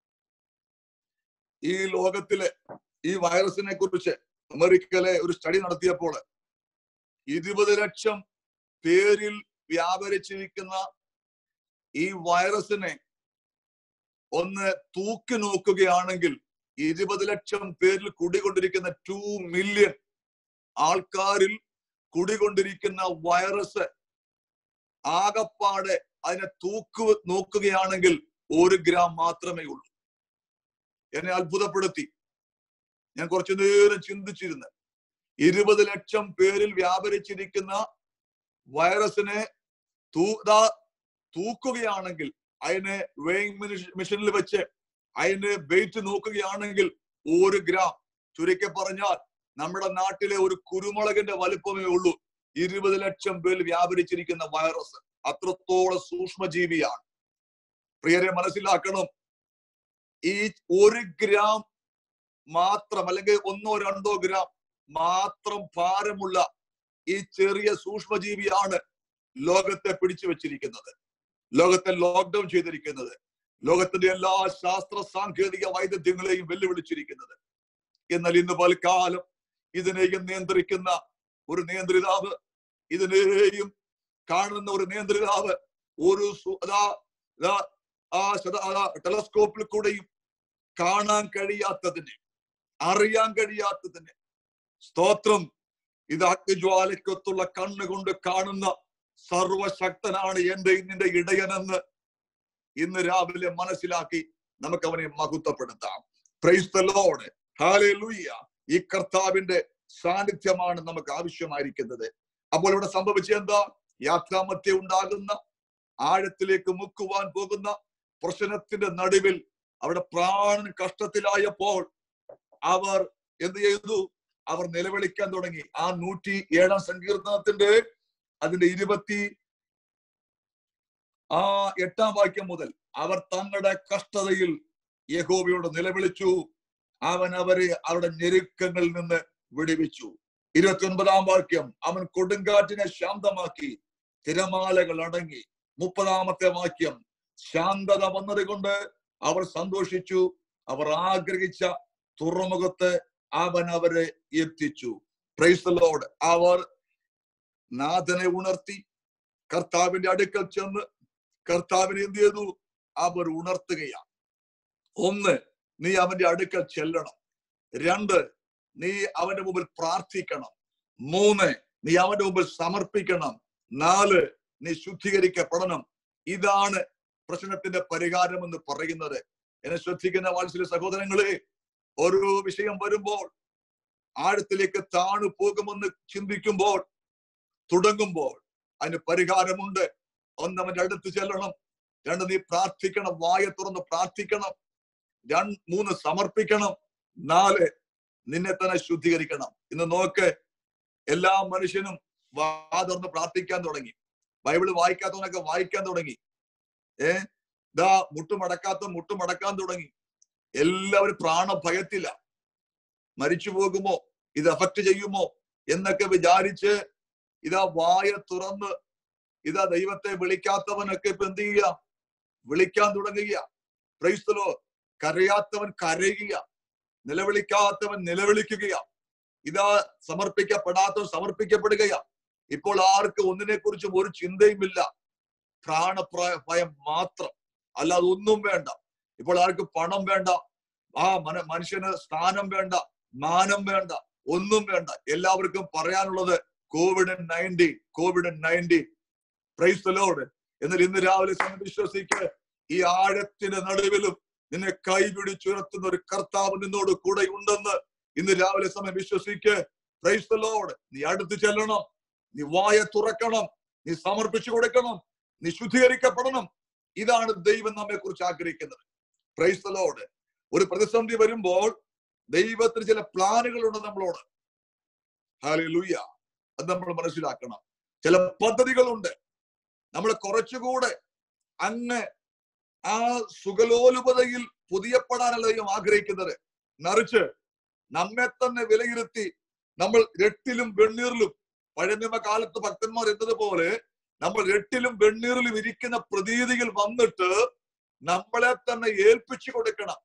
ഈ ലോകത്തിലെ ഈ വൈറസിനെ കുറിച്ച് അമേരിക്കയിലെ ഒരു സ്റ്റഡി നടത്തിയപ്പോൾ ഇരുപത് ലക്ഷം പേരിൽ വ്യാപരിച്ചിരിക്കുന്ന ഈ വൈറസിനെ ഒന്ന് തൂക്കി നോക്കുകയാണെങ്കിൽ ഇരുപത് ലക്ഷം പേരിൽ കുടികൊണ്ടിരിക്കുന്ന ടു മില്യൺ ആൾക്കാരിൽ കുടികൊണ്ടിരിക്കുന്ന വൈറസ് ആകപ്പാടെ അതിനെ തൂക്കു നോക്കുകയാണെങ്കിൽ ഒരു ഗ്രാം മാത്രമേ ഉള്ളൂ എന്നെ അത്ഭുതപ്പെടുത്തി ഞാൻ കുറച്ചു നേരം ചിന്തിച്ചിരുന്നു ഇരുപത് ലക്ഷം പേരിൽ വ്യാപരിച്ചിരിക്കുന്ന വൈറസിനെ തൂ ദാ തൂക്കുകയാണെങ്കിൽ അതിനെ വെയിങ് മെഷീനിൽ വെച്ച് അതിന് വെയിറ്റ് നോക്കുകയാണെങ്കിൽ ഒരു ഗ്രാം ചുരുക്കി പറഞ്ഞാൽ നമ്മുടെ നാട്ടിലെ ഒരു കുരുമുളകിന്റെ വലിപ്പമേ ഉള്ളൂ ഇരുപത് ലക്ഷം പേരിൽ വ്യാപരിച്ചിരിക്കുന്ന വൈറസ് അത്രത്തോളം സൂക്ഷ്മജീവിയാണ് പ്രിയരെ മനസ്സിലാക്കണം ഈ ഒരു ഗ്രാം മാത്രം അല്ലെങ്കിൽ ഒന്നോ രണ്ടോ ഗ്രാം മാത്രം ഭാരമുള്ള ഈ ചെറിയ സൂക്ഷ്മജീവിയാണ് ലോകത്തെ പിടിച്ചു വെച്ചിരിക്കുന്നത് ലോകത്തെ ലോക്ക്ഡൌൺ ചെയ്തിരിക്കുന്നത് ലോകത്തിന്റെ എല്ലാ ശാസ്ത്ര സാങ്കേതിക വൈദഗ്ധ്യങ്ങളെയും വെല്ലുവിളിച്ചിരിക്കുന്നത് എന്നാൽ ഇന്ന് പൽക്കാലം ഇതിനെയും നിയന്ത്രിക്കുന്ന ഒരു നിയന്ത്രിതാവ് ഇതിനെയും കാണുന്ന ഒരു നിയന്ത്രിതാവ് ഒരു സു- അതാ അതാ ആ ശത- അതാ ടെലസ്കോപ്പിൽ കൂടെയും കാണാൻ കഴിയാത്തതിനെ അറിയാൻ കഴിയാത്തതിനെ സ്തോത്രം ഇത് അഗ്നിജ്വാലയ്ക്കൊത്തുള്ള കണ്ണുകൊണ്ട് കാണുന്ന സർവശക്തനാണ് എന്റെ നിന്റെ ഇടയനെന്ന് ഇന്ന് രാവിലെ മനസ്സിലാക്കി നമുക്ക് അവനെ മഹത്വപ്പെടുത്താം പ്രൈസ് ദ ലോർഡ് ഹാലൂയ്യ ഈ കർത്താവിന്റെ സാന്നിധ്യമാണ് നമുക്ക് ആവശ്യമായിരിക്കുന്നത് അപ്പോൾ ഇവിടെ സംഭവിച്ച എന്താ യാത്രാമധ്യ ഉണ്ടാകുന്ന ആഴത്തിലേക്ക് മുക്കുവാൻ പോകുന്ന പ്രശ്നത്തിന്റെ നടുവിൽ അവിടെ പ്രാണൻ കഷ്ടത്തിലായപ്പോൾ അവർ എന്ത് ചെയ്തു അവർ നിലവിളിക്കാൻ തുടങ്ങി ആ നൂറ്റി ഏഴാം സങ്കീർത്തനത്തിന്റെ അതിന്റെ ഇരുപത്തി ആ എട്ടാം വാക്യം മുതൽ അവർ തങ്ങളുടെ കഷ്ടതയിൽ യഹോവയോട് നിലവിളിച്ചു അവൻ അവരെ അവരുടെ ഞെരുക്കങ്ങളിൽ നിന്ന് വിടുവിച്ചു ഇരുപത്തി ഒൻപതാം വാക്യം അവൻ കൊടുങ്കാറ്റിനെ ശാന്തമാക്കി തിരമാലകൾ അടങ്ങി മുപ്പതാമത്തെ വാക്യം ശാന്തത വന്നത് കൊണ്ട് അവർ സന്തോഷിച്ചു അവർ ആഗ്രഹിച്ച തുറമുഖത്ത് അവൻ അവരെ എത്തിച്ചു പ്രൈസ് ലോഡ് അവർ നാഥനെ ഉണർത്തി കർത്താവിന്റെ അടുക്കൽ ചെന്ന് കർത്താവിനെ എന്ത് ചെയ്തു അവർ ഉണർത്തുകയാണ് ഒന്ന് നീ അവന്റെ അടുക്കൽ ചെല്ലണം രണ്ട് നീ അവന്റെ മുമ്പിൽ പ്രാർത്ഥിക്കണം മൂന്ന് നീ അവന്റെ മുമ്പിൽ സമർപ്പിക്കണം നാല് നീ ശുദ്ധീകരിക്കപ്പെടണം ഇതാണ് പ്രശ്നത്തിന്റെ പരിഹാരം എന്ന് പറയുന്നത് എന്നെ ശ്രദ്ധിക്കുന്ന വാത്സല്യ സഹോദരങ്ങളെ ഓരോ വിഷയം വരുമ്പോൾ ആഴത്തിലേക്ക് താണു പോകുമെന്ന് ചിന്തിക്കുമ്പോൾ തുടങ്ങുമ്പോൾ അതിന് പരിഹാരമുണ്ട് ഒന്ന് അവന്റെ അടുത്ത് ചെല്ലണം രണ്ട് നീ പ്രാർത്ഥിക്കണം വായ തുറന്ന് പ്രാർത്ഥിക്കണം രണ്ട് മൂന്ന് സമർപ്പിക്കണം നാല് നിന്നെ തന്നെ ശുദ്ധീകരിക്കണം ഇന്ന് നോക്ക് എല്ലാ മനുഷ്യനും വാ തുറന്ന് പ്രാർത്ഥിക്കാൻ തുടങ്ങി ബൈബിള് വായിക്കാത്തവനൊക്കെ വായിക്കാൻ തുടങ്ങി ഏ ഇതാ മുട്ടുമടക്കാത്ത മുട്ടുമടക്കാൻ തുടങ്ങി എല്ലാവരും പ്രാണഭയത്തില്ല മരിച്ചു പോകുമോ ഇത് അഫക്ട് ചെയ്യുമോ എന്നൊക്കെ വിചാരിച്ച് ഇതാ വായ തുറന്ന് ഇതാ ദൈവത്തെ വിളിക്കാത്തവനൊക്കെ ഇപ്പൊ എന്ത് ചെയ്യുക വിളിക്കാൻ തുടങ്ങുക ക്രൈസ്തലോ കരയാത്തവൻ കരയുക നിലവിളിക്കാത്തവൻ നിലവിളിക്കുകയാ ഇതാ സമർപ്പിക്കപ്പെടാത്തവൻ സമർപ്പിക്കപ്പെടുകയാ ഇപ്പോൾ ആർക്ക് ഒന്നിനെ കുറിച്ചും ഒരു ചിന്തയുമില്ല പ്രാണപ്രായ ഭയം മാത്രം അല്ലാതെ ഒന്നും വേണ്ട ഇപ്പോൾ ആർക്ക് പണം വേണ്ട ആ മന മനുഷ്യന് സ്ഥാനം വേണ്ട മാനം വേണ്ട ഒന്നും വേണ്ട എല്ലാവർക്കും പറയാനുള്ളത് Covid nineteen Covid nineteen praise Lord എന്നാൽ ഇന്ന് രാവിലെ സമയം വിശ്വസിക്ക് ഈ ആഴത്തിന്റെ നടുവിലും നിന്നെ കൈപിടിച്ചുയർത്തുന്ന ഒരു കർത്താവ് നിന്നോട് കൂടെ ഉണ്ടെന്ന് ഇന്ന് രാവിലെ സമയം വിശ്വസിക്ക് പ്രൈസ് ലോഡ് നീ അടുത്ത് ചെല്ലണം നീ വായ തുറക്കണം നീ സമർപ്പിച്ചു കൊടുക്കണം നീ ശുദ്ധീകരിക്കപ്പെടണം ഇതാണ് ദൈവം നമ്മെ കുറിച്ച് ആഗ്രഹിക്കുന്നത് പ്രൈസ് ലോഡ് ഒരു പ്രതിസന്ധി വരുമ്പോൾ ദൈവത്തിന് ചില പ്ലാനുകളുണ്ട് നമ്മളോട് ഹാലി ലൂയ അത് നമ്മൾ മനസ്സിലാക്കണം ചില പദ്ധതികളുണ്ട് നമ്മൾ കുറച്ചുകൂടെ അങ്ങ് ആ സുഖലോലുപതയിൽ പുതിയപ്പെടാനല്ല ദൈവം ആഗ്രഹിക്കുന്നത് മറിച്ച് നമ്മെ തന്നെ വിലയിരുത്തി നമ്മൾ രട്ടിലും വെണ്ണീറിലും പഴയ നിയമ കാലത്ത് ഭക്തന്മാർ എന്നതുപോലെ നമ്മൾ രട്ടിലും വെണ്ണീറിലും ഇരിക്കുന്ന പ്രതീതിയിൽ വന്നിട്ട് നമ്മളെ തന്നെ ഏൽപ്പിച്ചു കൊടുക്കണം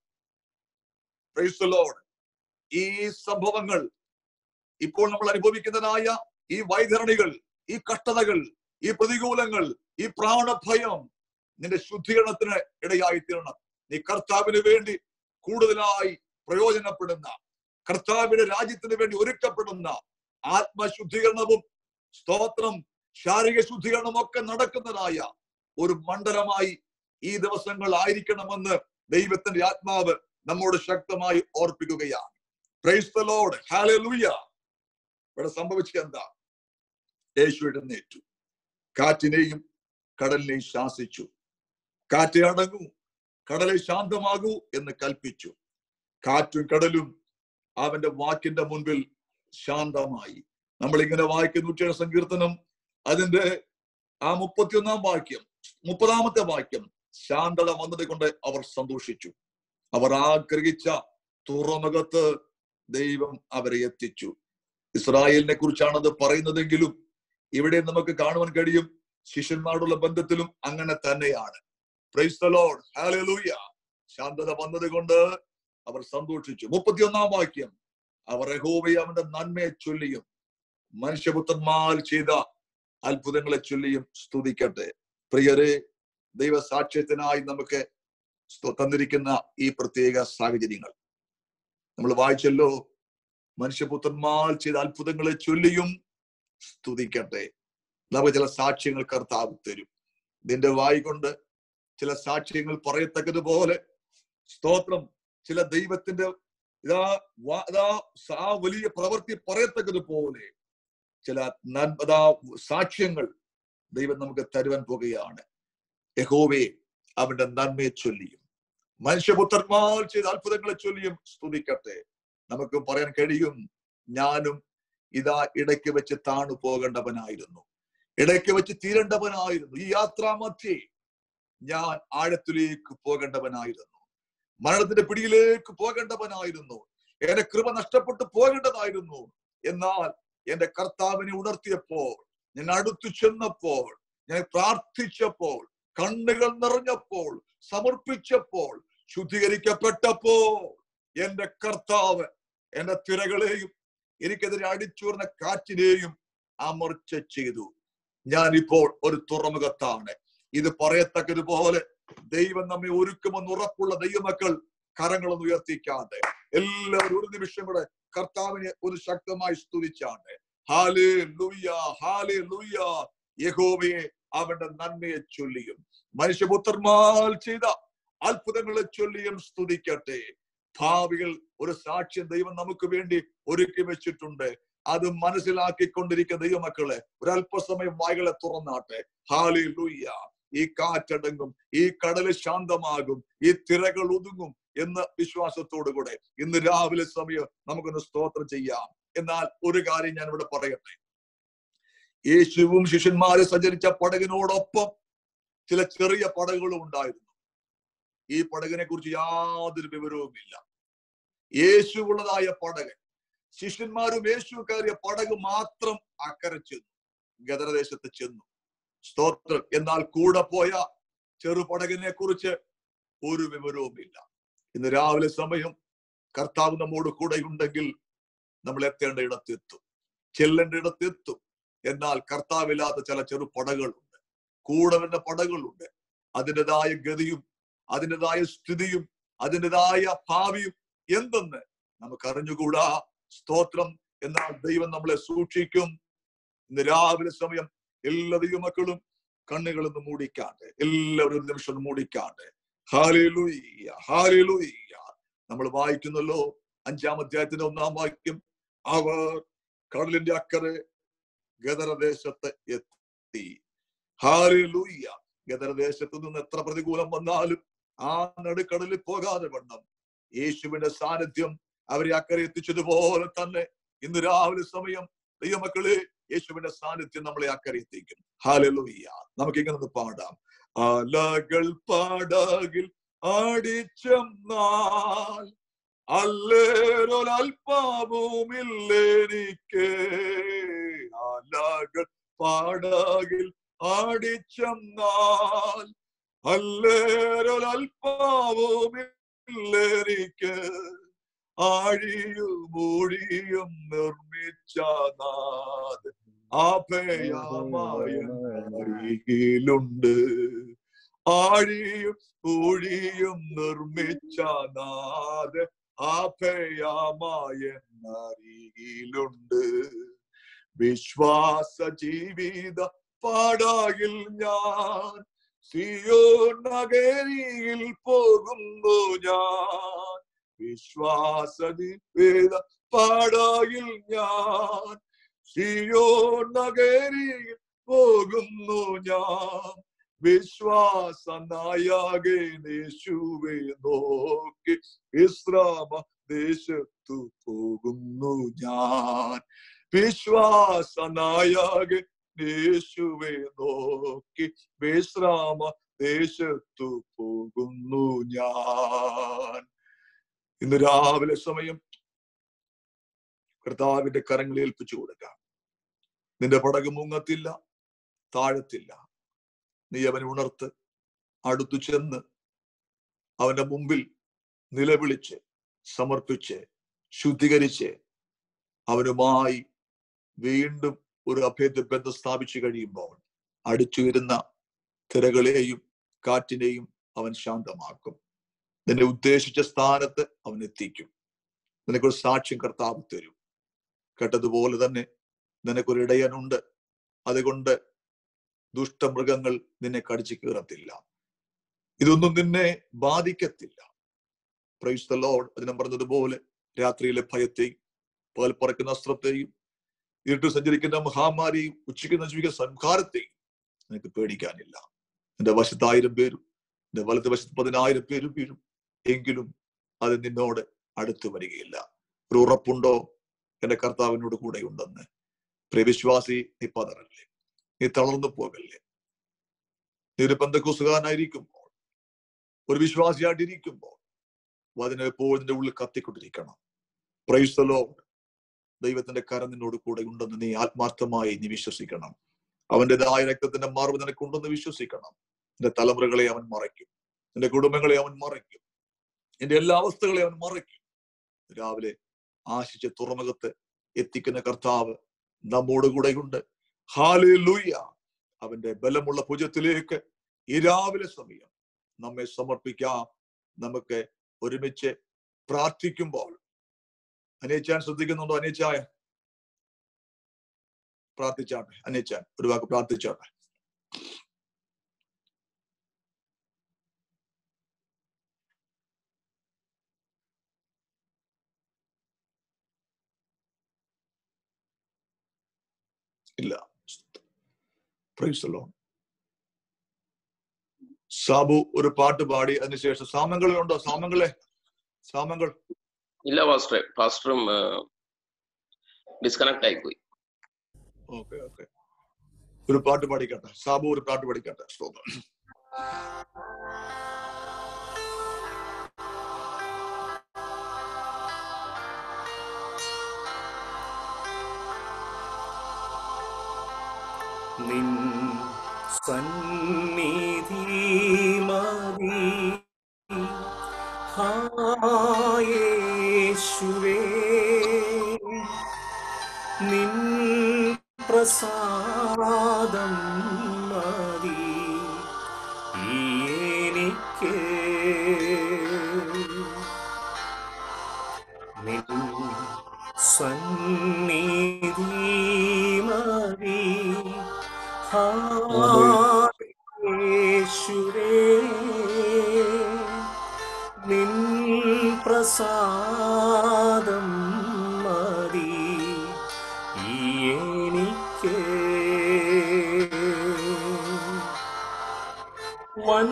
Praise the Lord. ഈ സംഭവങ്ങൾ ഇപ്പോൾ നമ്മൾ അനുഭവിക്കുന്നതായ ഈ വൈതരണികൾ ഈ കഷ്ടതകൾ ഈ പ്രതികൂലങ്ങൾ ഈ പ്രാണഭയം നിന്റെ ശുദ്ധീകരണത്തിന് ഇടയായി തീരണം നീ കർത്താവിന് വേണ്ടി കൂടുതലായി പ്രയോജനപ്പെടുന്ന കർത്താവിന്റെ രാജ്യത്തിന് വേണ്ടി ഒരുക്കപ്പെടുന്ന ആത്മശുദ്ധീകരണവും സ്തോത്രം ശാരീരിക ശുദ്ധീകരണവും ഒക്കെ നടക്കുന്നതായ ഒരു മണ്ഡലമായി ഈ ദിവസങ്ങൾ ആയിരിക്കണമെന്ന് ദൈവത്തിന്റെ ആത്മാവ് നമ്മോട് ശക്തമായി ഓർപ്പിക്കുകയാണ് പ്രൈസ് ദ ലോർഡ് ഹാലലൂയ ഇവിടെ സംഭവിച്ചത് എന്താ യേശു എഴുന്നേറ്റു കാറ്റിനെയും കടലിനെയും ശാസിച്ചു കാറ്റ് അടങ്ങൂ കടലെ ശാന്തമാകൂ എന്ന് കൽപ്പിച്ചു കാറ്റും കടലും അവന്റെ വാക്കിന്റെ മുൻപിൽ ശാന്തമായി നമ്മൾ ഇങ്ങനെ വായിക്കുന്ന നൂറ്റിയേഴ് സങ്കീർത്തനം അതിന്റെ ആ മുപ്പത്തിയൊന്നാം വാക്യം മുപ്പതാമത്തെ വാക്യം ശാന്തത വന്നത് കൊണ്ട് അവർ സന്തോഷിച്ചു അവർ ആഗ്രഹിച്ച തുറമുഖത്ത് ദൈവം അവരെ എത്തിച്ചു ഇസ്രായേലിനെ കുറിച്ചാണ് അത് പറയുന്നതെങ്കിലും ഇവിടെ നമുക്ക് കാണുവാൻ കഴിയും ശിഷ്യന്മാരോടുള്ള ബന്ധത്തിലും അങ്ങനെ തന്നെയാണ് Praise the Lord. Hallelujah. ശാന്തത വന്നത് കൊണ്ട് അവർ സന്തോഷിച്ചു മുപ്പത്തിയൊന്നാം വാക്യം അവർ യഹോവയെ അവന്റെ നന്മയെ ചൊല്ലിയും മനുഷ്യപുത്രന്മാർ ചെയ്ത അത്ഭുതങ്ങളെ ചൊല്ലിയും സ്തുതിക്കട്ടെ പ്രിയരെ ദൈവ സാക്ഷ്യത്തിനായി നമുക്ക് സ്തു- തന്നിരിക്കുന്ന ഈ പ്രത്യേക സാഹചര്യങ്ങൾ നമ്മൾ വായിച്ചല്ലോ മനുഷ്യപുത്രന്മാർ ചെയ്ത അത്ഭുതങ്ങളെ ചൊല്ലിയും സ്തുതിക്കട്ടെ നമുക്ക് ചില സാക്ഷ്യങ്ങൾ കർത്താവ് തരും നിന്റെ വായി കൊണ്ട് ചില സാക്ഷ്യങ്ങൾ പറയത്തക്കതുപോലെ സ്തോത്രം ചില ദൈവത്തിന്റെ ഇതാ വാ- ഇതാ ആ വലിയ പ്രവൃത്തി പറയത്തക്കതുപോലെ ചില നന്മ ഇതാ സാക്ഷ്യങ്ങൾ ദൈവം നമുക്ക് തരുവാൻ പോകുകയാണ് യഹോവേ അവന്റെ നന്മയെ ചൊല്ലിയും മനുഷ്യപുത്രന്മാർ ചെയ്ത അത്ഭുതങ്ങളെ ചൊല്ലിയും സ്തുതിക്കട്ടെ നമുക്ക് പറയാൻ കഴിയും ഞാനും ഇതാ ഇടയ്ക്ക് വെച്ച് താണു പോകേണ്ടവനായിരുന്നു ഇടയ്ക്ക് വെച്ച് തീരേണ്ടവനായിരുന്നു ഈ യാത്രാമധ്യേ ഞാൻ ആഴത്തിലേക്ക് പോകേണ്ടവനായിരുന്നു മരണത്തിന്റെ പിടിയിലേക്ക് പോകേണ്ടവനായിരുന്നു എന്റെ കൃപ നഷ്ടപ്പെട്ടു പോകേണ്ടതായിരുന്നു എന്നാൽ എന്റെ കർത്താവിനെ ഉണർത്തിയപ്പോൾ ഞാൻ അടുത്തു ചെന്നപ്പോൾ ഞാൻ പ്രാർത്ഥിച്ചപ്പോൾ കണ്ണുകൾ നിറഞ്ഞപ്പോൾ സമർപ്പിച്ചപ്പോൾ ശുദ്ധീകരിക്കപ്പെട്ടപ്പോൾ എന്റെ കർത്താവ് എന്റെ തിരകളെയും എനിക്കെതിരെ അടിച്ചൂർന്ന കാറ്റിനെയും അമർച്ച ചെയ്തു ഞാനിപ്പോൾ ഒരു തുറമുഖത്താണ് ഇത് പറയത്തക്കതുപോലെ ദൈവം നമ്മെ ഒരുക്കുമെന്ന് ഉറപ്പുള്ള ദൈവമക്കൾ കരങ്ങളൊന്ന് ഉയർത്തിക്കാണ്ട് എല്ലാവരും ഒരു നിമിഷം കൂടെ കർത്താവിനെ ഒരു ശക്തമായി സ്തുതിച്ചാണ്ട് ഹാലേ ലൂയ ഹാലേ ലൂയ യഹോവയെ അവന്റെ നന്മയെ ചൊല്ലിയും മനുഷ്യപുത്രന്മാർ ചെയ്ത അത്ഭുതങ്ങളെ ചൊല്ലിയും സ്തുതിക്കട്ടെ ഭാവികൾ ഒരു സാക്ഷ്യം ദൈവം നമുക്ക് വേണ്ടി ഒരുക്കി വെച്ചിട്ടുണ്ട് അത് മനസ്സിലാക്കിക്കൊണ്ടിരിക്കുന്ന ദൈവമക്കളെ ഒരല്പസമയം വായികളെ തുറന്നാട്ടെ ഹാലി ലൂയ്യ ഈ കാറ്റടങ്ങും ഈ കടല് ശാന്തമാകും ഈ തിരകൾ ഒതുങ്ങും എന്ന വിശ്വാസത്തോടു കൂടെ ഇന്ന് രാവിലെ സമയം നമുക്കൊന്ന് സ്തോത്രം ചെയ്യാം എന്നാൽ ഒരു കാര്യം ഞാൻ ഇവിടെ പറയട്ടെ യേശുവും ശിഷ്യന്മാരെ സഞ്ചരിച്ച പടകിനോടൊപ്പം ചില ചെറിയ പടകുകളും ഉണ്ടായിരുന്നു ഈ പടകിനെ കുറിച്ച് യാതൊരു വിവരവുമില്ല യേശു ഉള്ളതായ പടക് ശിഷ്യന്മാരും യേശു കയറിയ പടക് മാത്രം അക്കരെ ചെന്നു ഗദരദേശത്ത് ചെന്നു സ്തോത്രം എന്നാൽ കൂടെ പോയ ചെറുപടകിനെ കുറിച്ച് ഒരു വിവരവുമില്ല ഇന്ന് രാവിലെ സമയം കർത്താവ് നമ്മോട് കൂടെ ഉണ്ടെങ്കിൽ നമ്മൾ എത്തേണ്ട ഇടത്തെത്തും ചെല്ലേണ്ട ഇടത്തെത്തും എന്നാൽ കർത്താവില്ലാത്ത ചില ചെറു പടകളുണ്ട് കൂടെ വരുന്ന പടകളുണ്ട് അതിൻ്റെതായ ഗതിയും അതിൻ്റെതായ സ്ഥിതിയും അതിൻ്റെതായ ഭാവിയും എന്തെന്ന് നമുക്ക് അറിഞ്ഞുകൂടാ സ്തോത്രം എന്നാൽ ദൈവം നമ്മളെ സൂക്ഷിക്കും ഇന്ന് രാവിലെ സമയം എല്ലാ ദൈവമക്കളും കണ്ണുകളൊന്ന് മൂടിക്കാണ്ട് എല്ലാവരും ഒരു നിമിഷം ഒന്ന് മൂടിക്കാണ്ട് ഹാലേലൂയ്യ ഹാലേലൂയ്യ നമ്മൾ വായിക്കുന്നല്ലോ അഞ്ചാം അധ്യായത്തിന്റെ ഒന്നാം വാക്യം അവർ കടലിന്റെ അക്കരെ ഗദരദേശത്ത് എത്തി ഹാലേലൂയ്യ ഗദരദേശത്ത് നിന്ന് എത്ര പ്രതികൂലം വന്നാലും ആ നടുക്കടലിൽ പോകാതെ വണ്ണം യേശുവിന്റെ സാന്നിധ്യം അവരെ അക്കരെ എത്തിച്ചതുപോലെ തന്നെ ഇന്ന് രാവിലെ സമയം ദൈവമക്കളെ യേശുവിന്റെ സാന്നിധ്യം നമ്മളെ അക്കരെ എത്തിക്കും ഹാലലുയ്യ നമുക്ക് ഇങ്ങനെ ഒന്ന് പാടാം അലകൾ പടകിൽ ആടിച്ചെന്നാൽ അല്ലേരൊരൽപ്പാവുമില്ലേക്ക് അലകൾ പടകിൽ ആടിച്ചെന്നാൽ അല്ലേരൊരൽപ്പാവുമില്ലേക്ക് ആഴിയും മൂഴിയും നിർമ്മിച്ച നാഥൻ അഭയമായ അരികിലുണ്ട് ആഴിയും ഊഴിയും നിർമ്മിച്ച നാഥൻ അഭയമായ അരികിലുണ്ട് വിശ്വാസ ജീവിത പാടാകിൽ ഞാൻ സിയോ നഗരിയിൽ പോകുന്നു ഞാൻ വിശ്വാസ ജീവിത പാടാകിൽ ഞാൻ സിയോ നഗരിയിൽ പോകുന്നു ഞാൻ വിശ്വാസ നായകെ യേശുവെ നോക്കി വിശ്രാമ ദേശത്തു പോകുന്നു ഞാൻ വിശ്വാസ നായകെ യേശുവെ നോക്കി വിശ്രാമ ദേശത്തു പോകുന്നു ഞാൻ ഇന്ന് രാവിലെ സമയം കർത്താവിന്റെ കരങ്ങളിൽ ഏൽപ്പിച്ചു കൊടുക്കാം നിന്റെ പടക് മുങ്ങത്തില്ല താഴത്തില്ല നീ അവനെ ഉണർത്ത് അടുത്തു ചെന്ന് അവന്റെ മുമ്പിൽ നിലവിളിച്ച് സമർപ്പിച്ച് ശുദ്ധീകരിച്ച് അവനുമായി വീണ്ടും ഒരു അഭേദ്യ ബന്ധം സ്ഥാപിച്ചു കഴിയുമ്പോൾ അടിച്ചു വരുന്ന തിരകളെയും കാറ്റിനെയും അവൻ ശാന്തമാക്കും നിന്നെ ഉദ്ദേശിച്ച സ്ഥാനത്ത് അവൻ എത്തിക്കും നിനക്കൊരു സാക്ഷ്യം കർത്താവ് തരും കേട്ടതുപോലെ തന്നെ നിനക്കൊരു ഇടയനുണ്ട് അതുകൊണ്ട് ദുഷ്ടമൃഗങ്ങൾ നിന്നെ കടിച്ചു കീറത്തില്ല ഇതൊന്നും നിന്നെ ബാധിക്കത്തില്ല പ്രൈസ് ദ ലോർഡ് അതിനെ പറഞ്ഞതുപോലെ രാത്രിയിലെ ഭയത്തെയും പകൽ പറക്കുന്ന അസ്ത്രത്തെയും ഇരുട്ട് സഞ്ചരിക്കുന്ന മഹാമാരിയും ഉച്ചയ്ക്ക് നശിപ്പിക്കുന്ന സംഹാരത്തെയും നിനക്ക് പേടിക്കാനില്ല നിന്റെ വശത്ത് ആയിരം പേരും നിന്റെ വലത്ത് വശത്ത് പതിനായിരം പേരും വീഴും എങ്കിലും അത് നിന്നോട് അടുത്ത് വരികയില്ല ഒരു ഉറപ്പുണ്ടോ എന്റെ കർത്താവിനോട് കൂടെ ഉണ്ടെന്ന് പ്രിയവിശ്വാസി നീ പതറല്ലേ നീ തളർന്നു പോകല്ലേ നീ ഒരു ബന്ധക്കുസുകാരനായിരിക്കുമ്പോൾ ഒരു വിശ്വാസിയായിട്ടിരിക്കുമ്പോൾ അതിനെ എപ്പോഴും നിന്റെ ഉള്ളിൽ കത്തിക്കൊണ്ടിരിക്കണം പ്രൈസ് ദ ലോർഡ് ദൈവത്തിന്റെ കരം നിന്നോട് കൂടെ ഉണ്ടെന്ന് നീ ആത്മാർത്ഥമായി നീ വിശ്വസിക്കണം അവന്റേതായ രക്തത്തിന്റെ മാർവ് നിനക്കുണ്ടെന്ന് വിശ്വസിക്കണം നിന്റെ തലമുറകളെ അവൻ മറയ്ക്കും നിന്റെ കുടുംബങ്ങളെ അവൻ മറയ്ക്കും നിന്റെ എല്ലാ അവസ്ഥകളെ അവൻ മറയ്ക്കും രാവിലെ ആശിച്ച തുറമുഖത്ത് എത്തിക്കുന്ന കർത്താവ് നമ്മോട് കൂടെയുണ്ട് ഹാലേ ലൂയ അവന്റെ ബലമുള്ള ഭുജത്തിലേക്ക് ഈ രാവിലെ സമയം നമ്മെ സമർപ്പിക്കാം നമുക്ക് ഒരുമിച്ച് പ്രാർത്ഥിക്കുമ്പോൾ അനേച്ചാൻ ശ്രദ്ധിക്കുന്നുണ്ടോ അനേച്ചായ പ്രാർത്ഥിച്ചാട്ടെ അനേച്ചാൻ ഒരു വാക്ക് പ്രാർത്ഥിച്ചാട്ടെ ഇല്ല Praise the Lord. സാബു ഒരു പാട്ട് പാടി അതിനുശേഷം സാമങ്ങളെ ഉണ്ടോ സാമങ്ങളെ സാമങ്ങൾ ഇല്ല പാസ്റ്ററെ പാസ്റ്ററും ഡിസ്കണക്ട് ആയിപ്പോയി ഓക്കെ ഓക്കെ ഒരു പാട്ട് പാടിക്കട്ടെ സാബു ഒരു പാട്ട് പാടിക്കട്ടെ സ്തോത്രം നിൻ സന്നിധി മതി ഹായേശുവേ നിൻ പ്രസാദം മതി എനിക്ക് നിൻ സന്നിധി മതി യേശുവേ നിൻ പ്രസാദം മതി എനിക്ക് വൻ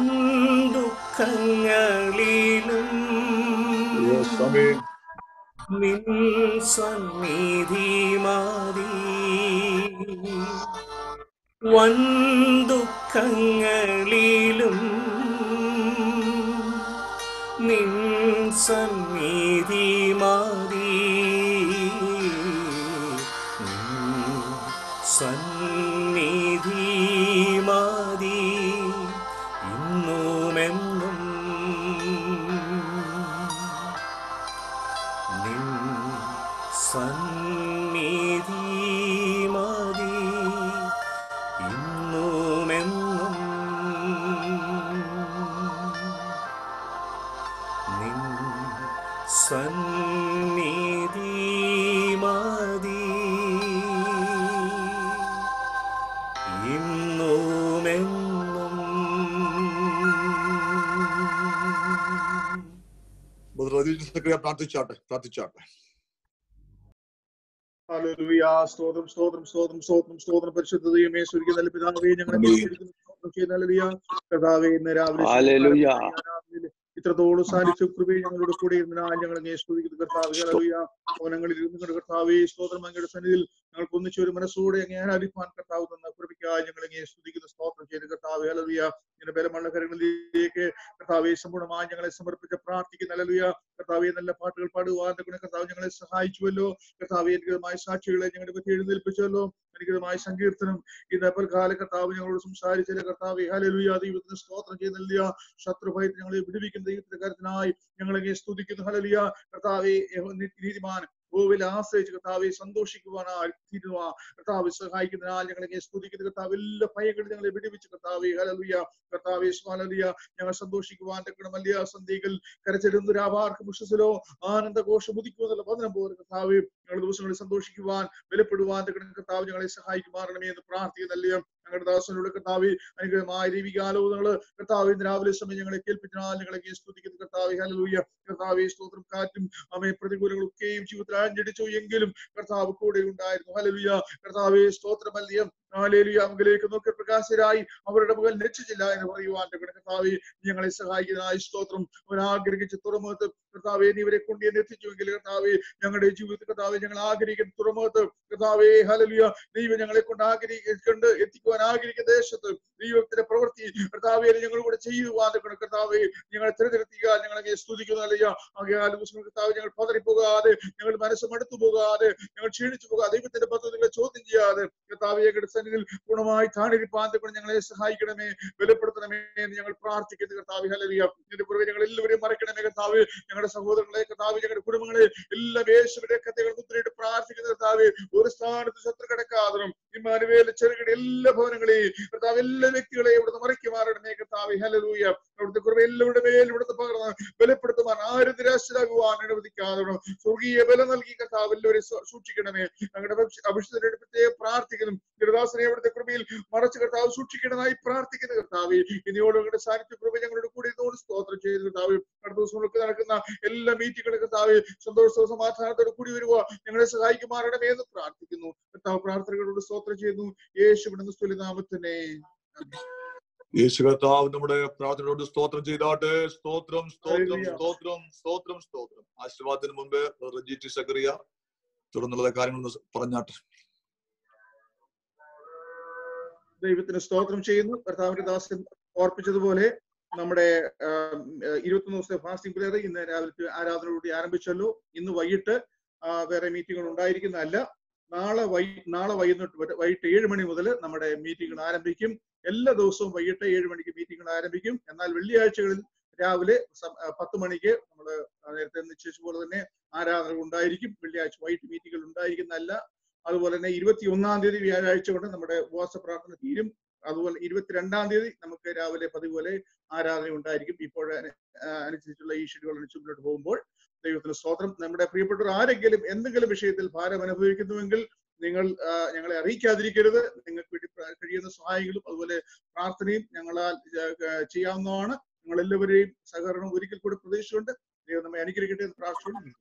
ദുഃഖങ്ങളിലും Yes, Amen. നിൻ സന്നിധി മതി വൻ ദുഃഖങ്ങളിലും നിൻ സന്നിധി മതി നിൻ സന്നിധി മതി ഇന്നുമെന്നും നിൻ സന്നിധി മതി ഇന്നുമെന്നും നിൻ സന്നിധി മതി ഇന്നുമെന്നും Brother Rajendra Sakriya പ്രാർത്ഥിച്ചാട്ടെ പ്രാർത്ഥിച്ചാട്ടെ ഹല്ലേലൂയ സ്തോത്രം സ്തോത്രം സ്തോത്രം സ്തോത്രം സ്തോത്രം പരിശുദ്ധ ദൈവമേ സ്വർഗ്ഗീയ നല്ല പിതാവേ ഞങ്ങളെ ആമേൻ. കേൾപ്പിക്കുന്ന സ്തോത്രം ചെയ്യുന്ന ഹല്ലേലൂയ കർത്താവേ ഇന്ന് രാവിലെ ഹല്ലേലൂയ. ആരാധനയിൽ ഇത്രത്തോളം സാന്നിധ്യ കൃപയെ ഞങ്ങളുടെ കൂടെ ഇരുന്നാൽ ഞങ്ങൾ അങ്ങേ സ്തുതിക്കുന്നു കർത്താവേ ഹല്ലേലൂയ ഭവനങ്ങളിൽ ഇരുന്നുകൊണ്ട് കർത്താവേ സ്തോത്രം അങ്ങയുടെ സന്നിധിയിൽ ഞങ്ങൾക്ക് ഒന്നിച്ച് ഒരു മനസ്സോടെ അങ്ങേ ആരാധിപ്പാൻ കർത്താവ് തന്ന കൃപയ്ക്കായി ഞങ്ങൾ ഇങ്ങനെ സ്തുതിക്കുന്ന സ്തോത്രം ചെയ്ത് കർത്താവ് ഹല്ലേലൂയ ഇങ്ങനെ ബലമുള്ള കരങ്ങളിലേക്ക് കർത്താവെ സമ്പൂർണ്ണമായി ഞങ്ങളെ സമർപ്പിച്ച് പ്രാർത്ഥിക്കുന്ന ഹല്ലേലൂയ കർത്താവെ നല്ല പാട്ടുകൾ പാടുവാൻ ഗുണ കർത്താവ് ഞങ്ങളെ സഹായിച്ചുവല്ലോ കർത്താവെ അനുഗ്രഹമായ സാക്ഷികളെ ഞങ്ങളുടെ പറ്റി എഴുന്നേൽപ്പിച്ചല്ലോ അനുഗ്രഹമായ സങ്കീർത്തനം ഇന്ന് പൽക്കാല കർത്താവ് ഞങ്ങളോട് സംസാരിച്ചില്ല കർത്താവെ ഹല്ലേലൂയ ദൈവത്തിന് സ്തോത്രം ചെയ്യുന്നില്ല ശത്രുഭയത്തിൽ ഞങ്ങളെ വിടുവിക്കുന്ന ദൈവത്തിന്റെ കാര്യത്തിനായി ഞങ്ങളെ സ്തുതിക്കുന്നു ഹല്ലേലൂയ കർത്താവെ യഹോ- നീതിമാൻ ഗോവിൽ ആശ്രയിച്ച് കർത്താവെ സന്തോഷിക്കുവാനായി തീരുക കർത്താവ് സഹായിക്കുന്നതിനാൽ ഞങ്ങളെ സ്തുതിക്കുന്ന കർത്താവ് എല്ലാ ഭയങ്ങളും ഞങ്ങളെ വിടുവിച്ച് കർത്താവെ ഹല്ലേലൂയ കർത്താവെ സ്വാലലിയ ഞങ്ങൾ സന്തോഷിക്കുവാൻ തക്കണമല്ലിയ സന്ധികൾ കരച്ചിടുന്ന രാവാർക്ക് വിശ്വസിലോ ആനന്ദഘോഷം ഉദിക്കുമെന്നുള്ള വചനം പോലെ കർത്താവ് ഞങ്ങളുടെ ദിവസങ്ങളിൽ സന്തോഷിക്കുവാൻ ബലപ്പെടുവാൻ തക്കണ കർത്താവ് ഞങ്ങളെ സഹായിക്കുമാറണമേ എന്ന് പ്രാർത്ഥിക്കുന്നല്ലയോ ഞങ്ങളുടെ ദാസനോട് കർത്താവ് അനുഗ്രഹമായ ദൈവികാലോചനകള് കർത്താവ് ഇന്ന് രാവിലെ സമയം ഞങ്ങളെ കേൾപ്പിച്ചാൽ ഞങ്ങളെ സ്തുതിക്കുന്ന കർത്താവ് ഹല്ലേലൂയ കർത്താവെ സ്തോത്രം കാറ്റും അമേ പ്രതികൂലങ്ങളൊക്കെയും ജീവിതത്തിൽ ആഞ്ഞടിച്ചു എങ്കിലും കർത്താവ് കൂടെ ഉണ്ടായിരുന്നു ഹല്ലേലൂയ കർത്താവെ സ്തോത്രമല്യം ഹാലേലിയ അമകലേക്ക് നോക്കി പ്രകാശരായി അവരുടെ മുഖം ലക്ഷിച്ചില്ല എന്ന് പറയുവാൻ കർത്താവെ ഞങ്ങളെ സഹായിക്കുന്നതായി സ്തോത്രം അവർ ആഗ്രഹിച്ച തുറമുഖത്ത് കർത്താവെ നീ ഇവരെ കൊണ്ട് എന്ന് എത്തിച്ചുവെങ്കിൽ കർത്താവെ ഞങ്ങളുടെ ജീവിതത്തിൽ കർത്താവെ ഞങ്ങൾ ആഗ്രഹിക്കുന്ന തുറമുഖത്ത് കർത്താവെ ഹലലിയ ദൈവം ഞങ്ങളെ കൊണ്ട് ആഗ്രഹിക്കൊണ്ട് എത്തിക്കുവാൻ ആഗ്രഹിക്കുന്ന ദേശത്ത് ദൈവത്തിന്റെ പ്രവൃത്തി കർത്താവെ ഞങ്ങൾ കൂടെ ചെയ്യുവാൻ കർത്താവെ ഞങ്ങളെ തിരഞ്ഞെടുത്തിക ഞങ്ങളെ സ്തുതിക്കുന്നതല്ല ആകെയാൽ ദിവസങ്ങൾ കർത്താവ് ഞങ്ങൾ പതറിപ്പോകാതെ ഞങ്ങൾ മനസ്സ് മടുത്തു പോകാതെ ഞങ്ങൾ ക്ഷീണിച്ചു പോകാതെ ദൈവത്തിന്റെ പദ്ധതികളെ ചോദ്യം ചെയ്യാതെ കർത്താവെ സന്നിധിയിൽ ഗുണമായി താണിരിപ്പാൻ കൊണ്ട് ഞങ്ങളെ സഹായിക്കണമേ ബലപ്പെടുത്തണമേ എന്ന് ഞങ്ങൾ പ്രാർത്ഥിക്കുന്നു കർത്താവ് ഹലലിയ ഇതിന്റെ പുറകെ ഞങ്ങൾ എല്ലാവരെയും മറക്കണമേ കർത്താവ് ഞങ്ങളുടെ സഹോദരങ്ങളെ കർത്താവ് ഞങ്ങളുടെ കുടുംബങ്ങളെ എല്ലാം യേശുവിന്റെ കഥകൾ മുദ്രയിട്ട് പ്രാർത്ഥിക്കുന്ന കർത്താവ് ഒരു സ്ഥാനത്ത് ശത്രു കിടക്കാതെ ഇമാനുവേൽ ചെറുകിട എല്ലാ ഭവനങ്ങളെയും കർത്താവ് എല്ലാ വ്യക്തികളെയും ഇവിടുന്ന് മറക്കി മാറണമേ കർത്താവ് ഹലലൂയ അവിടുത്തെ കുറവ് എല്ലാവരുടെ മേൽ ഇവിടുത്തെ പകർന്ന് ബലപ്പെടുത്തുവാൻ ആരും നിരാശരാകുവാൻ അനുവദിക്കാതെ സ്വർഗീയ ബലം നൽകി കർത്താവ് എല്ലാവരെയും സൂ- സൂക്ഷിക്കണമേ ഞങ്ങളുടെ അഭിഷേകത്തിന് പ്രത്യേക പ്രാർത്ഥിക്കുന്നു ഗിരിദാസനെ അവിടുത്തെ കൃപയിൽ മറച്ച് കർത്താവ് സൂക്ഷിക്കണമായി പ്രാർത്ഥിക്കുന്ന കർത്താവ് ഇനിയോട് ഞങ്ങളുടെ സാന്നിധ്യ കൃപ ഞങ്ങളുടെ കൂടെ ഇരുന്നുകൊണ്ട് സ്തോത്രം ചെയ്ത് കർത്താവ് അടുത്ത ദിവസങ്ങൾക്ക് നടക്കുന്ന എല്ലാ മീറ്റിങ്ങുകളും കർത്താവ് സന്തോഷവും സമാധാനത്തോടെ കൂടി വരുക ഞങ്ങളെ സഹായിക്കുമാറണമേ എന്ന് പ്രാർത്ഥിക്കുന്നു കർത്താവ് പ്രാർത്ഥനകളോട് സ്തോത്രം ചെയ്യുന്നു യേശുവിന്റെ സ്തുല്യ നാമത്തിനെ യേശു കർത്താവ് നമ്മുടെ പ്രാർത്ഥനയോട് സ്തോത്രം ചെയ്താട്ടെ സ്തോത്രം സ്തോത്രം ഹല്ലേലൂയ. സ്തോത്രം സ്തോത്രം സ്തോത്രം ആശീർവാദത്തിന് മുമ്പ് റജി ടി സക്കറിയ തുടർന്നുള്ള കാര്യങ്ങൾ ഒന്ന് പറഞ്ഞാട്ടെ ദൈവത്തിന് സ്തോത്രം ചെയ്യുന്നു കർത്താവിന്റെ ദാസൻ ഓർപ്പിച്ചതുപോലെ നമ്മുടെ ഇരുപത്തൊന്ന് ദിവസത്തെ ഫാസ്റ്റിംഗ് പ്രേയർ ഇന്ന് രാവിലത്തെ ആരാധനയോടുകൂടി ആരംഭിച്ചല്ലോ ഇന്ന് വൈകിട്ട് ആ, വേറെ മീറ്റിംഗുകൾ ഉണ്ടായിരിക്കുന്നതല്ല നാളെ വൈ നാളെ വൈകുന്നേട്ട് വരെ വൈകിട്ട് ഏഴ് മണി മുതൽ നമ്മുടെ മീറ്റിംഗുകൾ ആരംഭിക്കും എല്ലാ ദിവസവും വൈകിട്ട് ഏഴ് മണിക്ക് മീറ്റിംഗുകൾ ആരംഭിക്കും എന്നാൽ വെള്ളിയാഴ്ചകളിൽ രാവിലെ സം- ആ, പത്ത് മണിക്ക് നമ്മൾ നേരത്തെ നിശ്ചയിച്ച പോലെ തന്നെ ആരാധന ഉണ്ടായിരിക്കും വെള്ളിയാഴ്ച വൈകിട്ട് മീറ്റിംഗുകൾ ഉണ്ടായിരിക്കുന്നതല്ല അതുപോലെ തന്നെ ഇരുപത്തി ഒന്നാം തീയതി വ്യാഴാഴ്ച കൊണ്ട് നമ്മുടെ ഉപവാസ പ്രാർത്ഥന തീരും അതുപോലെ ഇരുപത്തിരണ്ടാം തീയതി നമുക്ക് രാവിലെ പതിവ് പോലെ ആരാധന ഉണ്ടായിരിക്കും ഇപ്പോൾ അനുസരിച്ചുള്ള ഈ ഷെഡ്യൂൾ അനുസരിച്ച് മുന്നോട്ട് പോകുമ്പോൾ ദൈവത്തിന് സ്തോത്രം നമ്മുടെ പ്രിയപ്പെട്ടവർ ആരെങ്കിലും എന്തെങ്കിലും വിഷയത്തിൽ ഭാരം അനുഭവിക്കുന്നുവെങ്കിൽ നിങ്ങൾ ആ, ഞങ്ങളെ അറിയിക്കാതിരിക്കരുത് നിങ്ങൾക്ക് വേണ്ടി പ്ര- കഴിയുന്ന സഹായങ്ങളും അതുപോലെ പ്രാർത്ഥനയും ഞങ്ങളാൽ ആ, ആ, ചെയ്യാവുന്നതാണ് നിങ്ങൾ എല്ലാവരെയും സഹകരണം ഒരിക്കൽ കൂടി പ്രതീക്ഷിച്ചുകൊണ്ട് ദൈവം നമ്മെ അനുഗ്രഹിക്കട്ടെ എന്ന് പ്രാർത്ഥിച്ചുകൊണ്ട്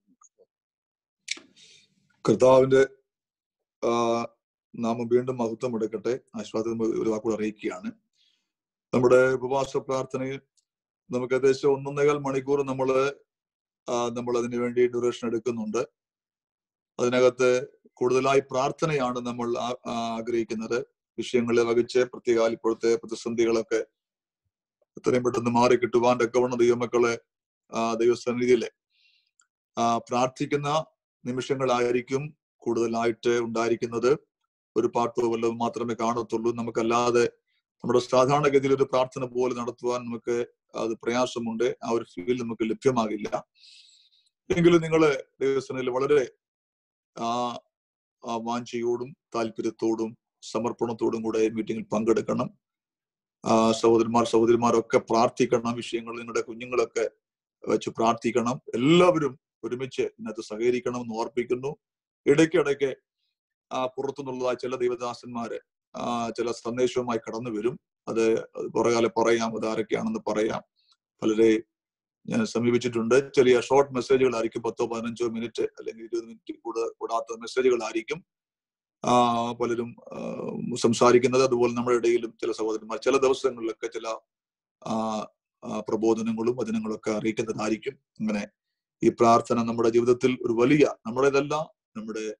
കർത്താവിന്റെ ആ, നാമം വീണ്ടും മഹത്വം എടുക്കട്ടെ ആശ്വാസം ഒരു വാക്കുകൂടെ അറിയിക്കുകയാണ് നമ്മുടെ ഉപവാസ പ്രാർത്ഥനയിൽ നമുക്ക് ഏകദേശം ഒന്നൊന്നേകാൽ മണിക്കൂർ നമ്മള് നമ്മൾ അതിനു വേണ്ടി ഡ്യൂറേഷൻ എടുക്കുന്നുണ്ട് അതിനകത്ത് കൂടുതലായി പ്രാർത്ഥനയാണ് നമ്മൾ ആ- ആ ആഗ്രഹിക്കുന്നത് വിഷയങ്ങളെ വഹിച്ച് പ്രത്യേക ഇപ്പോഴത്തെ പ്രതിസന്ധികളൊക്കെ എത്രയും പെട്ടെന്ന് മാറി കിട്ടുവാൻ തക്കവണ്ണം ദൈവമക്കളെ ആ ദൈവസന്നിധിയിലെ ആ പ്രാർത്ഥിക്കുന്ന നിമിഷങ്ങളായിരിക്കും കൂടുതലായിട്ട് ഉണ്ടായിരിക്കുന്നത് ഒരു പാട്ടോ വല്ലതും മാത്രമേ കാണത്തുള്ളൂ നമുക്കല്ലാതെ നമ്മുടെ സാധാരണഗതിയിൽ ഒരു പ്രാർത്ഥന പോലെ നടത്തുവാൻ നമുക്ക് അത് പ്രയാസമുണ്ട് ആ ഒരു ഫീൽ നമുക്ക് ലഭ്യമാകില്ല എങ്കിലും നിങ്ങൾ ദൈവസനയിൽ വളരെ ആ ആ വാഞ്ചയോടും താല്പര്യത്തോടും സമർപ്പണത്തോടും കൂടെ മീറ്റിംഗിൽ പങ്കെടുക്കണം ആ സഹോദരന്മാർ സഹോദരിമാരൊക്കെ പ്രാർത്ഥിക്കണം വിഷയങ്ങൾ നിങ്ങളുടെ കുഞ്ഞുങ്ങളൊക്കെ വെച്ച് പ്രാർത്ഥിക്കണം എല്ലാവരും ഒരുമിച്ച് ഇതിനകത്ത് സഹകരിക്കണം എന്ന് ഓർപ്പിക്കുന്നു ഇടയ്ക്കിടയ്ക്ക് ആ പുറത്തുനിന്നുള്ളതായ ചില ദൈവദാസന്മാര് ആ ചില സന്ദേശവുമായി കടന്നു വരും അത് പുറകാലെ പറയാം അത് ആരൊക്കെയാണെന്ന് പറയാം പലരെ ഞാൻ സമീപിച്ചിട്ടുണ്ട് ചെറിയ ഷോർട്ട് മെസ്സേജുകളായിരിക്കും പത്തോ പതിനഞ്ചോ മിനിറ്റ് അല്ലെങ്കിൽ ഇരുപത് മിനിറ്റ് കൂടുതൽ കൂടാത്ത മെസ്സേജുകളായിരിക്കും ആ പലരും ആ, സംസാരിക്കുന്നത് അതുപോലെ നമ്മുടെ ഇടയിലും ചില സഹോദരന്മാർ ചില ദിവസങ്ങളിലൊക്കെ ചില ആ ആ, പ്രബോധനങ്ങളും വചനങ്ങളൊക്കെ അറിയിക്കുന്നതായിരിക്കും അങ്ങനെ ഈ പ്രാർത്ഥന നമ്മുടെ ജീവിതത്തിൽ ഒരു വലിയ നമ്മുടേതല്ല നമ്മുടെ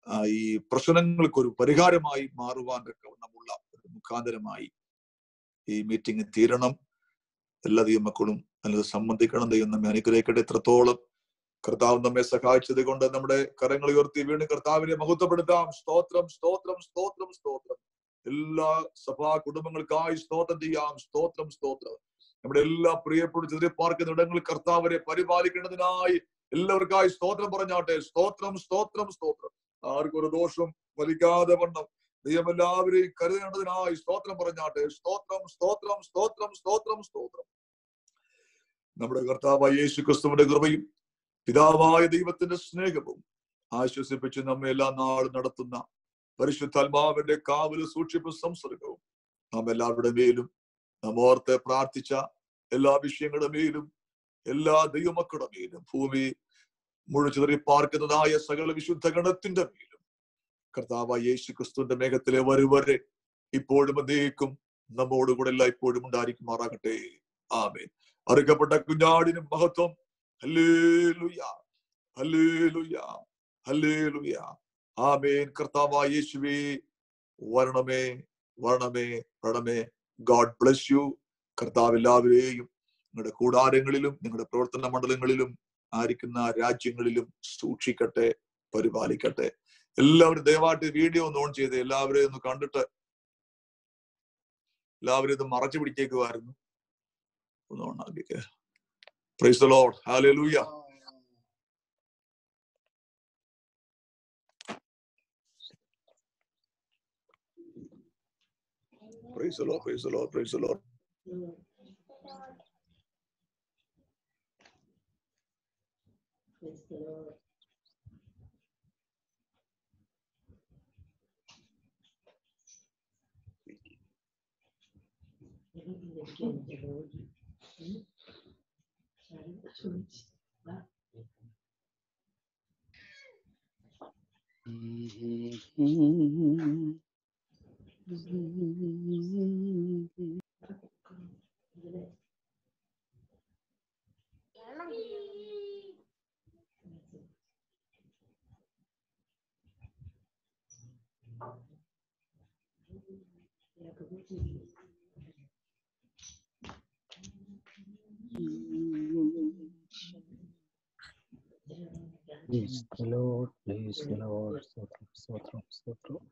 ആ, ഈ പ്രശ്നങ്ങൾക്ക് ഒരു പരിഹാരമായി മാറുവാൻ നമ്മുള്ള ഒരു മുഖാന്തരമായി ഈ മീറ്റിംഗ് തീരണം എല്ലാ ദൈവമക്കളും നല്ലത് സംബന്ധിക്കണം ദൈവം നമ്മെ അനുഗ്രഹിക്കട്ടെ എത്രത്തോളം കർത്താവ് നമ്മെ സഹായിച്ചത് കൊണ്ട് നമ്മുടെ കരങ്ങൾ ഉയർത്തി വീണ്ടും കർത്താവിനെ മഹത്വപ്പെടുത്താം സ്തോത്രം സ്തോത്രം സ്തോത്രം സ്തോത്രം എല്ലാ സഭാ കുടുംബങ്ങൾക്കായി സ്തോത്രം ചെയ്യാം സ്തോത്രം സ്തോത്രം നമ്മുടെ എല്ലാ പ്രിയപ്പെട്ട ചിതറിപ്പാർക്കുന്ന ഇടങ്ങളിൽ കർത്താവിനെ പരിപാലിക്കേണ്ടതിനായി എല്ലാവർക്കായി സ്തോത്രം പറഞ്ഞാട്ടെ സ്തോത്രം സ്തോത്രം സ്തോത്രം ആർക്കും ഒരു ദോഷം വലിക്കാതെ വണ്ണം ദൈവം എല്ലാവരെയും കരുതേണ്ടതിനായി സ്തോത്രം പറഞ്ഞാട്ടെ സ്തോത്രം സ്തോത്രം സ്തോത്രം സ്തോത്രം സ്തോത്രം നമ്മുടെ കർത്താവായ യേശു ക്രിസ്തുവിന്റെ കൃപയും പിതാവായ ദൈവത്തിന്റെ സ്നേഹവും ആശ്വസിപ്പിച്ച് നമ്മെ എല്ലാ നാളും നടത്തുന്ന പരിശുദ്ധാത്മാവിന്റെ കാവല് സൂക്ഷിപ്പും സംസർഗവും നാം എല്ലാവരുടെ മേലും നാം ഓർത്ത് പ്രാർത്ഥിച്ച എല്ലാ വിഷയങ്ങളുടെ മേലും എല്ലാ ദൈവമക്കളുടെ മേലും ഭൂമി മുഴുചിതറി പാർക്കുന്നതായ സകല വിശുദ്ധ ഗണത്തിന്റെ മേലും കർത്താവായ യേശു ക്രിസ്തുവിന്റെ മേഘത്തിലെ വരുവരെ ഇപ്പോഴും എന്നേക്കും നമ്മോടുകൂടെ എല്ലാം ഇപ്പോഴും ഉണ്ടായിരിക്കുമാറാകട്ടെ ആമേൻ അറുക്കപ്പെട്ട കുഞ്ഞാടിനും മഹത്വം ഹല്ലേലൂയ ഹല്ലേലൂയ ഹല്ലേലൂയ ആമേൻ കർത്താവായ യേശുവേ വരണമേ വരണമേ വരണമേ ഗോഡ് ബ്ലസ് യു കർത്താവ് എല്ലാവരെയും നിങ്ങളുടെ കൂടാരങ്ങളിലും നിങ്ങളുടെ പ്രവർത്തന മണ്ഡലങ്ങളിലും ആയിരിക്കുന്ന രാജ്യങ്ങളിലും സൂക്ഷിക്കട്ടെ പരിപാലിക്കട്ടെ എല്ലാവരും ദയവായിട്ട് വീഡിയോ ഒന്ന് ഓൺ ചെയ്ത് എല്ലാവരെയും ഒന്ന് കണ്ടിട്ട് എല്ലാവരും ഇത് മറച്ചു പിടിച്ചേക്കുമായിരുന്നു ഒന്ന് ഓണാക്കിക്ക് praise Lord hallelujah praise Lord praise Lord praise Lord Praise the Lord, praise the Lord. Stotram, stotram, stotram.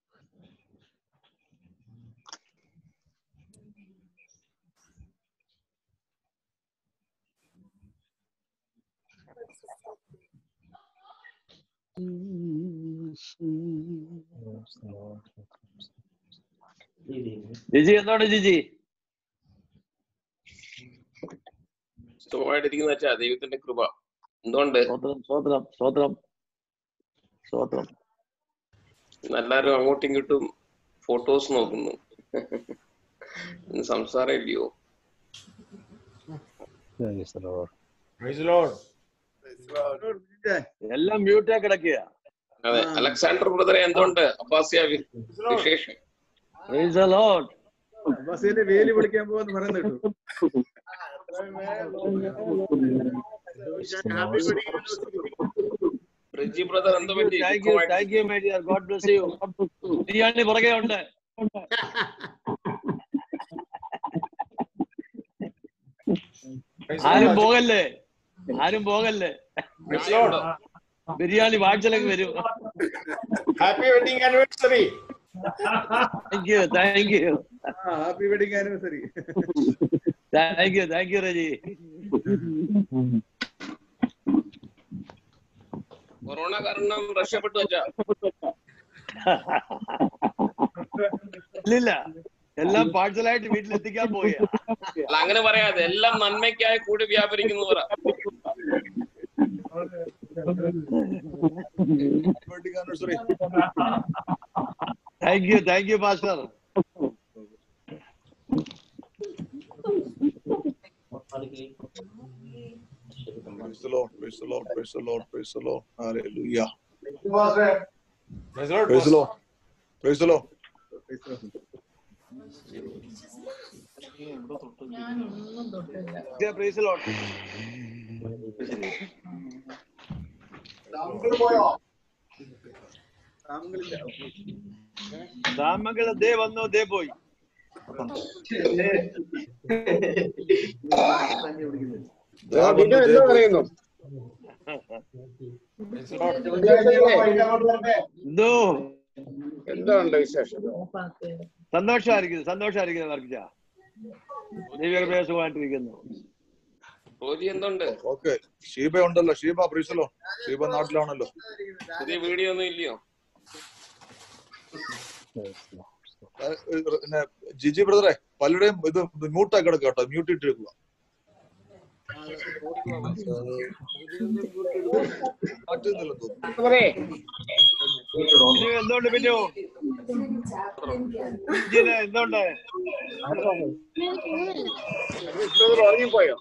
Praise the Lord. Jiji എന്താണ് ജിജി സുഖമായിട്ടിരിക്കുന്ന വെച്ചാ ദൈവത്തിന്റെ കൃപ എന്തുകൊണ്ട് സ്വോത്രം സ്വോത്രം സ്വോത്രം സ്വോത്രം എല്ലാരും അങ്ങോട്ടും ഇങ്ങോട്ടും ഫോട്ടോസ് നോക്കുന്നു ഇന്ന് സംസാരം ഇല്ലയോ Praise the Lord. എല്ലാം മ്യൂട്ടാ കിടക്കുക അതെ അലക്സാണ്ടർ ബ്രദറെ എന്തുകൊണ്ട് അബ്ബാസിയ വി- വിശേഷം Praise the Lord. ബസ്സിന്റെ വേലി വിളിക്കാൻ പോവാന്ന് പറയുന്നത് കേട്ടു റിജി ബ്രദർ എന്ത് പറ്റി thank you thank you my dear God bless you biryani പുറകെ ഉണ്ട് ആരും പോകല്ലേ ആരും പോകല്ലേ ബിരിയാണി വാഴ്ചയിലേക്ക് വരും happy wedding anniversary thank you thank you happy wedding anniversary thank you thank you Reji corona കാരണം രക്ഷപ്പെട്ടു വെച്ചാ ഇല്ലില്ല എല്ലാം പാഴ്സലായിട്ട് വീട്ടിലെത്തിക്കാൻ പോയ അല്ല അങ്ങനെ പറയാതെ എല്ലാം നന്മയ്ക്കായി കൂടി വ്യാപരിക്കുന്നു പറ thank you thank you master Praise the Lord, praise the Lord, praise the Lord, praise the Lord. Hallelujah. Praise the Lord. Praise the Lord. Praise Lord സാമങ്ങളില്ല സാമകള് ദേ വന്നു ദേ പോയി ആ, ബിനു എന്താ പറയുന്നു എന്തോ എന്തുണ്ട് വിശേഷം സന്തോഷമായിരിക്കുന്നു സന്തോഷമായിരിക്കുന്നു വർക്കിച്ച ദൈവകൃപയെ സുഖമായിട്ടിരിക്കുന്നു റോജി എന്തുണ്ട് ഓക്കെ ഷീബ ഉണ്ടല്ലോ ഷീബ പ്രീസലോ ഷീബ നാട്ടിലാണല്ലോ പുതിയ വീഡിയോ ഒന്നും ഇല്ലയോ ആ, ഏ, പിന്നെ ജിജി ബ്രദറെ പലരുടെയും ഇത് മ്യൂട്ടാക്കി കിടക്കുക കേട്ടോ മ്യൂട്ട് ഇട്ടിരിക്കുക മാറ്റുന്നില്ലെന്ന് തോന്നുന്നു ബിനു എന്തുകൊണ്ട് ബിനു ജിജിന് എന്തുണ്ട് ഉറങ്ങിപ്പോയോ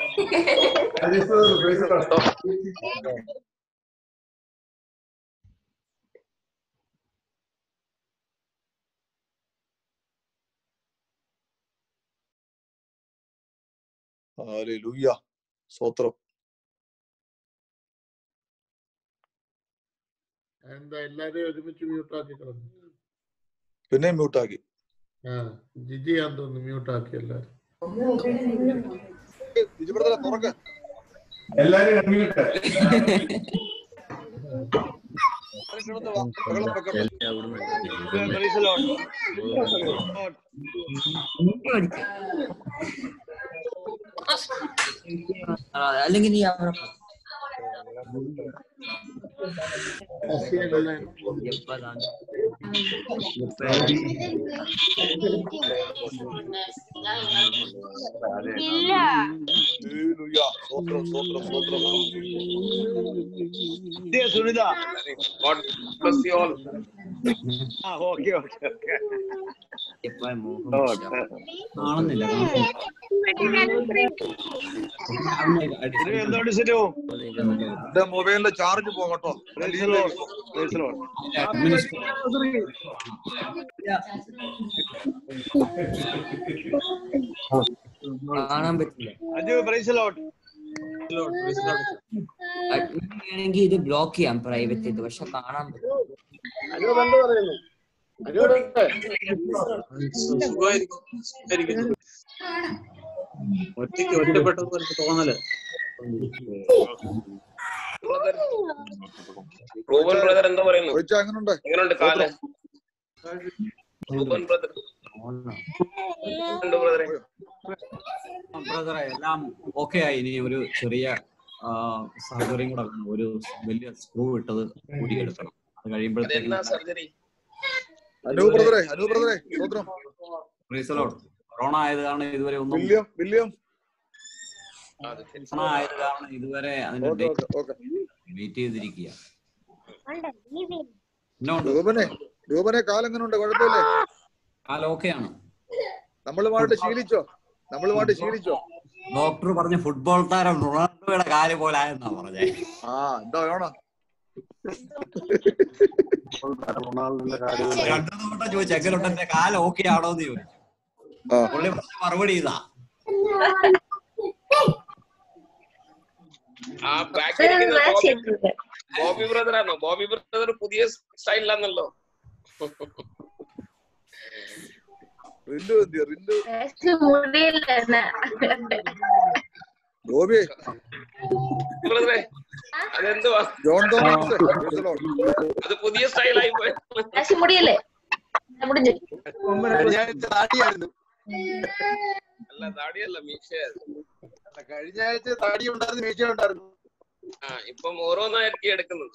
ഹല്ലേലൂയ സ്തോത്രം എന്താ എല്ലാരെയും ഒരുമിച്ച് മ്യൂട്ടാക്കി കളഞ്ഞു പിന്നെ മ്യൂട്ടാക്കി ആ ജിജി ഞാൻ തോന്നുന്നു മ്യൂട്ടാക്കി എല്ലാരും ജിജി ബ്രദറെ തുറക്ക് എല്ലാരും അൺമ്യൂട്ട് കിടന്ന് വാ, ബഹളം വെക്കണ്ട. Praise the Lord. അല്ലെങ്കിൽ നീ അവിടെ ഹല്ലേലൂയ സ്തോത്രം സ്തോത്രം സ്തോത്രം ദേ Sunitha God bless you all ആ ഓക്കെ ഓക്കെ ഓക്കെ കാണുന്നില്ല ബിനു എന്തുകൊണ്ട് സിനു എന്റെ മൊബൈലിന്റെ ചാർജ് പോകട്ടോ Praise the Lord. Praise the Lord. കാണാൻ പറ്റില്ല അജു പ്രൈസ് ലോട്ട് അഡ്മിൻ ആണെങ്കിൽ ഇത് ബ്ലോക്ക് ചെയ്യാം പ്രൈവറ്റ് ഇത് പക്ഷെ കാണാൻ പറ്റില്ല അനു എന്ത് പറയുന്നു അനു ഒറ്റയ്ക്ക് ഒറ്റപ്പെട്ടത് എനിക്ക് തോന്നല് റൂബൻ ബ്രദർ എന്താ പറയുന്നു ചോദിച്ചാ എങ്ങനുണ്ട് എങ്ങനെയുണ്ട് കാല് റൂബൻ ബ്രദർ ഉണ്ട് ബ്രദറെ ബ്രദറെ എല്ലാം ഓക്കെ ആയി ഇനി ഒരു ചെറിയ സർജറിയും കൂടെ വേണം ഒരു വലിയ സ്ക്രൂ ഇട്ടത് ഊരിയെടുക്കണം അത് കഴിയുമ്പോഴത്തേക്കും അതെന്നാ സർജറി അനു ബ്രദറെ അനു ബ്രദറെ സ്തോത്രം റീസലോട്ട് കൊറോണ ആയത് കാരണം ഇതുവരെ ഒന്നും വില്യം വില്യം കൊറോണ ആയത് കാരണം ഇതുവരെ അതിന്റെ ഓക്കെ ഓക്കെ ഓക്കെ വെയിറ്റ് ചെയ്തിരിക്കുക എന്നോണ്ട് രൂപനെ രൂപനെ കാലെങ്ങനുണ്ട് കുഴപ്പമില്ലേ കാലം ഓക്കെയാണ് നമ്മളുമായിട്ട് ശീലിച്ചോ നമ്മളുമായിട്ട് ശീലിച്ചോ ഡോക്ടർ പറഞ്ഞ ഫുട്ബോൾ താരം റൊണാൾഡോയുടെ കാല് പോലെ ആയെന്നാ പറഞ്ഞേ ആ എന്താ വേണം രണ്ടു തവണ ചോദിച്ചു എങ്ങനെയുണ്ട് എന്റെ കാല് ഓക്കെ ആണോ എന്ന് ചോദിച്ചു പുള്ളി പറഞ്ഞ മറുപടി ഇതാ ആ ബാക്കിലിരിക്കുന്ന ബോബി ബോബി ബ്രദർ ആണോ ബോബി ബ്രദർ പുതിയ സ്റ്റൈലിലാണല്ലോ റിന്റു എന്തിയ റിന്റു ഗോപി ബ്രദറെ അതെന്തുവാ John Thomas praise the Lord. അത് പുതിയ സ്റ്റൈലായി പോയി മുടിയല്ലേ മുടിഞ്ഞു അല്ല താടിയല്ല മീശയായിരുന്നു കഴിഞ്ഞ ആഴ്ച താടി ഉണ്ടായിരുന്നു മീശ ഉണ്ടായിരുന്നു ആ ഇപ്പം ഓരോന്നായിരിക്കും എടുക്കുന്നത്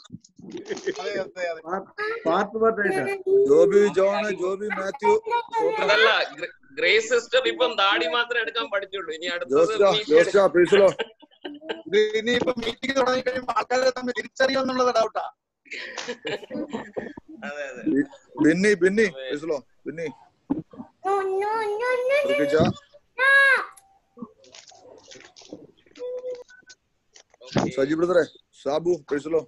പാർട്ട് പാർട്ടായിട്ടാ ജോബി ജോൺ ജോബി മാത്യു സ്തോത്രം അതല്ല ഗ്രേസ് സിസ്റ്റർ ഇപ്പം താടി മാത്രമേ എടുക്കാൻ പഠിച്ചുള്ളൂ ഇനി അടുത്തത് ജോസ്റ്റാ മീശ ജോസ്റ്റാ praise the Lord. ഇത് ഇനിയിപ്പോ മീറ്റിംഗ് തുടങ്ങി കഴിയുമ്പോൾ ആൾക്കാരെ തമ്മിൽ തിരിച്ചറിയുമെന്നുള്ളത് ഡൗട്ടാ അതെ അതെ ബി- Binny Binny praise the Lord. Binny Rithuja Saji ബ്രദറെ സാബു praise the Lord.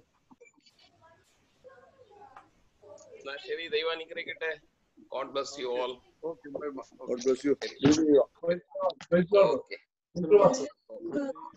എന്നാ ശരി ദൈവം അനുഗ്രഹിക്കട്ടെ God bless you all God bless you. Okay